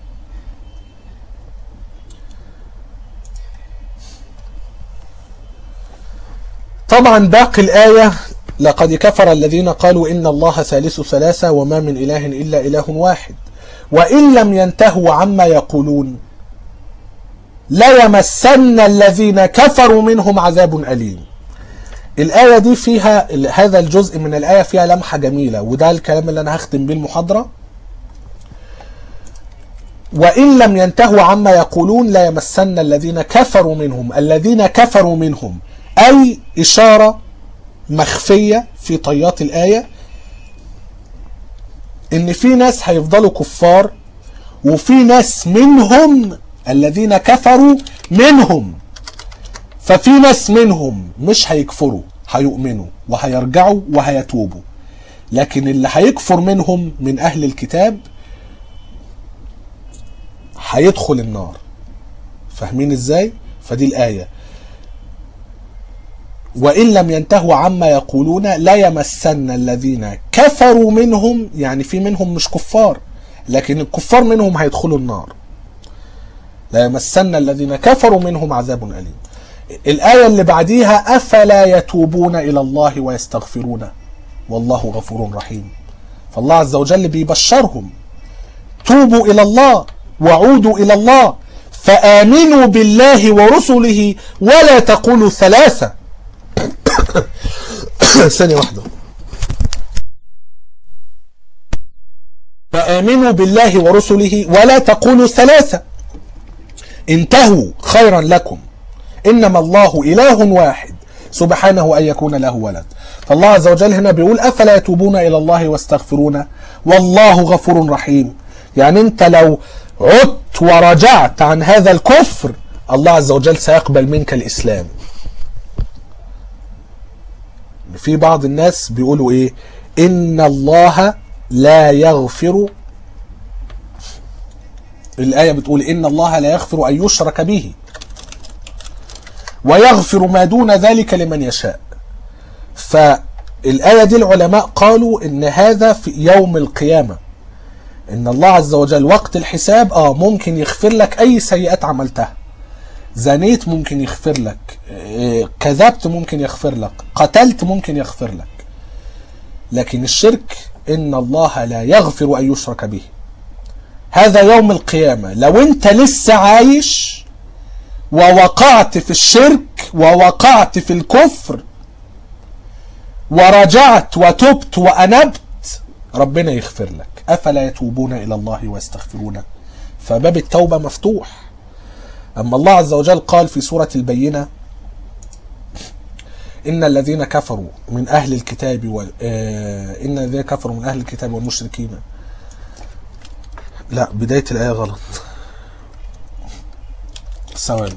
طبعا باقي الآية لقد كفر الذين قالوا إن الله ثالث ثلاثة وما من إله إلا إله واحد وإن لم ينتهوا عما يقولون ليمسن الذين كفروا منهم عذاب أليم الآية دي فيها هذا الجزء من الآية فيها لمحة جميلة وده الكلام اللي أنا هختم بيه المحاضرة وإن لم ينتهوا عما يقولون لا يمسن الذين كفروا منهم الذين كفروا منهم أي إشارة مخفية في طيات الآية إن في ناس هيفضلوا كفار وفي ناس منهم الذين كفروا منهم ففي ناس منهم مش هيكفروا هيؤمنوا وهيرجعوا وهيتوبوا لكن اللي هيكفر منهم من أهل الكتاب هيدخل النار فاهمين ازاي فدي الآية وإن لم ينتهوا عما يقولون لا يمسن الذين كفروا منهم يعني في منهم مش كفار لكن الكفار منهم هيدخلوا النار لا يمسن الذين كفروا منهم عذاب أليم الآية اللي بعديها أفلا يتوبون إلى الله ويستغفرونه والله غفور رحيم فالله عز وجل بيبشرهم توبوا إلى الله وعودوا إلى الله فآمنوا بالله ورسله ولا تقولوا ثلاثة ثانية واحدة فآمنوا بالله ورسله ولا تقولوا ثلاثة انتهوا خيرا لكم إنما الله إله واحد سبحانه أن يكون له ولد فالله عز وجل هنا بيقول أفلا يتوبون إلى الله واستغفرونه والله غفور رحيم يعني أنت لو عدت ورجعت عن هذا الكفر الله عز وجل سيقبل منك الإسلام في بعض الناس بيقولوا ايه ان الله لا يغفر الآية بتقول إن الله لا يغفر أن يشرك به ويغفر ما دون ذلك لمن يشاء فالآية دي العلماء قالوا إن هذا في يوم القيامة إن الله عز وجل وقت الحساب آه ممكن يغفر لك أي سيئات عملتها زنيت ممكن يغفر لك كذبت ممكن يغفر لك قتلت ممكن يغفر لك لكن الشرك إن الله لا يغفر أن يشرك به هذا يوم القيامة لو أنت لسه عايش ووقعت في الشرك ووقعت في الكفر ورجعت وتبت وأنبت ربنا يغفر لك أفلا يتوبون إلى الله ويستغفرونه فباب التوبة مفتوح أما الله عز وجل قال في سورة البينة إن الذين كفروا من أهل الكتاب و... آه... إن الذين كفروا من أهل الكتاب والمشركين لا بداية الآية غلط ثواني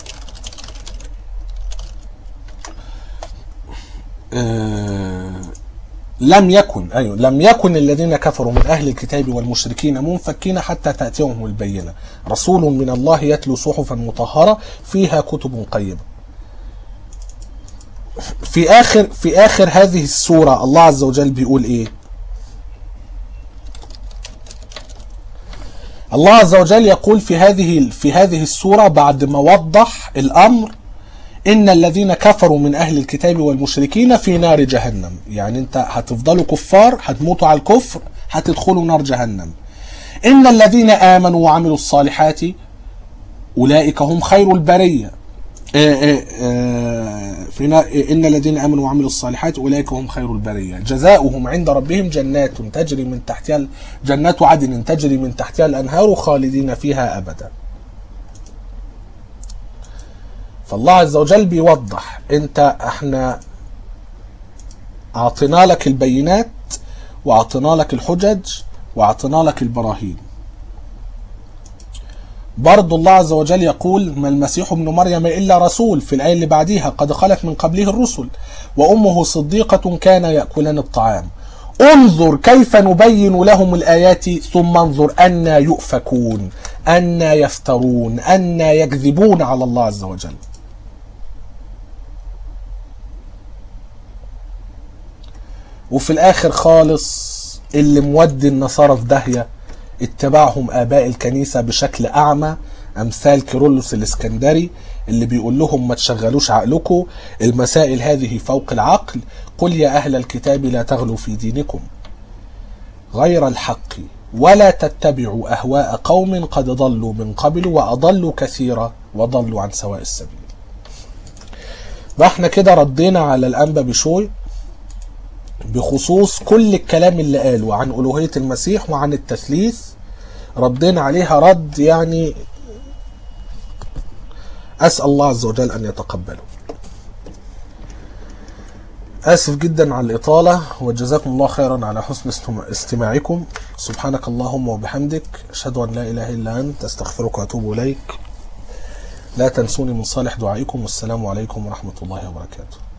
آه... لم يكن أيوه لم يكن الذين كفروا من أهل الكتاب والمشركين منفكين حتى تأتيهم البينة رسول من الله يتلو صحفا مطهرة فيها كتب قيمة في آخر في آخر هذه السورة الله عز وجل بيقول إيه الله عز وجل يقول في هذه في هذه السورة بعد ما وضح الأمر إن الذين كفروا من أهل الكتاب والمشركين في نار جهنم يعني أنت هتفضلوا كفار هتموتوا على الكفر هتدخلوا نار جهنم إن الذين آمنوا وعملوا الصالحات أولئك هم خير البرية في إن الذين آمنوا وعملوا الصالحات أولئك هم خير البرية جزاؤهم عند ربهم جنات تجري من تحتها جنات عدن تجري من تحتها الأنهار خالدين فيها أبدا فالله عز وجل بيوضح انت احنا اعطينا لك البينات واعطينا لك الحجج واعطينا لك البراهين برضو الله عز وجل يقول ما المسيح ابن مريم إلا رسول في الآية اللي بعديها قد خلت من قبله الرسل وأمه صديقة كان يأكلان الطعام انظر كيف نبين لهم الآيات ثم انظر أن يؤفكون أن يفترون أن يكذبون على الله عز وجل وفي الاخر خالص اللي مودي النصارى في داهيه اتبعهم اباء الكنيسه بشكل اعمى امثال كيرلس الاسكندري اللي بيقول لهم ما تشغلوش عقلكم المسائل هذه فوق العقل قل يا اهل الكتاب لا تغلوا في دينكم غير الحق ولا تتبعوا اهواء قوم قد ضلوا من قبل واضلوا كثيرا وضلوا عن سواء السبيل فاحنا كده ردينا على الانبا بشوي بخصوص كل الكلام اللي قاله عن ألوهية المسيح وعن التثليث ردينا عليها رد يعني أسأل الله عز وجل أن يتقبله آسف جدا على الإطالة وجزاكم الله خيرا على حسن استماعكم سبحانك اللهم وبحمدك أشهد أن لا إله إلا أنت أستغفرك وأتوب إليك لا تنسوني من صالح دعائكم والسلام عليكم ورحمة الله وبركاته